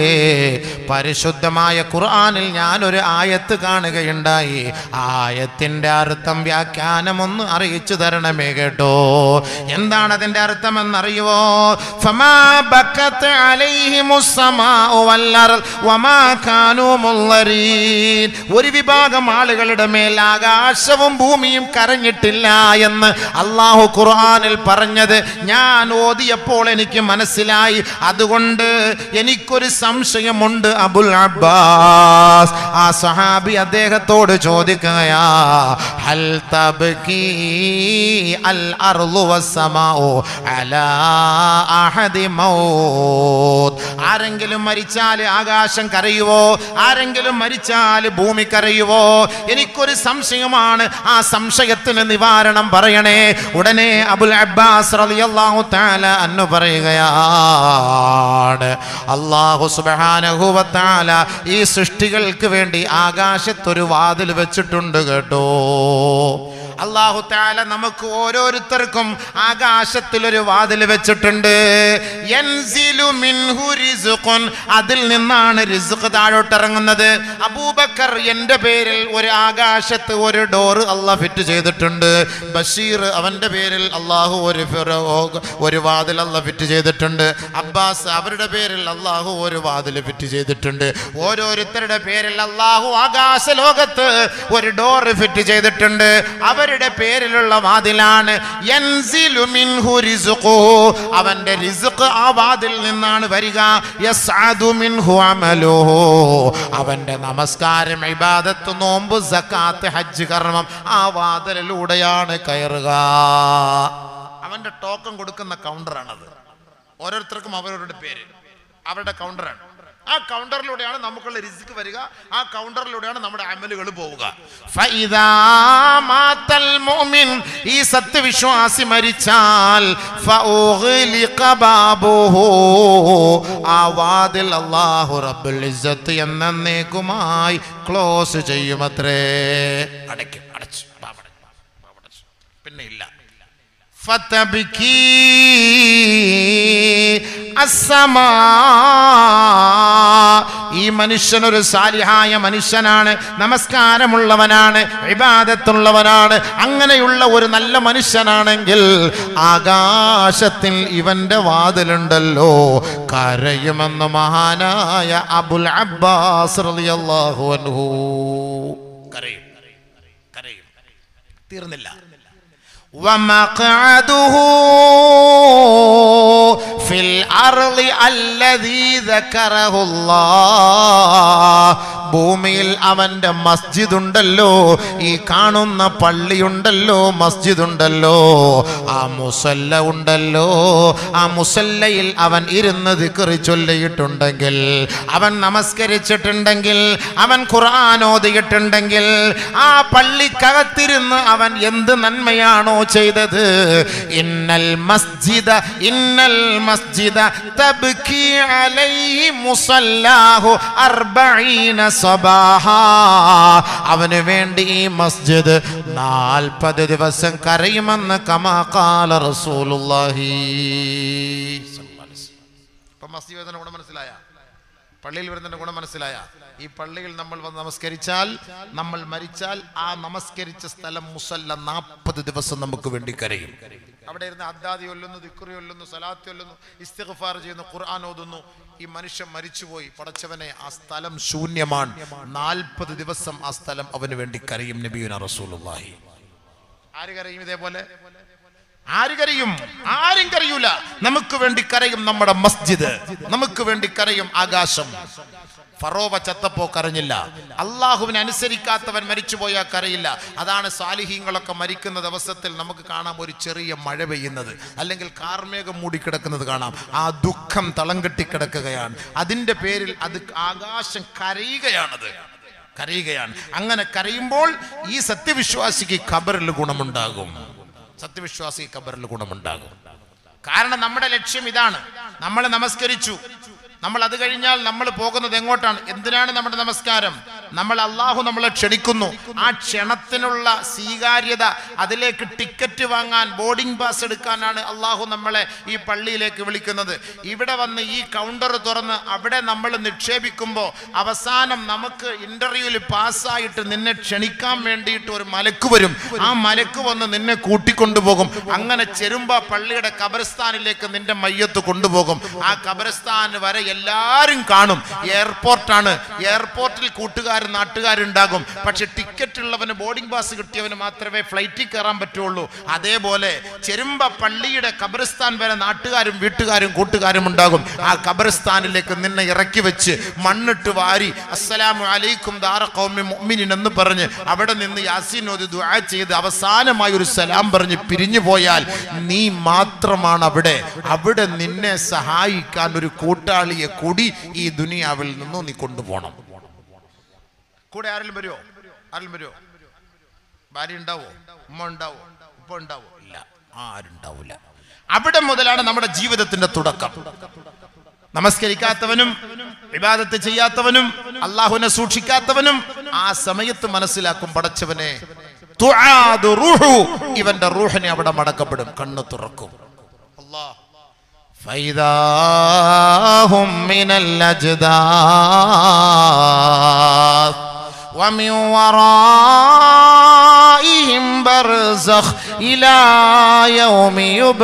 പരിശുദ്ധമായ ഖുർആനിൽ ഞാനൊരു ആയത്ത് കാണുകയുണ്ടായി ആയത്തിന്റെ അർത്ഥം വ്യാഖ്യാനം ഒന്ന് അറിയിച്ചു തരണമേ കേട്ടോ എന്താണ് അതിന്റെ അർത്ഥം എന്നറിയുവോ ഫമാ ബക്കത്ത് അലൈഹിമുസ് സമാഉ വൽ അർദ് വമാ കാനൂ മുള്ളരീൻ ഒരു വിഭാഗം ആളുകളുടെ മേൽ ആകാശവും ഭൂമിയും കരഞ്ഞിട്ടില്ല എന്ന് അള്ളാഹു ഖുർആനിൽ പറഞ്ഞത് ഞാൻ ഓതിയപ്പോൾ എനിക്ക് മനസ്സിലായി അതുകൊണ്ട് എനിക്കൊരു സംശയമുണ്ട് അബുൽ അബ്ബാസ് ആ സഹാബി അദ്ദേഹത്തോട് ചോദിക്കുകയാ ഹൽ തബ്കി അൽ അർളു വസ്സമാഉ അലാ അഹദി മൗത്ത് ആരെങ്കിലും മരിച്ചാൽ ആകാശം കരയുവോ ആരെങ്കിലും മരിച്ചാൽ ഭൂമി കരയുവോ എനിക്കൊരു സംശയമാണ് ആ സംശയത്തിന് നിവാരണം പറയണേ ഉടനെ അബുൽ അബ്ബാസ് റളിയല്ലാഹു തആല അന്നു പറയുകയാണ് അല്ലാഹു സുബ്ഹാനഹു വ തആല ഈ സൃഷ്ടികൾക്ക് വേണ്ടി ആകാശത്തൊരു വാതിൽ വെച്ചിട്ടുണ്ട് കേട്ടോ അള്ളാഹു താല നമുക്ക് ഓരോരുത്തർക്കും ആകാശത്തിൽ ഒരു വാതിൽ വെച്ചിട്ടുണ്ട് യൻസിലു മിൻഹു റിസ്ഖുൻ. അതിൽ നിന്നാണ് റിസ്ഖ് താഴോട്ട് ഇറങ്ങുന്നത് അബൂബക്കർ എൻ്റെ പേരിൽ ഒരു ആകാശത്ത് ഒരു ഡോറ് അള്ളാഹ് ഫിറ്റ് ചെയ്തിട്ടുണ്ട് ബഷീർ അവൻ്റെ പേരിൽ അള്ളാഹു ഒരു ഫിറ- ഒരു വാതിൽ അള്ളാഹ് ഫിറ്റ് ചെയ്തിട്ടുണ്ട് അബ്ബാസ് അവരുടെ പേരിൽ അള്ളാഹു ഒരു വാതിൽ ഫിറ്റ് ചെയ്തിട്ടുണ്ട് ഓരോരുത്തരുടെ പേരിൽ അള്ളാഹു ആകാശ ലോകത്ത് ഒരു ഡോറ് ഫിറ്റ് ചെയ്തിട്ടുണ്ട് അവരുടെ പേരിലുള്ള വാതിലാണ് യൻസിലു മിൻഹു റിസ്ഖുഹു. അവന്റെ റിസ്ഖ് ആ വാതിൽ നിന്നാണ് വരിക യസ്അദു മിൻഹു അമലുഹു. അവന്റെ നമസ്കാരം ഇബാദത്ത് നോമ്പ് സക്കാത്ത് ഹജ്ജ് കർമ്മം ആ വാതിലിലൂടെയാണ് കയറുക അവന്റെ ടോക്കൺ കൊടുക്കുന്ന കൗണ്ടറാണത് ഓരോരുത്തർക്കും അവരവരുടെ പേര് അവരുടെ കൗണ്ടറാണ് ആ കൗണ്ടറിലൂടെയാണ് നമുക്കുള്ള റിസ്ക് വരിക ആ കൗണ്ടറിലൂടെയാണ് നമ്മുടെ അമലുകൾ പോവുക ഫൈദാ മാത്തൽ മുഅ്മിൻ ഈ സത്യവിശ്വാസി മരിച്ചാൽ ഫഉഗ്ലിഖ ബാബുഹു ആ വാതിൽ അല്ലാഹു റബ്ബുൽ ഇസ്സത്ത് എന്നേക്കുമായി ക്ലോസ് ചെയ്യുമത്രേ അടയ്ക്കും അടച്ചു ബാബടച്ചു ബാബടച്ചു പിന്നെ ഇല്ല فتبكي السماء ഈ മനുഷ്യൻ ഒരു സാലിഹായ മനുഷ്യനാണ് നമസ്കാരമുള്ളവനാണ് ഇബാദത്തുള്ളവനാണ് അങ്ങനെയുള്ള ഒരു നല്ല മനുഷ്യനാണെങ്കിൽ ആകാശത്തിൽ ഇവന്റെ വാതിലുണ്ടല്ലോ കരയുമെന്ന് മഹാനായ അബുൽ അബ്ബാസ് റളിയല്ലാഹു അൻഹു കരയും കരയും തീർന്നില്ല ومقعده في الأرض الذي ذكره الله ഭൂമിയിൽ അവന്റെ മസ്ജിദ് ഉണ്ടല്ലോ ഈ കാണുന്ന പള്ളിയുണ്ടല്ലോ മസ്ജിദ് ഉണ്ടല്ലോ ആ മുസല്ല ഉണ്ടല്ലോ ആ മുസല്ലയിൽ അവൻ ഇരുന്ന് ദിക്റി ചൊല്ലിയിട്ടുണ്ടെങ്കിൽ അവൻ നമസ്കരിച്ചിട്ടുണ്ടെങ്കിൽ അവൻ ഖുർആൻ ഓതിയിട്ടുണ്ടെങ്കിൽ ആ പള്ളിക്കകത്തിരുന്ന് അവൻ എന്ത് നന്മയാണോ ചെയ്തത് ഇന്നൽ മസ്ജിദ ഇന്നൽ മസ്ജിദ തബ്കി അലൈഹി മുസല്ലാഹു അർബഈന സബാഹ അവന് വേണ്ടി ഈ മസ്ജിദ് നാൽപ്പത് ദിവസം കരയുമെന്ന് കമാകാല റസൂലുള്ളാഹി ഇപ്പൊ മസ്ജിദ് വേദന കൂടെ മനസ്സിലായ പള്ളിയിൽ വരുന്നതിന്റെ ഗുണം മനസ്സിലായ ഈ പള്ളിയിൽ നമ്മൾ വന്ന് നമസ്കരിച്ചാൽ നമ്മൾ മരിച്ചാൽ ആ നമസ്കരിച്ച സ്ഥലം മുസല്ല നാൽപ്പത് ദിവസം നമുക്ക് വേണ്ടി കരയും അവിടെ ഇരുന്ന് അദ്ദാദി ഒല്ലുന്നു ദിക്കുറി ഒല്ലുന്നു സലാത്തി ഒല്ലുന്നു ഇസ്തിഗ്ഫാർ ചെയ്യുന്നു ഖുർആൻ ഓതുന്നു ഈ മനുഷ്യൻ മരിച്ചുപോയി പടച്ചവനെ ആ സ്ഥലം ശൂന്യമാണ് നാൽപ്പത് ദിവസം ആ സ്ഥലം അവന് വേണ്ടി കരയും നബിയുന റസൂലുള്ളാഹി ആര് കരയും ഇതേപോലെ ആര് കരയും ആരും കരയൂല നമുക്ക് വേണ്ടി കരയും നമ്മുടെ മസ്ജിദ് നമുക്ക് വേണ്ടി കരയും ആകാശം ഫറോവ ചത്തപ്പോ കരഞ്ഞില്ല അള്ളാഹുവിനെ അനുസരിക്കാത്തവൻ മരിച്ചുപോയാൽ കരയില്ല അതാണ് സാലിഹീങ്ങളൊക്കെ മരിക്കുന്ന ദിവസത്തിൽ നമുക്ക് കാണാം ഒരു ചെറിയ മഴ പെയ്യുന്നത് അല്ലെങ്കിൽ കാർമേഘം മൂടിക്കിടക്കുന്നത് കാണാം ആ ദുഃഖം തളം കെട്ടിക്കിടക്കുകയാണ് അതിന്റെ പേരിൽ അത് ആകാശം കരയുകയാണത് കരയുകയാണ് അങ്ങനെ കരയുമ്പോൾ ഈ സത്യവിശ്വാസിക്ക് ഖബറിൽ ഗുണമുണ്ടാകും സത്യവിശ്വാസി ഖബറിൽ ഗുണമുണ്ടാകും കാരണം നമ്മുടെ ലക്ഷ്യം ഇതാണ് നമ്മൾ നമസ്കരിച്ചു നമ്മൾ അത് കഴിഞ്ഞാൽ നമ്മൾ പോകുന്നത് എങ്ങോട്ടാണ് എന്തിനാണ് നമ്മുടെ നമസ്കാരം നമ്മൾ അള്ളാഹു നമ്മളെ ക്ഷണിക്കുന്നു ആ ക്ഷണത്തിനുള്ള സ്വീകാര്യത അതിലേക്ക് ടിക്കറ്റ് വാങ്ങാൻ ബോർഡിംഗ് പാസ് എടുക്കാനാണ് അള്ളാഹു നമ്മളെ ഈ പള്ളിയിലേക്ക് വിളിക്കുന്നത് ഇവിടെ വന്ന് ഈ കൗണ്ടർ തുറന്ന് അവിടെ നമ്മൾ നിക്ഷേപിക്കുമ്പോൾ അവസാനം നമുക്ക് ഇന്റർവ്യൂവിൽ പാസ്സായിട്ട് നിന്നെ ക്ഷണിക്കാൻ വേണ്ടിയിട്ട് ഒരു മലക്ക് വരും ആ മലക്ക് വന്ന് നിന്നെ കൂട്ടിക്കൊണ്ടുപോകും അങ്ങനെ ചെരുമ്പ പള്ളിയുടെ കബർസ്ഥാനിലേക്ക് നിന്റെ മയ്യത്ത് കൊണ്ടുപോകും ആ കബർസ്ഥാൻ വരെ എല്ലാവരും കാണും എയർപോർട്ടാണ് എയർപോർട്ടിൽ കൂട്ടുകാരും നാട്ടുകാരുണ്ടാകും പക്ഷെ ടിക്കറ്റ് ഉള്ളവന് ബോർഡിംഗ് പാസ് കിട്ടിയവന് മാത്രമേ ഫ്ലൈറ്റിൽ കയറാൻ പറ്റുള്ളൂ അതേപോലെ ചെരുമ്പ പള്ളിയുടെ കബർസ്ഥാൻ വരെ നാട്ടുകാരും വീട്ടുകാരും കൂട്ടുകാരും ഉണ്ടാകും ആ കബർസ്ഥാനിലേക്ക് നിന്നെ ഇറക്കി വെച്ച് മണ്ണിട്ട് വാരി അസ്സലാമു അലൈക്കും ദാറ ഖൗമി മുഅ്മിനീൻ എന്ന് പറഞ്ഞ് അവിടെ നിന്ന് യാസീൻ ഓതി ദുആ ചെയ്ത് അവസാനമായി ഒരു സലാം പറഞ്ഞ് പിരിഞ്ഞു പോയാൽ നീ മാത്രമാണ് അവിടെ അവിടെ നിന്നെ സഹായിക്കാൻ ഒരു കൂട്ടാളിയെ കൂടി ഈ ദുനിയാവിൽ നിന്നു നീ കൊണ്ടുപോകണം കൂടെ ആരെങ്കിലും വരുമോ ആരെങ്കിലും വരുമോ ഭാര്യ ഉണ്ടാവോ ഉമ്മ ഉണ്ടാവോ ഉപ്പ ഉണ്ടാവോ ഇല്ല ആരുണ്ടാവില്ല അവിടെ മുതലാണ് നമ്മുടെ ജീവിതത്തിന്റെ തുടക്കം നമസ്കരിക്കാത്തവനും വിവാദത്ത് ചെയ്യാത്തവനും അള്ളാഹുവിനെ സൂക്ഷിക്കാത്തവനും ആ സമയത്ത് മനസ്സിലാക്കും പടച്ചവനെ തുആദു റൂഹു. ഇവന്റെ റൂഹിനെ അവിടെ മടക്കപ്പെടും കണ്ണ് തുറക്കും അല്ലാഹ് فإذا هم من الأجداث ومن ورائهم برزخ إلى يوم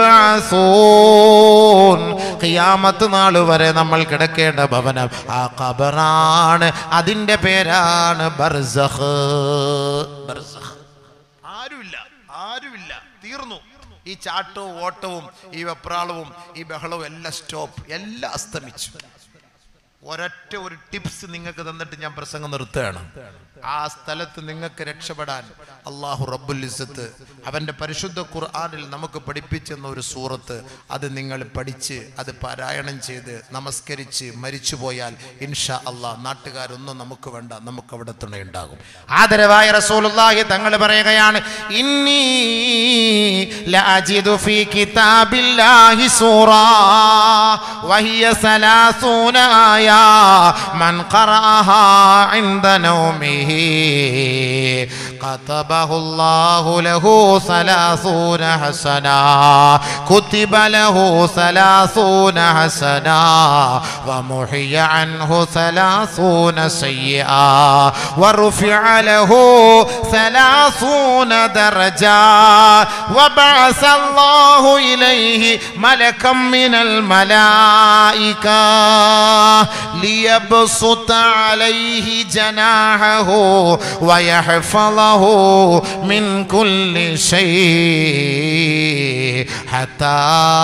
يبعثون ഖിയാമത്ത് നാൾ വരെ നമ്മൾ കിടക്കേണ്ട ഭവനം ആ ഖബറാണ് അതിന്റെ പേരാണ് ബർസഖ് ബർസഖ് ആരുമില്ല ആരുമില്ല തീർന്നു ഈ ചാട്ടവും ഓട്ടവും ഈ വെപ്രാളവും ഈ ബഹളവും എല്ലാം സ്റ്റോപ്പ് എല്ലാം അസ്തമിച്ചു ഒരൊറ്റ ഒരു ടിപ്സ് നിങ്ങൾക്ക് തന്നിട്ട് ഞാൻ പ്രസംഗം നിർത്തുകയാണ് ആ സ്ഥലത്ത് നിങ്ങൾക്ക് രക്ഷപ്പെടാൻ അള്ളാഹു റബ്ബുൽ ഇസ്സത്ത് അവൻ്റെ പരിശുദ്ധ ഖുർആനിൽ നമുക്ക് പഠിപ്പിച്ചെന്ന ഒരു സൂറത്ത് അത് നിങ്ങൾ പഠിച്ച് അത് പാരായണം ചെയ്ത് നമസ്കരിച്ച് മരിച്ചു പോയാൽ ഇൻഷാ അള്ളാഹ് നാട്ടുകാരൊന്നും നമുക്ക് വേണ്ട നമുക്ക് അവിടെ തുണയുണ്ടാകും ആദരവായ റസൂലുള്ളാഹി തങ്ങൾ പറയുകയാണ് ഇന്നി ലഅജിദു ഫീ കിതാബില്ലാഹി സൂറാ വഹിയ സലാസൂന ആയ من قرأها عند نومه كتبه الله له ثلاثون حسنا كتب له ثلاثون حسنا ومحي عنه ثلاثون سيئا ورفع له ثلاثون درجة وبعث الله إليه ملكا من الملائكة ليبسط عليه جناحه ويحفظه من كل شيء حتى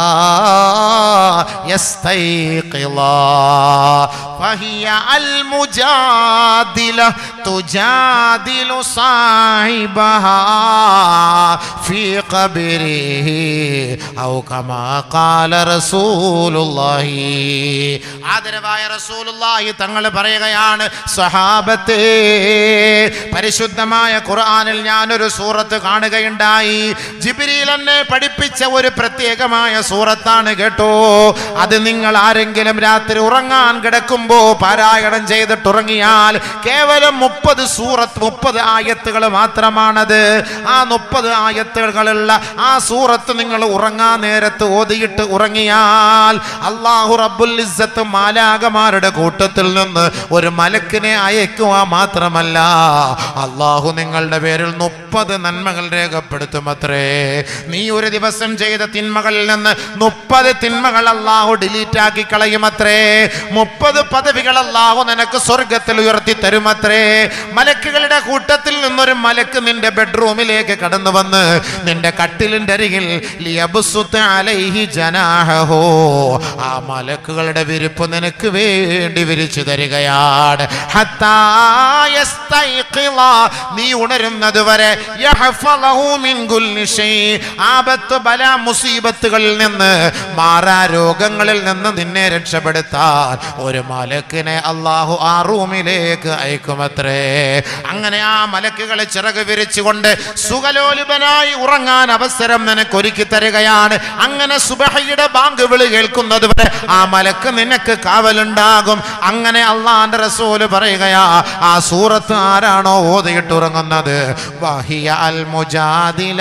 يستيقظ فهي المجادلة تجادل صاحبها في قبره أو كما قال رسول الله ആദരവായ റസൂലുള്ളാഹി തങ്ങൾ പറയുകയാണ് സഹാബത്തെ പരിശുദ്ധമായ ഖുർആനിൽ ഞാനൊരു സൂറത്ത് കാണുകയുണ്ടായി ജിബ്രീൽ എന്നെ പഠിപ്പിച്ച ഒരു പ്രത്യേകമായ സൂറത്താണ് കേട്ടോ അത് നിങ്ങൾ ആരെങ്കിലും രാത്രി ഉറങ്ങാൻ കിടക്കുമ്പോൾ ഉറങ്ങുമ്പോ പാരായണം ചെയ്തിട്ട് ഉറങ്ങിയാൽ കേവലം മുപ്പത് സൂറത്ത് മുപ്പത് ആയത്തുകൾ മാത്രമാണത് ആ മുപ്പത് ആയത്തുകളുള്ള ആ സൂറത്ത് നിങ്ങൾ ഉറങ്ങാൻ നേരത്ത് ഓതിയിട്ട് ഉറങ്ങിയാൽ അള്ളാഹു റബ്ബുൽ ഇസ്സത്ത് മാലാകമാരുടെ കൂട്ടത്തിൽ നിന്ന് ഒരു മലക്കിനെ അയക്കുക മാത്രമല്ല അള്ളാഹു നിങ്ങളുടെ പേരിൽ മുപ്പത് നന്മകൾ രേഖപ്പെടുത്തും അത്രേ നീ ഒരു ദിവസം ചെയ്ത തിന്മകളിൽ നിന്ന് മുപ്പത് തിന്മകൾ അള്ളാഹു ഡിലീറ്റ് ആക്കി കളയുമത്രേ മുപ്പത് പദവികൾ അള്ളാഹു നിനക്ക് സ്വർഗത്തിൽ ഉയർത്തി തരുമത്രേ മലക്കുകളുടെ കൂട്ടത്തിൽ നിന്നൊരു മലക്ക് നിന്റെ ബെഡ്റൂമിലേക്ക് കടന്നു വന്ന് നിന്റെ കട്ടിലിന്റെ അരികിൽ ലിയബ്സുത്ത് അലൈഹി ജനാഹഹോ ആ മലക്കുകളുടെ വിരിപ്പ് നിനക്ക് വേണ്ടി വിരിച്ചു തരികയാണ് ഹത്താ യസ്തൈഖിള. നീ ഉണരുന്നത് വരെ യഹ്ഫളഹു മിൻ കുല്ലി ഷൈ. ആപത്ത് ബല മുസീബത്തുകളിൽ നിന്ന് മാറാ രോഗങ്ങളിൽ നിന്ന് നിന്നെ രക്ഷപ്പെടുത്താൻ ഒരു മലക്കിനെ അള്ളാഹു ആ റൂമിലേക്ക് അയക്കുമത്രേ അങ്ങനെ ആ മലക്കുകളെ ചിറക് വിരിച്ചുകൊണ്ട് സുഖലോലുപനായി ഉറങ്ങാൻ അവസരം നിനക്ക് ഒരുക്കി തരികയാണ് അങ്ങനെ സുബഹയുടെ ബാങ്ക് വിളി കേൾക്കുന്നത് വരെ ആ മലക്ക് നിനക്ക് കാവലുണ്ടാകും അങ്ങനെ അള്ളാന്റെ റസൂല് പറയുകയാ ആ സൂറത്ത് ആരാണോ ഓതിയിട്ട് ഉറങ്ങുന്നത് വഹിയ അൽ മുജാദില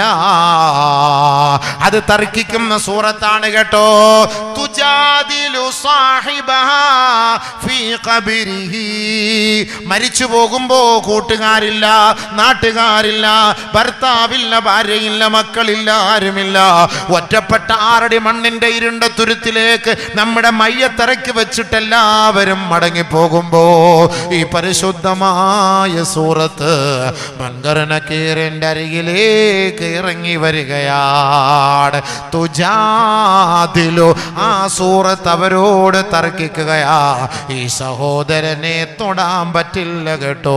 അത് തർക്കിക്കുന്ന സൂറത്താണ് കേട്ടോ തുജാദിലു സാഹിബഹാ ഫീ ഖബരിഹി മരിച്ചു പോകുമ്പോ കൂട്ടുകാരില്ല നാട്ടുകാരില്ല ഭർത്താവില്ല ഭാര്യയില്ല മക്കളില്ല ആരുമില്ല ഒറ്റപ്പെട്ട ആറടി മണ്ണിന്റെ ഇരുണ്ട തുരുത്തിലേക്ക് നമ്മുടെ മയ്യത്തറയ്ക്ക് വെച്ചിട്ട് എല്ലാവരും മടങ്ങിപ്പോകുമ്പോ ഈ പരിശുദ്ധമായ സൂറത്ത് മങ്കരന കീറിന്റെ അരികിലേക്ക് ഇറങ്ങി വരികയാണ് തുജാതിലോ ആ സൂറത്ത് അവരോട് തർക്കിക്കുകയാ ഈ സഹോദരനെ തൊടാൻ പറ്റില്ല കേട്ടോ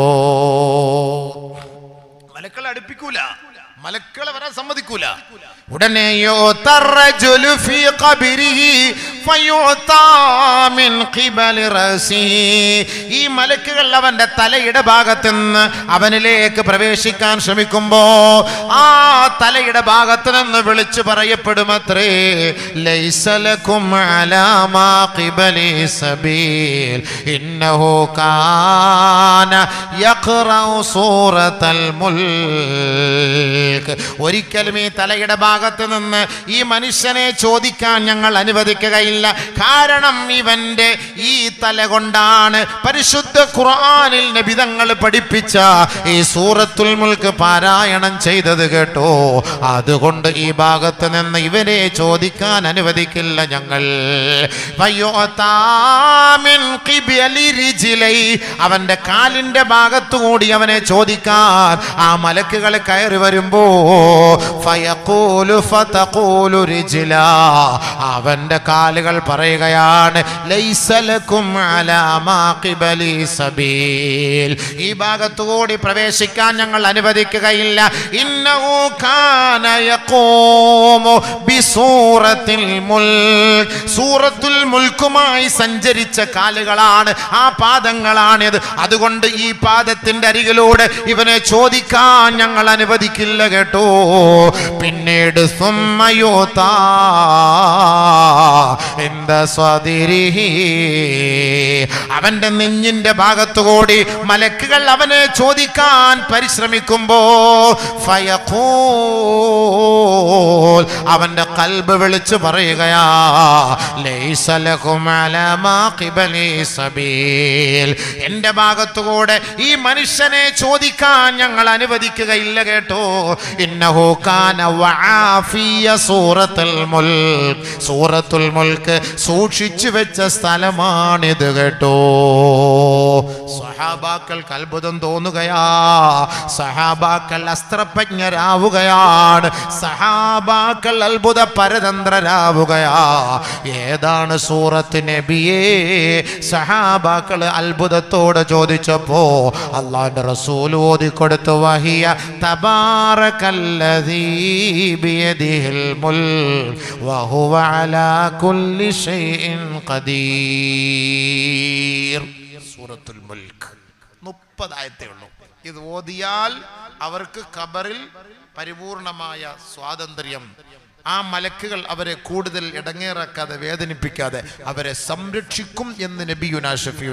മലക്കളെ അടുപ്പിക്കൂല മലക്കളെ വരാൻ സമ്മതിക്കൂല ഉടനെയോ തറജുലു ഫീ ഖബരിഹി ഫയുതാ മിൻ ഖിബലി റസിഹി ഈ മലക്കുകൾ അവന്റെ തലയുടെ ഭാഗത്ത് നിന്ന് അവനിലേക്ക് പ്രവേശിക്കാൻ ശ്രമിക്കുമ്പോ ആ തലയുടെ ഭാഗത്ത് നിന്ന് വിളിച്ചു പറയപ്പെടുമത്രേ ലൈസലക്കും അലാമാ ഖിബലി സബീൽ ഇന്നഹു കാന യഖറഉ സൂറത്തൽ മുൽക്ക് ഒരിക്കലും ഈ തലയുടെ ഭാഗത്ത് നിന്ന് ഈ മനുഷ്യനെ ചോദിക്കാൻ ഞങ്ങൾ അനുവദിക്കുകയില്ല കാരണം ഇവന്റെ ഈ തല കൊണ്ടാണ് പരിശുദ്ധ ഖുർആനിൽ നബിതങ്ങൾ പഠിപ്പിച്ച ഈ സൂറത്തുൽ മുൽക്ക് പാരായണം ചെയ്തത് കേട്ടോ അതുകൊണ്ട് ഈ ഭാഗത്ത് നിന്ന് ഇവരെ ചോദിക്കാൻ അനുവദിക്കില്ല ഞങ്ങൾ വയോതാമിൻ ഖിബലി റിജിലൈ. അവന്റെ കാലിന്റെ ഭാഗത്തുകൂടി അവനെ ചോദിക്കാൻ ആ മലക്കുകൾ കയറി വരുമ്പോ ഫയഖൂലു ഫതഖൂലു റിജ്ല. അവന്റെ കാലുകൾ പറയുകയാണ് ലൈസലക്കും അലാ മാ ഖിബലി സബീൽ ഈ ഭാഗത്തുകൂടി പ്രവേശിക്കാൻ ഞങ്ങൾ അനുവദിക്കുകയില്ല ഇന്നഹു കാന യഖൂമു ബിസൂറത്തിൽ മുൽക്ക് സൂറത്തുൽ മുൽക്കുമായി സഞ്ചരിച്ച കാലുകളാണ് ആ പാദങ്ങളാണിത് അതുകൊണ്ട് ഈ പാദത്തിന്റെ അരികിലൂടെ ഇവനെ ചോദിക്കാൻ ഞങ്ങൾ അനുവദിക്കില്ല കേട്ടോ പിന്നീട് സുമ്മയോതാ എന്താ സ്വാതിരിഹി അവന്റെ നെഞ്ഞിന്റെ ഭാഗത്തുകൂടി മലക്കുകൾ അവനെ ചോദിക്കാൻ പരിശ്രമിക്കുമ്പോ ഫയഖൂൽ അവന്റെ കൽബ് വിളിച്ചു പറയുകയാ ലൈസലകും അലാ മാ ഖിബലി സബീൽ എന്റെ ഭാഗത്തുകൂടെ ഈ മനുഷ്യനെ ചോദിക്കാൻ ഞങ്ങൾ അനുവദിക്കുകയില്ല കേട്ടോ ഇന്നഹു കാന വആഫിയ സൂറത്തുൽ മുൽക്ക് സൂറത്തുൽ മുൽക്ക് സൂക്ഷിച്ചു വെച്ച സ്ഥലമാണിത് കേട്ടോ സഹാബാക്കൾക്ക് അത്ഭുതം തോന്നുകയാ സഹാബാക്കൾ അസ്ത്രജ്ഞരാവുകയാണ് സഹാബാക്കൾ അത്ഭുത പരതന്ത്രരാവുകയാ ഏതാണ് സൂറത്ത് നബിയേ സഹാബാക്കൾ അത്ഭുതത്തോടെ ചോദിച്ചപ്പോ അള്ളാന്റെ റസൂൽ ഓതിക്കൊടുത്തു വഹിയ തബാറകല്ലദീ ബിയദിഹിൽ മുൽക്ക് വഹുവ അലാ കുല്ലി ഷൈഇൻ ഖദീർ സൂറത്തുൽ മുൽക്ക് മുപ്പതായത്തേ ഉള്ളൂ ഇത് ഓതിയാൽ അവർക്ക് ഖബറിൽ പരിപൂർണമായ സ്വാതന്ത്ര്യം ആ മലക്കുകൾ അവരെ കൂടുതൽ ഇടങ്ങേറാക്കാതെ വേദനിപ്പിക്കാതെ അവരെ സംരക്ഷിക്കും എന്ന് നബിയുനാ ഷഫി